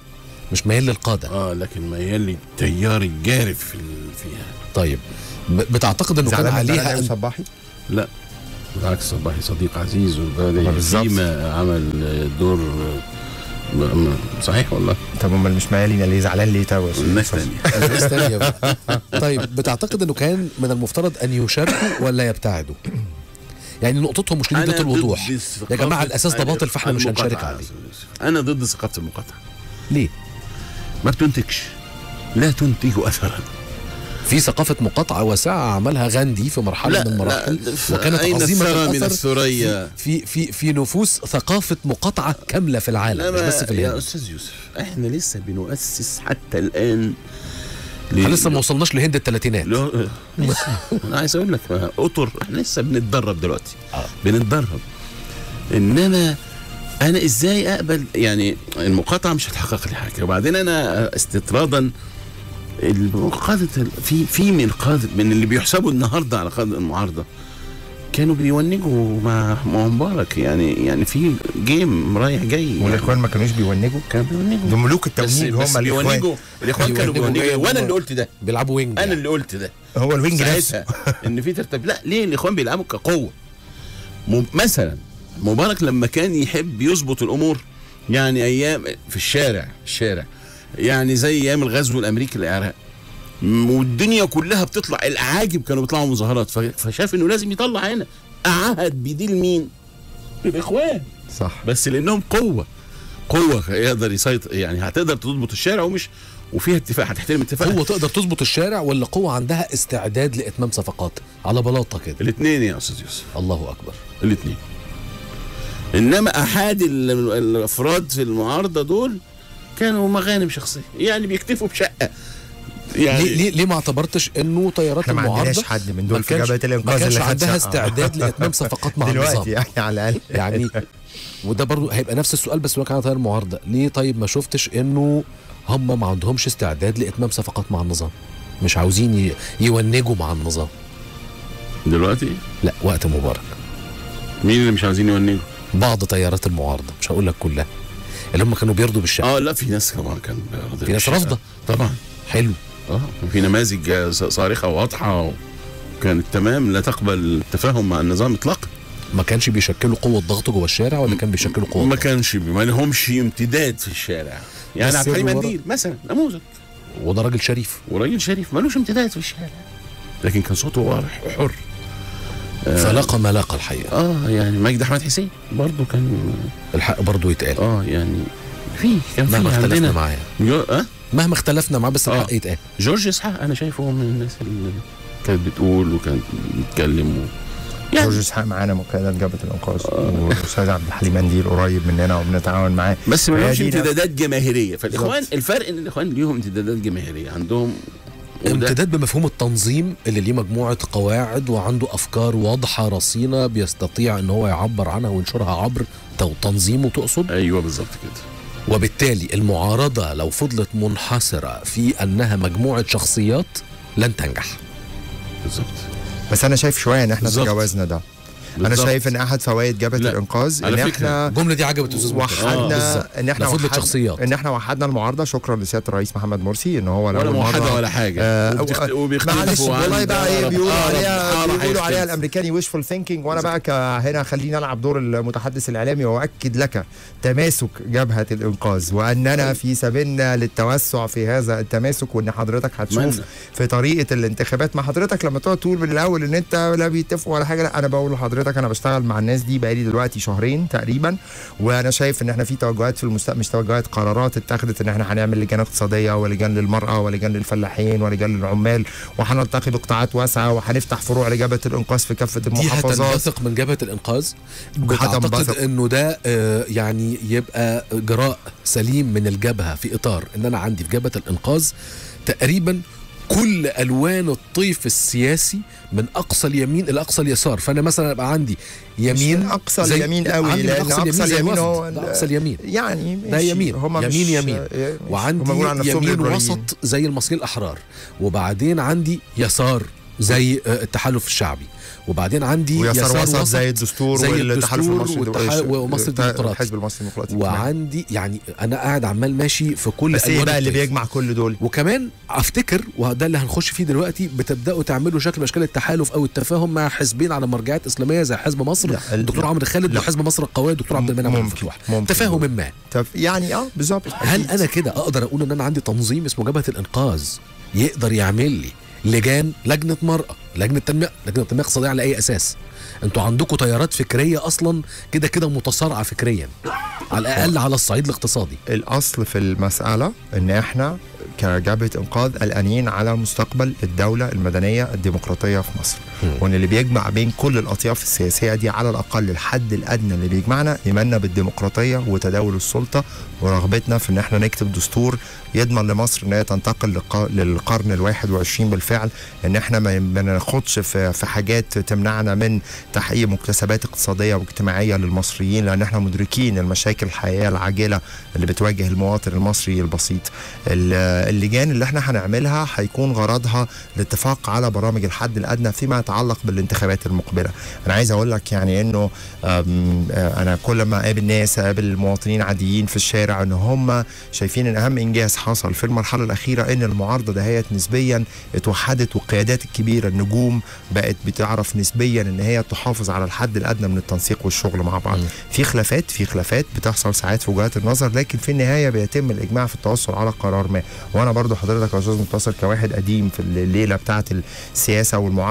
Speaker 2: مش ميال للقاده
Speaker 3: اه لكن ميال للتيار الجارف في ال- فيها
Speaker 2: طيب ب- بتعتقد انه كان
Speaker 4: زعلان من
Speaker 2: عليها
Speaker 4: بلد
Speaker 2: أن
Speaker 4: صباحي
Speaker 3: لا بالعكس صباحي صديق عزيز
Speaker 4: ما
Speaker 3: وبالي
Speaker 4: بالظبط.
Speaker 3: فيما عمل دور م- صحيح والله
Speaker 4: طب امال مش مالي ليه زعلان ليه تو
Speaker 3: الناس تانية
Speaker 2: الناس تانية بقى. طيب بتعتقد انه كان من المفترض ان يشاركوا ولا يبتعدوا يعني نقطتهم مش
Speaker 3: أنا
Speaker 2: لدية
Speaker 3: ضد
Speaker 2: الوضوح
Speaker 3: ثقافة
Speaker 2: يا جماعه الاساس ده باطل فاحنا مش
Speaker 3: المقاطعة
Speaker 2: هنشارك
Speaker 3: يا
Speaker 2: عليه
Speaker 3: أستاذ يوسف. انا ضد ثقافه المقاطعه
Speaker 2: ليه
Speaker 3: ما بتنتجش لا تنتج اثرا
Speaker 2: في ثقافة مقاطعة واسعة عملها غاندي في مرحلة من المراحل وكانت
Speaker 3: أين
Speaker 2: عظيمة
Speaker 3: الثرى من
Speaker 2: الأثر
Speaker 3: الثريا
Speaker 2: في في في نفوس ثقافة مقاطعة كاملة في العالم مش
Speaker 3: إنما
Speaker 2: بس في
Speaker 3: يا
Speaker 2: الهند
Speaker 3: استاذ يوسف احنا لسه بنؤسس حتى الان
Speaker 2: احنا لسه ما وصلناش لهند الثلاثينات
Speaker 3: له... انا عايز اقول لك ما- اطر احنا لسه بنتدرب دلوقتي
Speaker 2: آه.
Speaker 3: بنتدرب انما انا ازاي اقبل يعني المقاطعه مش هتحقق لي حاجه وبعدين انا استطرادا القادة في في من قادة من اللي بيحسبوا النهارده على قادة المعارضه كانوا بيونجوا مع مع مبارك يعني يعني في جيم رايح جاي يعني
Speaker 4: والاخوان ما كانوش بيونجوا
Speaker 3: كانوا بيونجوا
Speaker 4: دول ملوك
Speaker 3: بس
Speaker 4: التمويل
Speaker 3: بس
Speaker 4: هم الاخوان
Speaker 3: بيونجوا الاخوان كانوا
Speaker 2: بيونجوا
Speaker 3: بيونجوا
Speaker 2: جاي
Speaker 3: وانا
Speaker 2: هم-
Speaker 3: اللي قلت ده
Speaker 2: بيلعبوا وينج
Speaker 3: انا
Speaker 2: يعني.
Speaker 3: اللي قلت ده
Speaker 4: هو الوينج نفسه
Speaker 3: ساعتها ان في ترتيب لا ليه الاخوان بيلعبوا كقوه م- مثلا مبارك لما كان يحب يظبط الامور يعني ايام في الشارع الشارع يعني زي ايام الغزو الامريكي للعراق م- والدنيا كلها بتطلع الاعاجب كانوا بيطلعوا مظاهرات ف- فشاف انه لازم يطلع هنا عهد بديل مين؟ الاخوان
Speaker 4: صح
Speaker 3: بس لانهم قوه قوه يقدر يسيطر يعني هتقدر تضبط الشارع ومش وفيها اتفاق هتحترم اتفاق
Speaker 2: قوة تقدر تظبط الشارع ولا قوة عندها استعداد لإتمام صفقات على بلاطة كده
Speaker 3: الاثنين يا استاذ يوسف
Speaker 2: الله أكبر
Speaker 3: الاثنين انما احاد ال- الافراد في المعارضه دول كانوا مغانم شخصيه يعني بيكتفوا بشقه يعني
Speaker 2: ليه ليه ليه ما اعتبرتش انه تيارات
Speaker 4: احنا ما
Speaker 2: المعارضه
Speaker 4: عندناش حد من
Speaker 2: ما
Speaker 4: دول في
Speaker 2: كانش-
Speaker 4: جبهه الانقاذ
Speaker 2: ما كانش
Speaker 4: اللي خد
Speaker 2: عندها
Speaker 4: شقة.
Speaker 2: استعداد لاتمام صفقات مع النظام
Speaker 4: دلوقتي يعني على الاقل
Speaker 2: يعني وده برضو هيبقى نفس السؤال بس لو كان على تيار المعارضه ليه طيب ما شفتش انه هم ما عندهمش استعداد لاتمام صفقات مع النظام مش عاوزين ي- يونجوا مع النظام
Speaker 3: دلوقتي
Speaker 2: لا وقت مبارك
Speaker 3: مين اللي مش عايزين يونجوا
Speaker 2: بعض تيارات المعارضه مش هقول لك كلها اللي هم كانوا بيرضوا بالشعب
Speaker 3: اه لا في ناس طبعا كان
Speaker 2: في ناس رافضه
Speaker 3: طبعا
Speaker 2: حلو
Speaker 3: اه في نماذج آه، صارخه واضحه وكانت تمام لا تقبل التفاهم مع النظام اطلاقا
Speaker 2: ما كانش بيشكلوا قوه ضغط جوه الشارع ولا كان بيشكلوا قوه
Speaker 3: ما
Speaker 2: ضغط؟
Speaker 3: كانش ما لهمش امتداد في الشارع يعني
Speaker 2: بس
Speaker 3: عبد الحليم
Speaker 2: الورا-
Speaker 3: قنديل مثلا نموذج
Speaker 2: وده راجل شريف
Speaker 3: وراجل شريف ملوش امتداد في الشارع لكن كان صوته واضح وحر
Speaker 2: فلاقى ما لاقى الحقيقه
Speaker 3: اه يعني مجدي احمد حسين برضه كان
Speaker 2: الحق برضو يتقال
Speaker 3: اه يعني في كان في
Speaker 2: مهما اختلفنا
Speaker 3: عندنا
Speaker 2: معاه
Speaker 3: جو... اه
Speaker 2: مهما اختلفنا معاه بس
Speaker 3: آه.
Speaker 2: الحق يتقال
Speaker 3: جورج اسحاق انا شايفه من الناس اللي كانت بتقول وكانت بتتكلم و... يعني
Speaker 4: جورج اسحاق معانا مقيادات جبهه الانقاذ والاستاذ عبد الحليم قنديل قريب مننا وبنتعاون معاه
Speaker 3: بس ما
Speaker 4: هي
Speaker 3: لهمش
Speaker 4: دي نفس-
Speaker 3: امتدادات جماهيريه فالاخوان
Speaker 4: بالظبط.
Speaker 3: الفرق ان الاخوان ليهم امتدادات جماهيريه عندهم وده-
Speaker 2: امتداد بمفهوم التنظيم اللي ليه مجموعة قواعد وعنده أفكار واضحة رصينة بيستطيع أن هو يعبر عنها وينشرها عبر تو- تنظيمه تقصد
Speaker 3: ايوه بالظبط كده
Speaker 2: وبالتالي المعارضة لو فضلت منحصرة في أنها مجموعة شخصيات لن تنجح
Speaker 3: بالظبط
Speaker 4: بس انا شايف شويه ان احنا
Speaker 3: بالظبط.
Speaker 4: تجاوزنا ده انا
Speaker 3: بالظبط.
Speaker 4: شايف ان احد فوائد جبهه
Speaker 3: لا،
Speaker 4: الانقاذ
Speaker 3: على
Speaker 4: ان
Speaker 3: فكرة،
Speaker 4: احنا
Speaker 2: الجملة دي عجبت أستاذ مرتضى.
Speaker 3: آه،
Speaker 4: وحدنا
Speaker 2: بالظبط.
Speaker 4: ان احنا
Speaker 2: لا فضلت
Speaker 4: وحد-
Speaker 2: شخصيات.
Speaker 4: ان احنا وحدنا المعارضه شكرا لسياده الرئيس محمد مرسي ان هو
Speaker 3: ولا
Speaker 4: لأول
Speaker 3: موحده
Speaker 4: مرة-
Speaker 3: ولا حاجه
Speaker 4: آه،
Speaker 3: وبتخت-
Speaker 4: أو-
Speaker 3: وبيختلفوا
Speaker 4: معلش والله
Speaker 3: عن
Speaker 4: بقى ايه
Speaker 3: أقرب-
Speaker 4: بيقولوا
Speaker 3: أقرب
Speaker 4: عليها
Speaker 3: حارة
Speaker 4: بيقولوا عليها
Speaker 3: هيختلف.
Speaker 4: الامريكاني ويشفul ثينكينج وانا بقى ك- هنا خليني العب دور المتحدث الاعلامي واؤكد لك تماسك جبهه الانقاذ واننا في سبيلنا للتوسع في هذا التماسك وان حضرتك هتشوف
Speaker 3: أتمنى.
Speaker 4: في طريقه الانتخابات ما حضرتك لما تقعد تقول من الاول ان انت لا بيتفقوا ولا حاجه لا انا بقول لحضرتك انا بشتغل مع الناس دي بقالي دلوقتي شهرين تقريبا وانا شايف ان احنا في توجهات في المستقبل مش توجهات قرارات اتخذت ان احنا هنعمل لجان اقتصاديه ولجان للمراه ولجان للفلاحين ولجان للعمال وهنلتقي بقطاعات واسعه وهنفتح فروع لجبهه الانقاذ في كافه
Speaker 2: دي
Speaker 4: المحافظات
Speaker 2: هتنبثق من جبهة الإنقاذ
Speaker 4: هتنبثق.
Speaker 2: بتعتقد أنه ده آه، يعني يبقى جراء سليم من الجبهة في إطار أن أنا عندي في جبهة الإنقاذ تقريبا كل الوان الطيف السياسي من اقصى اليمين الى اقصى اليسار فانا مثلا ابقى عندي يمين
Speaker 4: مش أقصى
Speaker 2: زي-
Speaker 4: اليمين
Speaker 2: لا،
Speaker 4: قوي،
Speaker 2: عندي من
Speaker 4: لأن
Speaker 2: اقصى
Speaker 4: أقصى
Speaker 2: اليمين زي
Speaker 4: اليمين
Speaker 2: الوفد.
Speaker 4: هو
Speaker 2: ده
Speaker 4: ال-
Speaker 2: اقصى اليمين
Speaker 4: يعني
Speaker 2: ده
Speaker 4: ماشي.
Speaker 2: يمين
Speaker 4: هما
Speaker 2: يمين
Speaker 4: مش
Speaker 2: يمين
Speaker 4: ماشي.
Speaker 2: وعندي
Speaker 4: هما بيقولوا عن نفسهم
Speaker 2: يمين
Speaker 4: ليبراليين.
Speaker 2: وسط زي المصريين الاحرار وبعدين عندي يسار زي آه، التحالف الشعبي وبعدين عندي
Speaker 4: ويسار وسط زي الدستور
Speaker 2: زي
Speaker 4: والتحالف
Speaker 2: الدستور
Speaker 4: المصري
Speaker 2: والتح- ومصر الديمقراطي.
Speaker 4: الحزب المصري الديمقراطي
Speaker 2: وعندي يعني انا قاعد عمال ماشي في كل
Speaker 4: بس ايه
Speaker 2: ألوان
Speaker 4: بقى اللي
Speaker 2: الطيف.
Speaker 4: بيجمع كل دول
Speaker 2: وكمان افتكر وده اللي هنخش فيه دلوقتي بتبداوا تعملوا شكل من اشكال التحالف او التفاهم مع حزبين على مرجعات اسلاميه زي حزب مصر
Speaker 4: لا، ال-
Speaker 2: الدكتور عمرو خالد
Speaker 4: لا.
Speaker 2: وحزب مصر القويه الدكتور عبد المنعم عبد
Speaker 4: ممكن-
Speaker 2: الفتوح
Speaker 4: ممكن.
Speaker 2: تفاهم ما
Speaker 4: طب يعني اه بالظبط
Speaker 2: هل
Speaker 4: أكيد.
Speaker 2: انا كده اقدر اقول ان انا عندي تنظيم اسمه جبهه الانقاذ يقدر يعمل لي لجان لجنه مراه لجنه تنميه لجنه تنميه اقتصاديه على اي اساس انتوا عندكم تيارات فكريه اصلا كده كده متصارعه فكريا على الاقل على الصعيد الاقتصادي
Speaker 4: الاصل في المساله ان احنا كجبهه انقاذ قلقانين على مستقبل الدوله المدنيه الديمقراطيه في مصر
Speaker 2: مم.
Speaker 4: وان اللي بيجمع بين كل الاطياف السياسيه دي على الاقل الحد الادنى اللي بيجمعنا ايماننا بالديمقراطيه وتداول السلطه ورغبتنا في ان احنا نكتب دستور يضمن لمصر ان هي تنتقل للق- للقرن الواحد وعشرين بالفعل ان احنا ما ما ناخدش في في حاجات تمنعنا من تحقيق مكتسبات اقتصاديه واجتماعيه للمصريين لان احنا مدركين المشاكل الحقيقيه العاجله اللي بتواجه المواطن المصري البسيط ال- اللجان اللي احنا هنعملها هيكون غرضها الاتفاق على برامج الحد الادنى فيما يتعلق بالانتخابات المقبله انا عايز اقول لك يعني انه أم، آه، انا كل ما اقابل ناس اقابل مواطنين عاديين في الشارع ان هم شايفين ان اهم انجاز حصل في المرحله الاخيره ان المعارضه دهيت نسبيا اتوحدت والقيادات الكبيره النجوم بقت بتعرف نسبيا ان هي تحافظ على الحد الادنى من التنسيق والشغل مع بعض
Speaker 2: مم.
Speaker 4: في خلافات في خلافات بتحصل ساعات في وجهات النظر لكن في النهايه بيتم الاجماع في التوصل على قرار ما وانا برضو حضرتك يا استاذ منتصر كواحد قديم في الليله بتاعه السياسه والمعارضه انا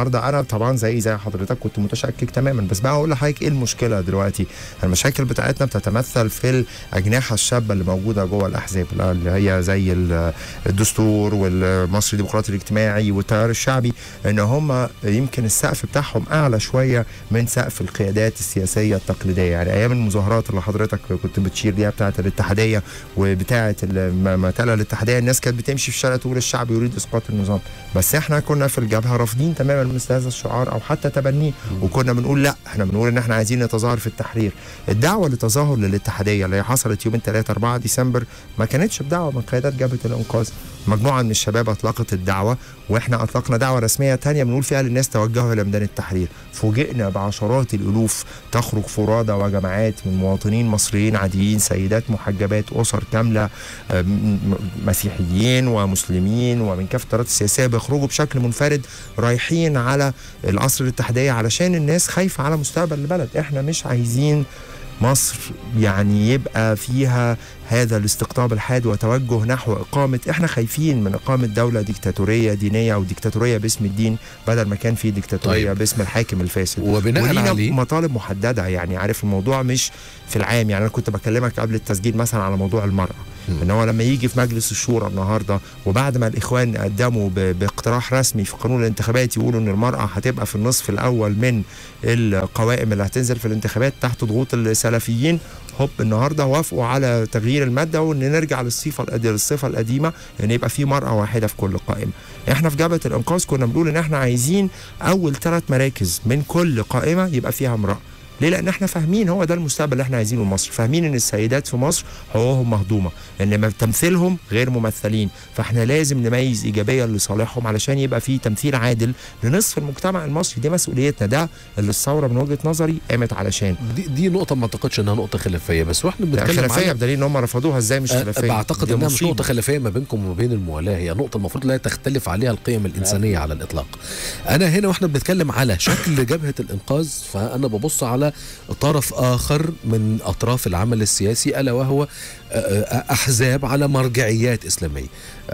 Speaker 4: طبعا زي زي حضرتك كنت متشكك تماما بس بقى اقول لحضرتك ايه المشكله دلوقتي المشاكل بتاعتنا بتتمثل في الاجنحه الشابه اللي موجوده جوه الاحزاب اللي هي زي ال- الدستور والمصري الديمقراطي الاجتماعي والتيار الشعبي ان هم يمكن السقف بتاعهم اعلى شويه من سقف القيادات السياسيه التقليديه يعني ايام المظاهرات اللي حضرتك كنت بتشير ليها بتاعه الاتحاديه وبتاعه المتله الاتحاديه الناس كانت بتمشي في الشارع تقول الشعب يريد اسقاط النظام بس احنا كنا في الجبهه رافضين تماما مثل هذا الشعار او حتى تبنيه وكنا بنقول لا احنا بنقول ان احنا عايزين نتظاهر في التحرير الدعوه للتظاهر للاتحاديه اللي حصلت يوم 3 4 ديسمبر ما كانتش بدعوه من قيادات جبهه الانقاذ مجموعه من الشباب اطلقت الدعوه واحنا اطلقنا دعوه رسميه تانية بنقول فيها للناس توجهوا الى ميدان التحرير فوجئنا بعشرات الالوف تخرج فرادى وجماعات من مواطنين مصريين عاديين سيدات محجبات اسر كامله آه، م- م- مسيحيين ومسلمين ومن كافه التيارات السياسيه بيخرجوا بشكل منفرد رايحين على القصر الاتحاديه علشان الناس خايفه على مستقبل البلد احنا مش عايزين مصر يعني يبقى فيها هذا الاستقطاب الحاد وتوجه نحو إقامة إحنا خايفين من إقامة دولة ديكتاتورية دينية أو ديكتاتورية باسم الدين بدل ما كان في ديكتاتورية
Speaker 2: طيب.
Speaker 4: باسم الحاكم الفاسد
Speaker 2: وبناء
Speaker 4: ولينا
Speaker 2: عليه
Speaker 4: مطالب محددة يعني عارف الموضوع مش في العام يعني أنا كنت بكلمك قبل التسجيل مثلا على موضوع المرأة
Speaker 2: مم.
Speaker 4: ان هو لما يجي في مجلس الشورى النهارده وبعد ما الاخوان قدموا ب- باقتراح رسمي في قانون الانتخابات يقولوا ان المراه هتبقى في النصف الاول من القوائم اللي هتنزل في الانتخابات تحت ضغوط السلفيين هوب النهارده وافقوا على تغيير الماده وان نرجع للصفه القديمه للصفه القديمه ان يبقى في مراه واحده في كل قائمه. احنا في جبهه الانقاذ كنا بنقول ان احنا عايزين اول ثلاث مراكز من كل قائمه يبقى فيها امراه. ليه؟ لان احنا فاهمين هو ده المستقبل اللي احنا عايزينه لمصر، فاهمين ان السيدات في مصر حقوقهم مهضومه، ان ما- تمثيلهم غير ممثلين، فاحنا لازم نميز ايجابيا لصالحهم علشان يبقى في تمثيل عادل لنصف المجتمع المصري، دي مسؤوليتنا ده اللي الثوره من وجهه نظري قامت علشان.
Speaker 2: دي, دي نقطة ما اعتقدش انها نقطة خلافية بس واحنا
Speaker 4: لا،
Speaker 2: بنتكلم
Speaker 4: خلافيه
Speaker 2: على
Speaker 4: بدليل ان هم رفضوها ازاي مش
Speaker 2: أه،
Speaker 4: خلافيه؟
Speaker 2: بعتقد
Speaker 4: دي
Speaker 2: انها مش
Speaker 4: مصيبة.
Speaker 2: نقطة خلافية ما بينكم وما بين الموالاة هي نقطة المفروض لا تختلف عليها القيم الإنسانية على الإطلاق أنا هنا واحنا بنتكلم على شكل جبهة الإنقاذ فأنا ببص على طرف آخر من أطراف العمل السياسي ألا وهو آه، آه، أحزاب على مرجعيات إسلامية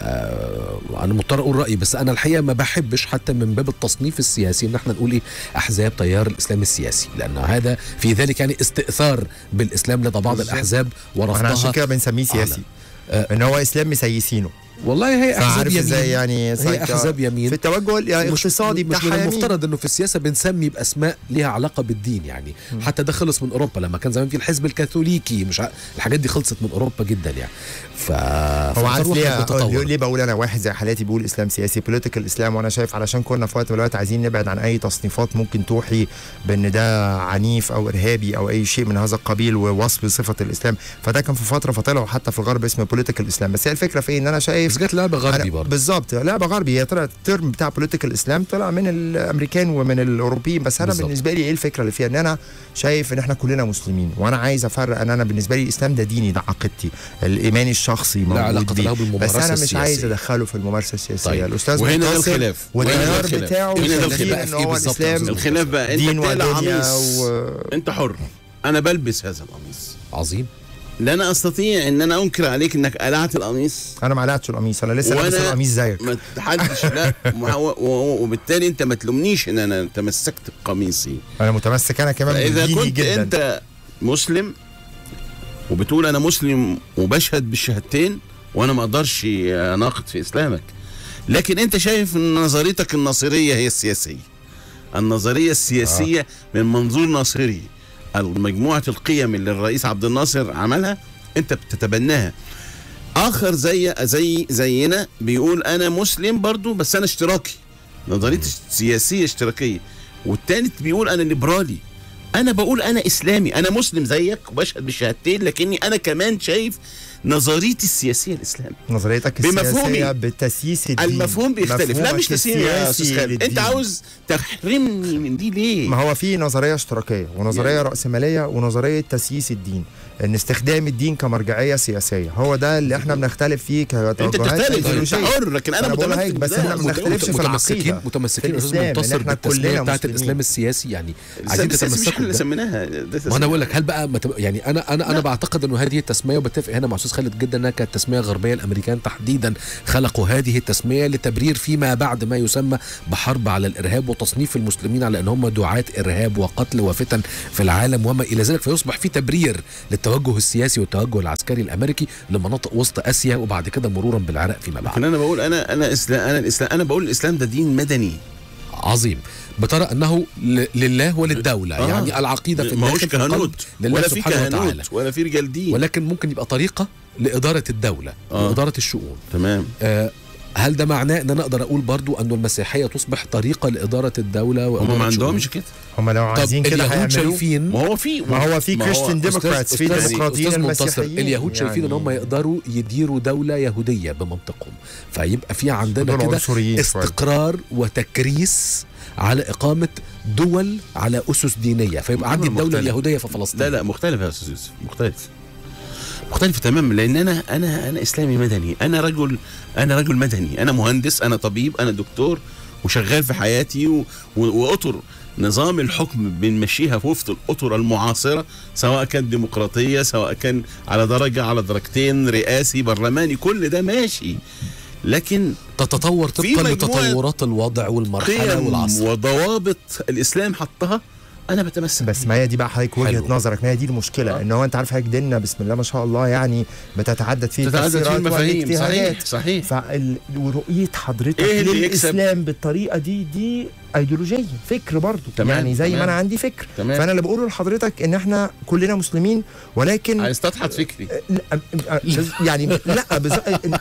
Speaker 2: آه، أنا مضطر أقول رأيي بس أنا الحقيقة ما بحبش حتى من باب التصنيف السياسي إن احنا نقول إيه أحزاب تيار الإسلام السياسي لأن هذا في ذلك يعني استئثار بالإسلام لدى بعض
Speaker 4: بالظبط.
Speaker 2: الأحزاب
Speaker 4: احنا عشان
Speaker 2: ورفضها
Speaker 4: كده بنسميه سياسي ان هو اسلام مسيسينه
Speaker 2: والله هي أحزاب
Speaker 4: فعارف
Speaker 2: يمين
Speaker 4: ازاي يعني
Speaker 2: هي
Speaker 4: سايكا-
Speaker 2: احزاب يمين
Speaker 4: في التوجه الاقتصادي
Speaker 2: مش من
Speaker 4: بتاعها يمين.
Speaker 2: المفترض انه في السياسه بنسمي باسماء ليها علاقه بالدين يعني حتى ده خلص من اوروبا لما كان زمان في الحزب الكاثوليكي مش ع... الحاجات دي خلصت من اوروبا جدا يعني ف
Speaker 4: هو عارف
Speaker 2: فالروح
Speaker 4: ليه
Speaker 2: بتتطور.
Speaker 4: ليه بقول انا واحد زي حالاتي بيقول اسلام سياسي بوليتيكال اسلام وانا شايف علشان كنا في وقت من الاوقات عايزين نبعد عن اي تصنيفات ممكن توحي بان ده عنيف او ارهابي او اي شيء من هذا القبيل ووصف صفه الاسلام فده كان في فتره فطلعوا حتى في الغرب اسمه بوليتيكال اسلام بس هي الفكره في إيه؟ ان انا شايف
Speaker 2: بس جت لعبه غربي
Speaker 4: أنا-
Speaker 2: برضه
Speaker 4: بالظبط لعبه غربي هي طلعت الترم بتاع بوليتيكال اسلام طلع من الامريكان ومن الاوروبيين بس انا
Speaker 2: بالظبط.
Speaker 4: بالنسبه لي ايه الفكره اللي فيها ان انا شايف ان احنا كلنا مسلمين وانا عايز افرق ان انا بالنسبه لي الاسلام ده ديني ده عقيدتي الايمان الشخصي موجود
Speaker 2: علاقة
Speaker 4: بيه.
Speaker 2: له بالممارسة
Speaker 4: بس انا مش
Speaker 2: السياسية.
Speaker 4: عايز ادخله في الممارسه السياسيه
Speaker 2: طيب.
Speaker 4: الاستاذ
Speaker 3: وهنا ده
Speaker 4: منتصر
Speaker 3: الخلاف. وهنا ده
Speaker 4: والتيار
Speaker 3: الخلاف.
Speaker 4: بتاعه
Speaker 3: هنا ده
Speaker 4: شايفين
Speaker 3: الخلاف.
Speaker 4: ان
Speaker 2: إيه
Speaker 4: هو
Speaker 2: بالظبط يا
Speaker 4: الاسلام
Speaker 2: أستاذ
Speaker 3: الخلاف بقى انت
Speaker 4: دين
Speaker 3: بتقلع
Speaker 4: ودنيا
Speaker 3: قميص
Speaker 4: و...
Speaker 3: انت حر انا بلبس هذا القميص
Speaker 2: عظيم
Speaker 3: لا انا استطيع ان انا انكر عليك انك قلعت القميص
Speaker 4: انا ما قلعتش القميص انا لسه لابس
Speaker 3: وأنا-
Speaker 4: القميص زيك
Speaker 3: ما تحدش لا وه- و- وبالتالي انت ما تلومنيش ان انا تمسكت بقميصي
Speaker 4: انا متمسك انا كمان
Speaker 3: فاذا
Speaker 4: بديني
Speaker 3: كنت
Speaker 4: جدا
Speaker 3: انت مسلم وبتقول انا مسلم وبشهد بالشهادتين وانا ما اقدرش اناقض في اسلامك لكن انت شايف ان نظريتك الناصريه هي السياسيه النظريه السياسيه من منظور ناصري مجموعه القيم اللي الرئيس عبد الناصر عملها انت بتتبناها اخر زي زي زينا بيقول انا مسلم برضو بس انا اشتراكي نظريتي سياسيه اشتراكيه والتالت بيقول انا ليبرالي انا بقول انا اسلامي انا مسلم زيك وبشهد بالشهادتين لكني انا كمان شايف نظريتي السياسيه الاسلام
Speaker 4: نظريتك
Speaker 3: بمفهومي.
Speaker 4: السياسيه بتسييس الدين
Speaker 3: المفهوم بيختلف لا
Speaker 4: مفهومك
Speaker 3: مش تسليم يا
Speaker 4: السياسي
Speaker 3: استاذ خالد انت
Speaker 4: للدين.
Speaker 3: عاوز تحرمني من دي ليه
Speaker 4: ما هو في نظريه اشتراكيه ونظريه
Speaker 3: يعني-
Speaker 4: راسماليه ونظريه تسييس الدين ان استخدام الدين كمرجعيه سياسيه هو ده اللي احنا بنختلف فيه كتوجهات
Speaker 3: انت بتختلف انت
Speaker 4: أيديولوجية.
Speaker 3: حر لكن انا
Speaker 4: أنا بقول
Speaker 3: متمسك
Speaker 4: هيك، بس
Speaker 3: بده.
Speaker 4: إحنا ما بنختلفش في
Speaker 2: متمسكين
Speaker 4: العقيدة.
Speaker 2: متمسكين
Speaker 4: في
Speaker 2: استاذ
Speaker 4: الإسلام، إن
Speaker 2: منتصر
Speaker 4: إحنا
Speaker 2: بالتسميه
Speaker 4: كلنا
Speaker 2: بتاعت
Speaker 4: مسلمين.
Speaker 2: الاسلام السياسي يعني
Speaker 3: الإسلام
Speaker 2: عايزين
Speaker 3: السياسي مش
Speaker 2: تتمسكوا
Speaker 3: احنا اللي
Speaker 2: ده.
Speaker 3: سميناها ده
Speaker 2: ما انا بقول لك هل بقى ما تبقى يعني انا انا انا
Speaker 3: لا.
Speaker 2: بعتقد انه هذه التسميه وبتفق هنا مع استاذ خالد جدا انها كانت تسميه غربيه الامريكان تحديدا خلقوا هذه التسميه لتبرير فيما بعد ما يسمى بحرب على الارهاب وتصنيف المسلمين على ان هم دعاة ارهاب وقتل وفتن في العالم وما الى ذلك فيصبح في تبرير للتوجه السياسي والتوجه العسكري الامريكي لمناطق وسط اسيا وبعد كده مرورا بالعراق فيما بعد
Speaker 3: لكن انا بقول انا انا اسلام انا الاسلام انا بقول الاسلام ده دين مدني
Speaker 2: عظيم بترى انه ل- لله وللدوله
Speaker 3: آه.
Speaker 2: يعني العقيده في
Speaker 3: ما هوش
Speaker 2: الداخل في القلب
Speaker 3: كهنوت
Speaker 2: لله
Speaker 3: ولا في
Speaker 2: سبحانه وتعالى
Speaker 3: كهنوت ولا في رجال دين
Speaker 2: ولكن ممكن يبقى طريقه لاداره الدوله
Speaker 3: آه.
Speaker 2: واداره الشؤون
Speaker 3: تمام
Speaker 2: آه، هل ده معناه ان انا اقدر اقول برضو ان المسيحيه تصبح طريقه لاداره الدوله واداره
Speaker 3: هم ما
Speaker 2: الشؤون؟
Speaker 3: عندهمش كده
Speaker 4: هم لو عايزين
Speaker 2: طب
Speaker 4: كده
Speaker 2: اليهود
Speaker 4: هيعملوه
Speaker 2: شايفين
Speaker 3: ما هو في
Speaker 4: ما هو في
Speaker 3: ما
Speaker 4: كريستيان
Speaker 2: أستاذ-
Speaker 4: ديموكراتس في
Speaker 2: أستاذ-
Speaker 4: ديمقراطيين
Speaker 2: أستاذ منتصر،
Speaker 4: المسيحيين
Speaker 2: اليهود شايفين ان هم يقدروا يديروا دوله يهوديه بمنطقهم فيبقى في عندنا
Speaker 4: دول
Speaker 2: كده
Speaker 4: عنصريين شوية.
Speaker 2: استقرار وتكريس على اقامه دول على اسس دينيه فيبقى عندي الدوله
Speaker 3: مختلف.
Speaker 2: اليهوديه في فلسطين
Speaker 3: لا لا مختلف يا استاذ يوسف مختلف مختلف تماما لان انا انا انا اسلامي مدني انا رجل انا رجل مدني انا مهندس انا طبيب انا دكتور وشغال في حياتي و- و- واطر نظام الحكم بنمشيها في وفق الاطر المعاصره سواء كان ديمقراطيه سواء كان على درجه على درجتين رئاسي برلماني كل ده ماشي لكن
Speaker 2: تتطور
Speaker 3: في
Speaker 2: طبقا
Speaker 3: مجموعة
Speaker 2: لتطورات الوضع والمرحله
Speaker 3: قيم
Speaker 2: والعصر
Speaker 3: وضوابط الاسلام حطها انا بتمسك
Speaker 4: بس ما هي دي بقى حضرتك وجهه
Speaker 2: حلو.
Speaker 4: نظرك ما هي دي المشكله
Speaker 3: آه.
Speaker 4: ان هو انت عارف حضرتك ديننا بسم الله ما شاء الله يعني بتتعدد فيه
Speaker 3: تتعدد في
Speaker 4: التفسيرات
Speaker 3: المفاهيم
Speaker 4: والاجتهادات
Speaker 3: صحيح صحيح
Speaker 4: فال... ورؤيه حضرتك
Speaker 3: إيه اللي يكسب؟
Speaker 4: للاسلام بالطريقه دي دي ايديولوجيه فكر برضو
Speaker 3: تمام،
Speaker 4: يعني زي
Speaker 3: تمام.
Speaker 4: ما انا عندي فكر
Speaker 3: تمام.
Speaker 4: فانا اللي بقوله لحضرتك ان احنا كلنا مسلمين ولكن
Speaker 3: عايز تضحك فكري
Speaker 4: لا يعني لا بز...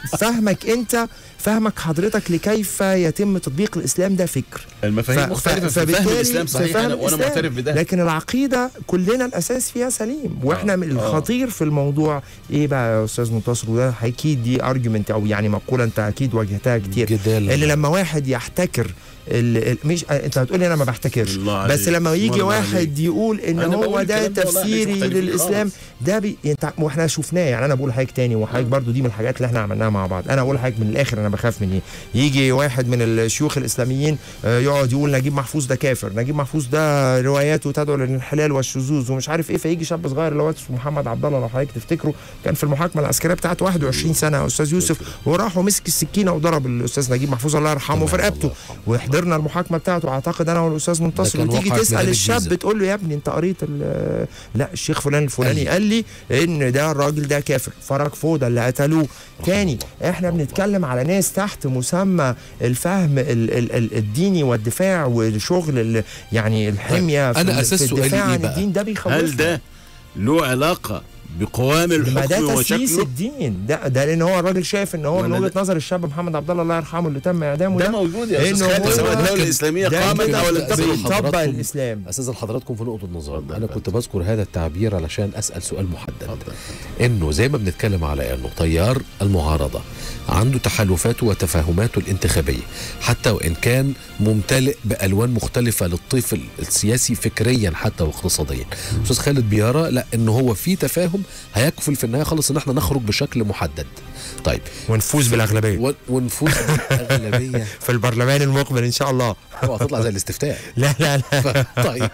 Speaker 4: فهمك انت فهمك حضرتك لكيف يتم تطبيق الاسلام ده فكر
Speaker 3: المفاهيم
Speaker 4: ف-
Speaker 3: مختلفة
Speaker 4: ف-
Speaker 3: في فهم
Speaker 4: فبالتالي
Speaker 3: الإسلام
Speaker 4: في
Speaker 3: صحيح
Speaker 4: فهم
Speaker 3: أنا وأنا
Speaker 4: الإسلام.
Speaker 3: معترف بده
Speaker 4: لكن العقيده كلنا الاساس فيها سليم واحنا من الخطير في الموضوع ايه بقى يا استاذ منتصر وده اكيد دي ارجيومنت او يعني مقوله انت اكيد واجهتها كتير
Speaker 2: جدال
Speaker 4: اللي لما واحد يحتكر ال... ال... مش انت هتقولي انا ما بحتكرش
Speaker 3: الله عليك.
Speaker 4: بس لما يجي
Speaker 3: الله
Speaker 4: واحد
Speaker 3: عليك.
Speaker 4: يقول ان
Speaker 3: أنا
Speaker 4: هو
Speaker 3: بقول
Speaker 4: ده
Speaker 3: الكلام ده والله إحنا مش
Speaker 4: تفسيري
Speaker 3: مختلفين
Speaker 4: للاسلام
Speaker 3: خالص.
Speaker 4: ده بي... انت واحنا شفناه يعني انا بقول حاجه تاني وحضرتك برضو دي من الحاجات اللي احنا عملناها مع بعض انا اقول حاجه من الاخر انا بخاف من ايه يجي واحد من الشيوخ الاسلاميين آه، يقعد يقول نجيب محفوظ ده كافر نجيب محفوظ ده رواياته تدعو للانحلال والشذوذ ومش عارف ايه فيجي شاب صغير اللي هو اسمه محمد عبد الله لو حضرتك تفتكروا كان في المحاكمه العسكريه بتاعته 21 سنه يا استاذ يوسف وراح ومسك السكينه وضرب الاستاذ نجيب محفوظ الله يرحمه في
Speaker 2: تمام،
Speaker 4: رقبته
Speaker 2: الله يرحمه.
Speaker 4: وحضرنا المحاكمه بتاعته اعتقد انا والاستاذ منتصر
Speaker 2: كان
Speaker 4: وتيجي
Speaker 2: واقع في
Speaker 4: تسال
Speaker 2: ميدان
Speaker 4: الشاب
Speaker 2: الجيزة.
Speaker 4: تقول له يا ابني انت قريت ال- لا الشيخ فلان الفلاني
Speaker 2: قال
Speaker 4: قال لي ان ده الراجل ده كافر فرج فوده اللي قتلوه تاني احنا بنتكلم على ناس تحت مسمى الفهم ال ال ال الديني والدفاع والشغل ال- يعني الحميه في,
Speaker 2: أنا
Speaker 4: ال-
Speaker 2: أساس
Speaker 4: في
Speaker 2: سؤالي
Speaker 4: الدفاع
Speaker 2: إيه
Speaker 4: عن
Speaker 2: بقى؟
Speaker 4: الدين ده بيخوفنا
Speaker 3: هل ده له علاقة بقوام
Speaker 4: ما
Speaker 3: الحكم
Speaker 4: ده تسييس
Speaker 3: وشكله
Speaker 4: الدين ده ده لان هو الراجل شايف ان هو من
Speaker 3: وأنا
Speaker 4: وجهه نظر الشاب محمد عبد الله الله يرحمه اللي تم اعدامه
Speaker 3: ده
Speaker 4: ده
Speaker 3: موجود يا استاذ
Speaker 4: إنه
Speaker 3: خالد
Speaker 4: هو-
Speaker 3: سواء الدولة
Speaker 2: ممكن-
Speaker 3: الإسلامية
Speaker 4: ده
Speaker 3: قامت
Speaker 4: كده
Speaker 3: أو لم
Speaker 2: زي
Speaker 3: تقم
Speaker 4: بيطبق
Speaker 2: حضراتكم-
Speaker 4: الاسلام
Speaker 2: استاذن حضراتكم في نقطه نظر
Speaker 3: اتفضل
Speaker 2: انا
Speaker 3: يا
Speaker 2: كنت بذكر هذا التعبير علشان اسال سؤال محدد
Speaker 3: اتفضل.
Speaker 2: انه زي ما بنتكلم على انه تيار المعارضه عنده تحالفاته وتفاهماته الانتخابيه حتى وان كان ممتلئ بالوان مختلفه للطيف ال- السياسي فكريا حتى واقتصاديا استاذ خالد بيرى لا انه هو في تفاهم هيكفل في النهايه خالص ان احنا نخرج بشكل محدد طيب
Speaker 4: ونفوز بالاغلبيه
Speaker 2: و- ونفوز بالاغلبيه
Speaker 4: في البرلمان المقبل ان شاء الله
Speaker 2: هو هتطلع زي الاستفتاء
Speaker 4: لا لا لا
Speaker 2: طيب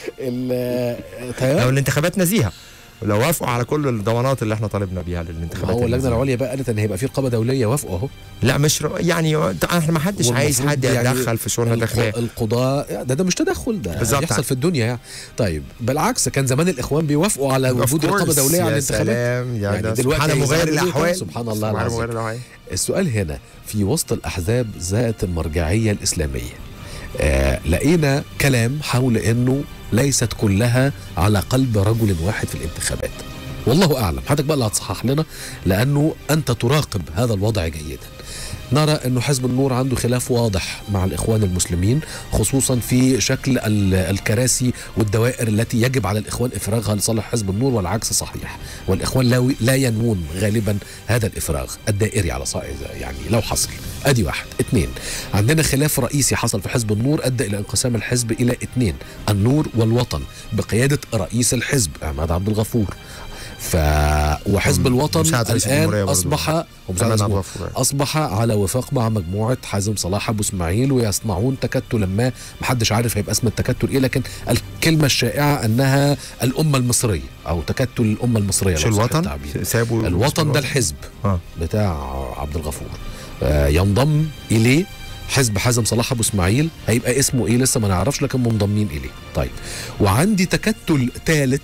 Speaker 2: ال-
Speaker 4: لو
Speaker 2: تيار
Speaker 4: الانتخابات نزيهه لو وافقوا على كل الضمانات اللي احنا طالبنا بيها
Speaker 2: ما
Speaker 4: للانتخابات
Speaker 2: هو اللجنه
Speaker 4: النزيهة.
Speaker 2: العليا بقى قالت ان هيبقى في رقابه دوليه وافقوا اهو
Speaker 4: لا مش ر... يعني احنا ما حدش عايز
Speaker 2: والمفروض
Speaker 4: حد
Speaker 2: يعني
Speaker 4: يتدخل في شؤون الداخليه
Speaker 2: الق- القضاء ده ده مش تدخل ده
Speaker 4: بالظبط.
Speaker 2: بيحصل في الدنيا يعني طيب بالعكس كان زمان الاخوان بيوافقوا على
Speaker 4: Of
Speaker 2: وجود رقابه
Speaker 4: course.
Speaker 2: دوليه على
Speaker 4: يا
Speaker 2: الانتخابات
Speaker 4: سلام يا
Speaker 2: يعني
Speaker 4: ده
Speaker 2: دلوقتي
Speaker 4: سبحان مغير
Speaker 2: هيزعلوا ليه
Speaker 4: الاحوال
Speaker 2: كده؟ سبحان الله
Speaker 4: سبحان
Speaker 2: العظيم.
Speaker 4: مغير الاحوال
Speaker 2: السؤال هنا في وسط الاحزاب ذات المرجعيه الاسلاميه آه لقينا كلام حول انه ليست كلها على قلب رجل واحد في الانتخابات والله اعلم حضرتك بقى اللي هتصحح لنا لانه انت تراقب هذا الوضع جيدا نرى انه حزب النور عنده خلاف واضح مع الاخوان المسلمين خصوصا في شكل ال- الكراسي والدوائر التي يجب على الاخوان افراغها لصالح حزب النور والعكس صحيح والاخوان لا لا ينوون غالبا هذا الافراغ الدائري على صائد يعني لو حصل ادي واحد اثنين عندنا خلاف رئيسي حصل في حزب النور ادى الى انقسام الحزب الى اثنين النور والوطن بقياده رئيس الحزب عماد عبد الغفور ف وحزب الوطن
Speaker 4: مساعد رئيس
Speaker 2: الان
Speaker 4: الجمهورية برضو.
Speaker 2: اصبح ومساعد
Speaker 4: كمان
Speaker 2: رئيس
Speaker 4: عبد
Speaker 2: الجمهورية.
Speaker 4: الغفور.
Speaker 2: اصبح على وفاق مع مجموعه حازم صلاح ابو اسماعيل ويصنعون تكتلا ما محدش عارف هيبقى اسم التكتل ايه لكن الكلمه الشائعه انها الامه المصريه او تكتل الامه المصريه
Speaker 4: مش
Speaker 2: لو صح
Speaker 4: الوطن
Speaker 2: التعبير.
Speaker 4: سابوا
Speaker 2: الوطن ده الحزب
Speaker 4: آه.
Speaker 2: بتاع عبد الغفور آه، ينضم اليه حزب حازم صلاح ابو اسماعيل هيبقى اسمه ايه لسه ما نعرفش لكن منضمين اليه طيب وعندي تكتل ثالث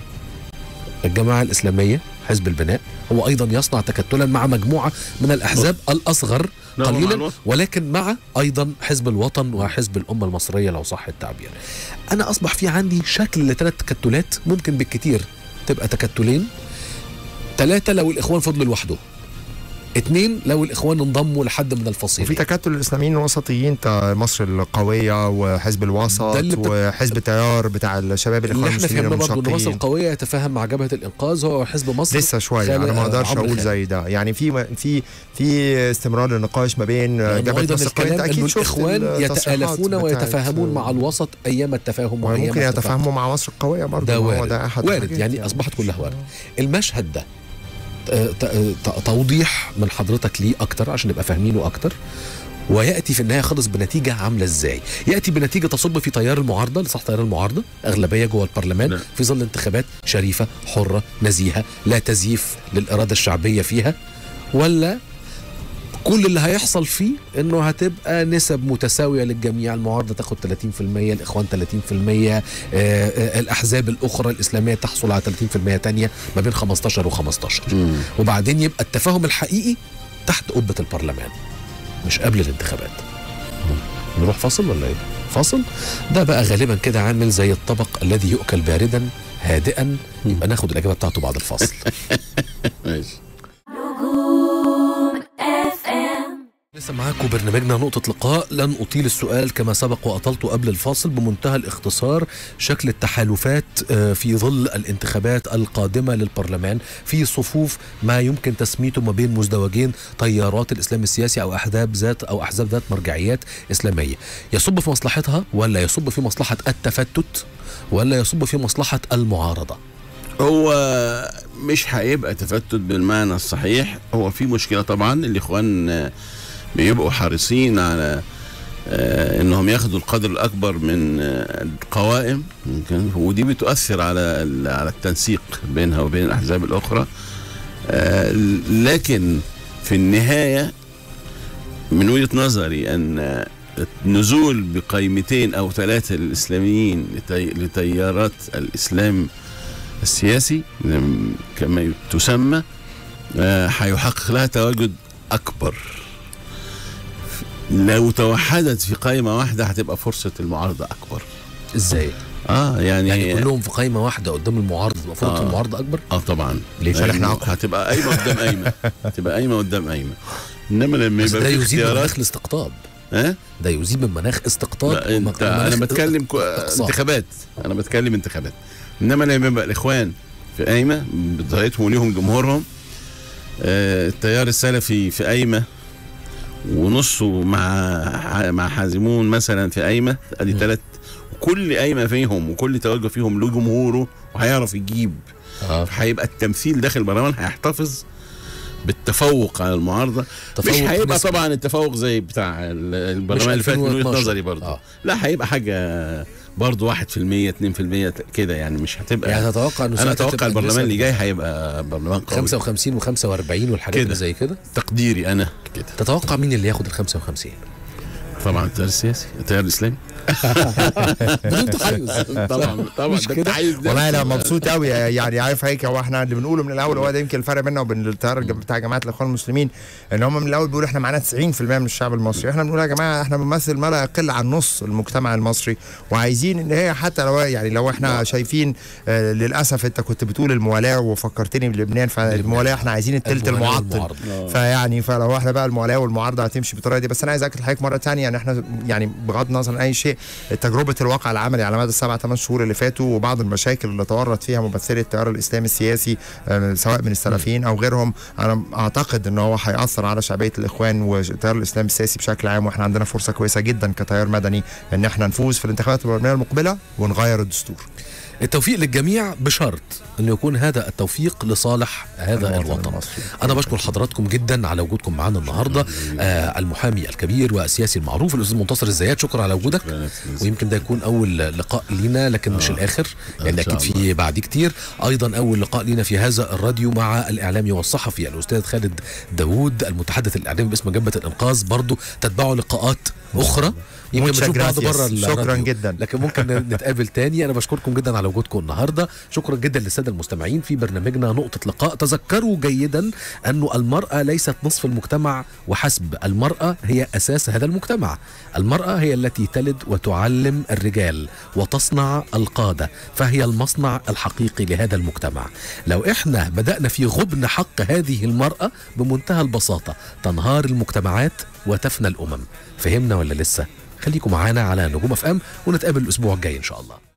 Speaker 2: الجماعه الاسلاميه حزب البناء هو ايضا يصنع تكتلا مع مجموعه من الاحزاب الاصغر
Speaker 3: لا، هو مع
Speaker 2: قليلا
Speaker 3: الوطن.
Speaker 2: ولكن مع ايضا حزب الوطن وحزب الامه المصريه لو صح التعبير انا اصبح في عندي شكل لثلاث تكتلات ممكن بالكتير تبقى تكتلين ثلاثة لو الإخوان فضلوا لوحدهم اتنين لو الإخوان انضموا لحد من الفصيلين
Speaker 4: وفي تكتل الاسلاميين الوسطيين بتاع مصر القويه وحزب الوسط
Speaker 2: ده اللي بت-
Speaker 4: وحزب التيار بتاع الشباب
Speaker 2: اللي
Speaker 4: الاخوان
Speaker 2: احنا
Speaker 4: المسلمين
Speaker 2: فهمنا برضه ان مصر
Speaker 4: المشقين
Speaker 2: القويه يتفاهم مع جبهه الانقاذ هو حزب مصر
Speaker 4: لسه شويه
Speaker 2: خالد-
Speaker 4: انا ما اقدرش
Speaker 2: عمرو
Speaker 4: اقول
Speaker 2: خالد.
Speaker 4: زي ده يعني في في في استمرار للنقاش ما بين
Speaker 2: لأنه
Speaker 4: جبهه
Speaker 2: ايضا
Speaker 4: مصر القويه
Speaker 2: الكلام
Speaker 4: انت
Speaker 2: انه
Speaker 4: اكيد شفت
Speaker 2: الاخوان
Speaker 4: التصريحات
Speaker 2: يتالفون
Speaker 4: بتاعت-
Speaker 2: ويتفاهمون مع الوسط ايام التفاهم وايام
Speaker 4: وممكن
Speaker 2: التفاهم.
Speaker 4: يتفاهموا مع مصر القويه برضه
Speaker 2: ده
Speaker 4: ما هو
Speaker 2: وارد
Speaker 4: ده احد
Speaker 2: وارد
Speaker 4: الحاجات
Speaker 2: يعني اصبحت كلها وارد المشهد ده آه، ت- آه، ت- توضيح من حضرتك ليه اكتر عشان نبقى فاهمينه اكتر وياتي في النهايه خالص بنتيجه عامله ازاي؟ ياتي بنتيجه تصب في تيار المعارضه لصح تيار المعارضه اغلبيه جوه البرلمان
Speaker 3: نعم.
Speaker 2: في ظل انتخابات شريفه حره نزيهه لا تزييف للاراده الشعبيه فيها ولا كل اللي هيحصل فيه انه هتبقى نسب متساويه للجميع المعارضه تاخد 30% الاخوان 30% آه، آه، الاحزاب الاخرى الاسلاميه تحصل على 30% تانية ما بين 15 و15 وبعدين يبقى التفاهم الحقيقي تحت قبه البرلمان مش قبل الانتخابات نروح فاصل ولا ايه فاصل ده بقى غالبا كده عامل زي الطبق الذي يؤكل باردا هادئا يبقى ناخد الاجابه بتاعته بعد الفاصل
Speaker 3: ماشي
Speaker 1: نجوم اف ام
Speaker 2: لسه معاكم برنامجنا نقطة لقاء لن أطيل السؤال كما سبق وأطلت قبل الفاصل بمنتهى الاختصار شكل التحالفات آه، في ظل الانتخابات القادمة للبرلمان في صفوف ما يمكن تسميته ما بين مزدوجين تيارات الإسلام السياسي أو أحزاب ذات أو أحزاب ذات مرجعيات إسلامية يصب في مصلحتها ولا يصب في مصلحة التفتت ولا يصب في مصلحة المعارضة
Speaker 3: هو مش هيبقى تفتت بالمعنى الصحيح هو في مشكله طبعا الاخوان آه، بيبقوا حريصين على آه، انهم ياخدوا القدر الاكبر من آه، القوائم يمكن ودي بتؤثر على ال- على التنسيق بينها وبين الاحزاب الاخرى آه، لكن في النهايه من وجهه نظري ان النزول بقيمتين او ثلاثه للاسلاميين لتي- لتيارات الاسلام السياسي لم- كما تسمى آه، هيحقق لها تواجد اكبر لو توحدت في قائمه واحده هتبقى فرصه المعارضه اكبر
Speaker 2: إزاي؟
Speaker 3: اه يعني,
Speaker 2: يعني كلهم في قائمة واحدة قدام المعارضة المفروض
Speaker 3: آه.
Speaker 2: المعارضة أكبر؟
Speaker 3: اه طبعا
Speaker 2: ليه؟ عشان
Speaker 3: لأنه
Speaker 2: إحنا أقوى.
Speaker 3: هتبقى قايمه قدام قايمه هتبقى قايمه قدام قايمه انما لما
Speaker 2: بس
Speaker 3: يبقى
Speaker 2: ده
Speaker 3: في
Speaker 2: يزيد من
Speaker 3: اختيارات
Speaker 2: مناخ الاستقطاب
Speaker 3: ها
Speaker 2: ده يزيد من مناخ استقطاب
Speaker 3: لا انت
Speaker 2: ومناخ
Speaker 3: انا بتكلم كو...
Speaker 2: اقتصاد.
Speaker 3: انتخابات انا بتكلم انتخابات انما لما يبقى الاخوان في قايمه بطريقتهم وليهم جمهورهم آه، التيار السلفي في قايمه ونصه مع مع حازمون مثلا في قايمه ادي ثلاث كل قايمه فيهم وكل توجه فيهم له جمهوره وهيعرف يجيب
Speaker 2: آه.
Speaker 3: هيبقى التمثيل داخل البرلمان هيحتفظ بالتفوق على المعارضه
Speaker 2: تفوق
Speaker 3: مش هيبقى
Speaker 2: نسبي.
Speaker 3: طبعا التفوق زي بتاع ال- البرلمان
Speaker 2: مش
Speaker 3: اللي فات من وجهه
Speaker 2: 2012.
Speaker 3: نظري برضه
Speaker 2: آه.
Speaker 3: لا هيبقى حاجه برضه 1% 2% كده يعني مش هتبقى
Speaker 2: يعني تتوقع انه
Speaker 3: انا
Speaker 2: ساعتها
Speaker 3: اتوقع
Speaker 2: تبقى
Speaker 3: البرلمان اللي
Speaker 2: النسب
Speaker 3: جاي هيبقى برلمان قوي
Speaker 2: 55 و45 والحاجات
Speaker 3: كده.
Speaker 2: اللي زي كده
Speaker 3: تقديري انا كده
Speaker 2: تتوقع مين اللي ياخد ال 55
Speaker 3: طبعا التيار السياسي التيار الاسلامي
Speaker 2: بدون تحيز
Speaker 3: طبعا طبعا
Speaker 2: مش
Speaker 3: ده
Speaker 2: كده؟
Speaker 3: التحيز ده.
Speaker 4: والله انا مبسوط قوي يعني عارف هيك هو احنا اللي بنقوله من الاول هو ده يمكن الفرق بيننا وبين التيار الج- بتاع جماعه الاخوان المسلمين ان هم من الاول بيقولوا احنا معانا 90% من الشعب المصري احنا بنقول يا جماعه احنا بنمثل ما لا يقل عن نص المجتمع المصري وعايزين ان هي حتى لو يعني لو احنا شايفين آه للاسف انت كنت بتقول الموالاه وفكرتني بلبنان فالموالاه احنا عايزين التلت
Speaker 2: الموالاه
Speaker 4: المعطل
Speaker 2: والمعارضة.
Speaker 4: فيعني فلو احنا بقى الموالاه والمعارضه هتمشي بالطريقه دي بس انا عايز اكد لحضرتك مره ثانيه ان احنا يعني بغض النظر عن اي شيء تجربه الواقع العملي على مدى السبع ثمان شهور اللي فاتوا وبعض المشاكل اللي تورط فيها ممثلي التيار الاسلامي السياسي آه، سواء من السلفيين او غيرهم انا اعتقد ان هو هياثر على شعبيه الاخوان والتيار الاسلامي السياسي بشكل عام واحنا عندنا فرصه كويسه جدا كتيار مدني ان احنا نفوز في الانتخابات البرلمانيه المقبله ونغير الدستور
Speaker 2: التوفيق للجميع بشرط أن يكون هذا التوفيق لصالح هذا
Speaker 4: المواطن
Speaker 2: الوطن
Speaker 4: المصري.
Speaker 2: أنا بشكر حضراتكم جدا على وجودكم معنا النهاردة آه المحامي الكبير والسياسي المعروف الأستاذ منتصر الزيات شكرا على وجودك ويمكن ده يكون اول لقاء لينا لكن مش
Speaker 3: آه.
Speaker 2: الاخر
Speaker 3: إن
Speaker 2: لان
Speaker 3: شاء
Speaker 2: اكيد في بعد كتير ايضا اول لقاء لينا في هذا الراديو مع الاعلامي والصحفي الاستاذ خالد داوود المتحدث الاعلامي باسم جبهه الانقاذ برضو تتبعه لقاءات اخرى يمكن
Speaker 4: Muchas
Speaker 2: بنشوف بعض
Speaker 4: gracias.
Speaker 2: بره
Speaker 4: شكراً
Speaker 2: الراديو.
Speaker 4: جداً.
Speaker 2: لكن ممكن نتقابل تاني انا بشكركم جدا على وجودكم النهارده شكرا جدا للساده المستمعين في برنامجنا نقطه لقاء تذكروا جيدا أن المراه ليست نصف المجتمع وحسب المراه هي اساس هذا المجتمع المراه هي التي تلد وتعلم الرجال وتصنع القاده فهي المصنع الحقيقي لهذا المجتمع لو احنا بدانا في غبن حق هذه المراه بمنتهى البساطه تنهار المجتمعات وتفنى الامم فهمنا ولا لسه خليكم معانا على نجوم اف ام ونتقابل الاسبوع الجاي ان شاء الله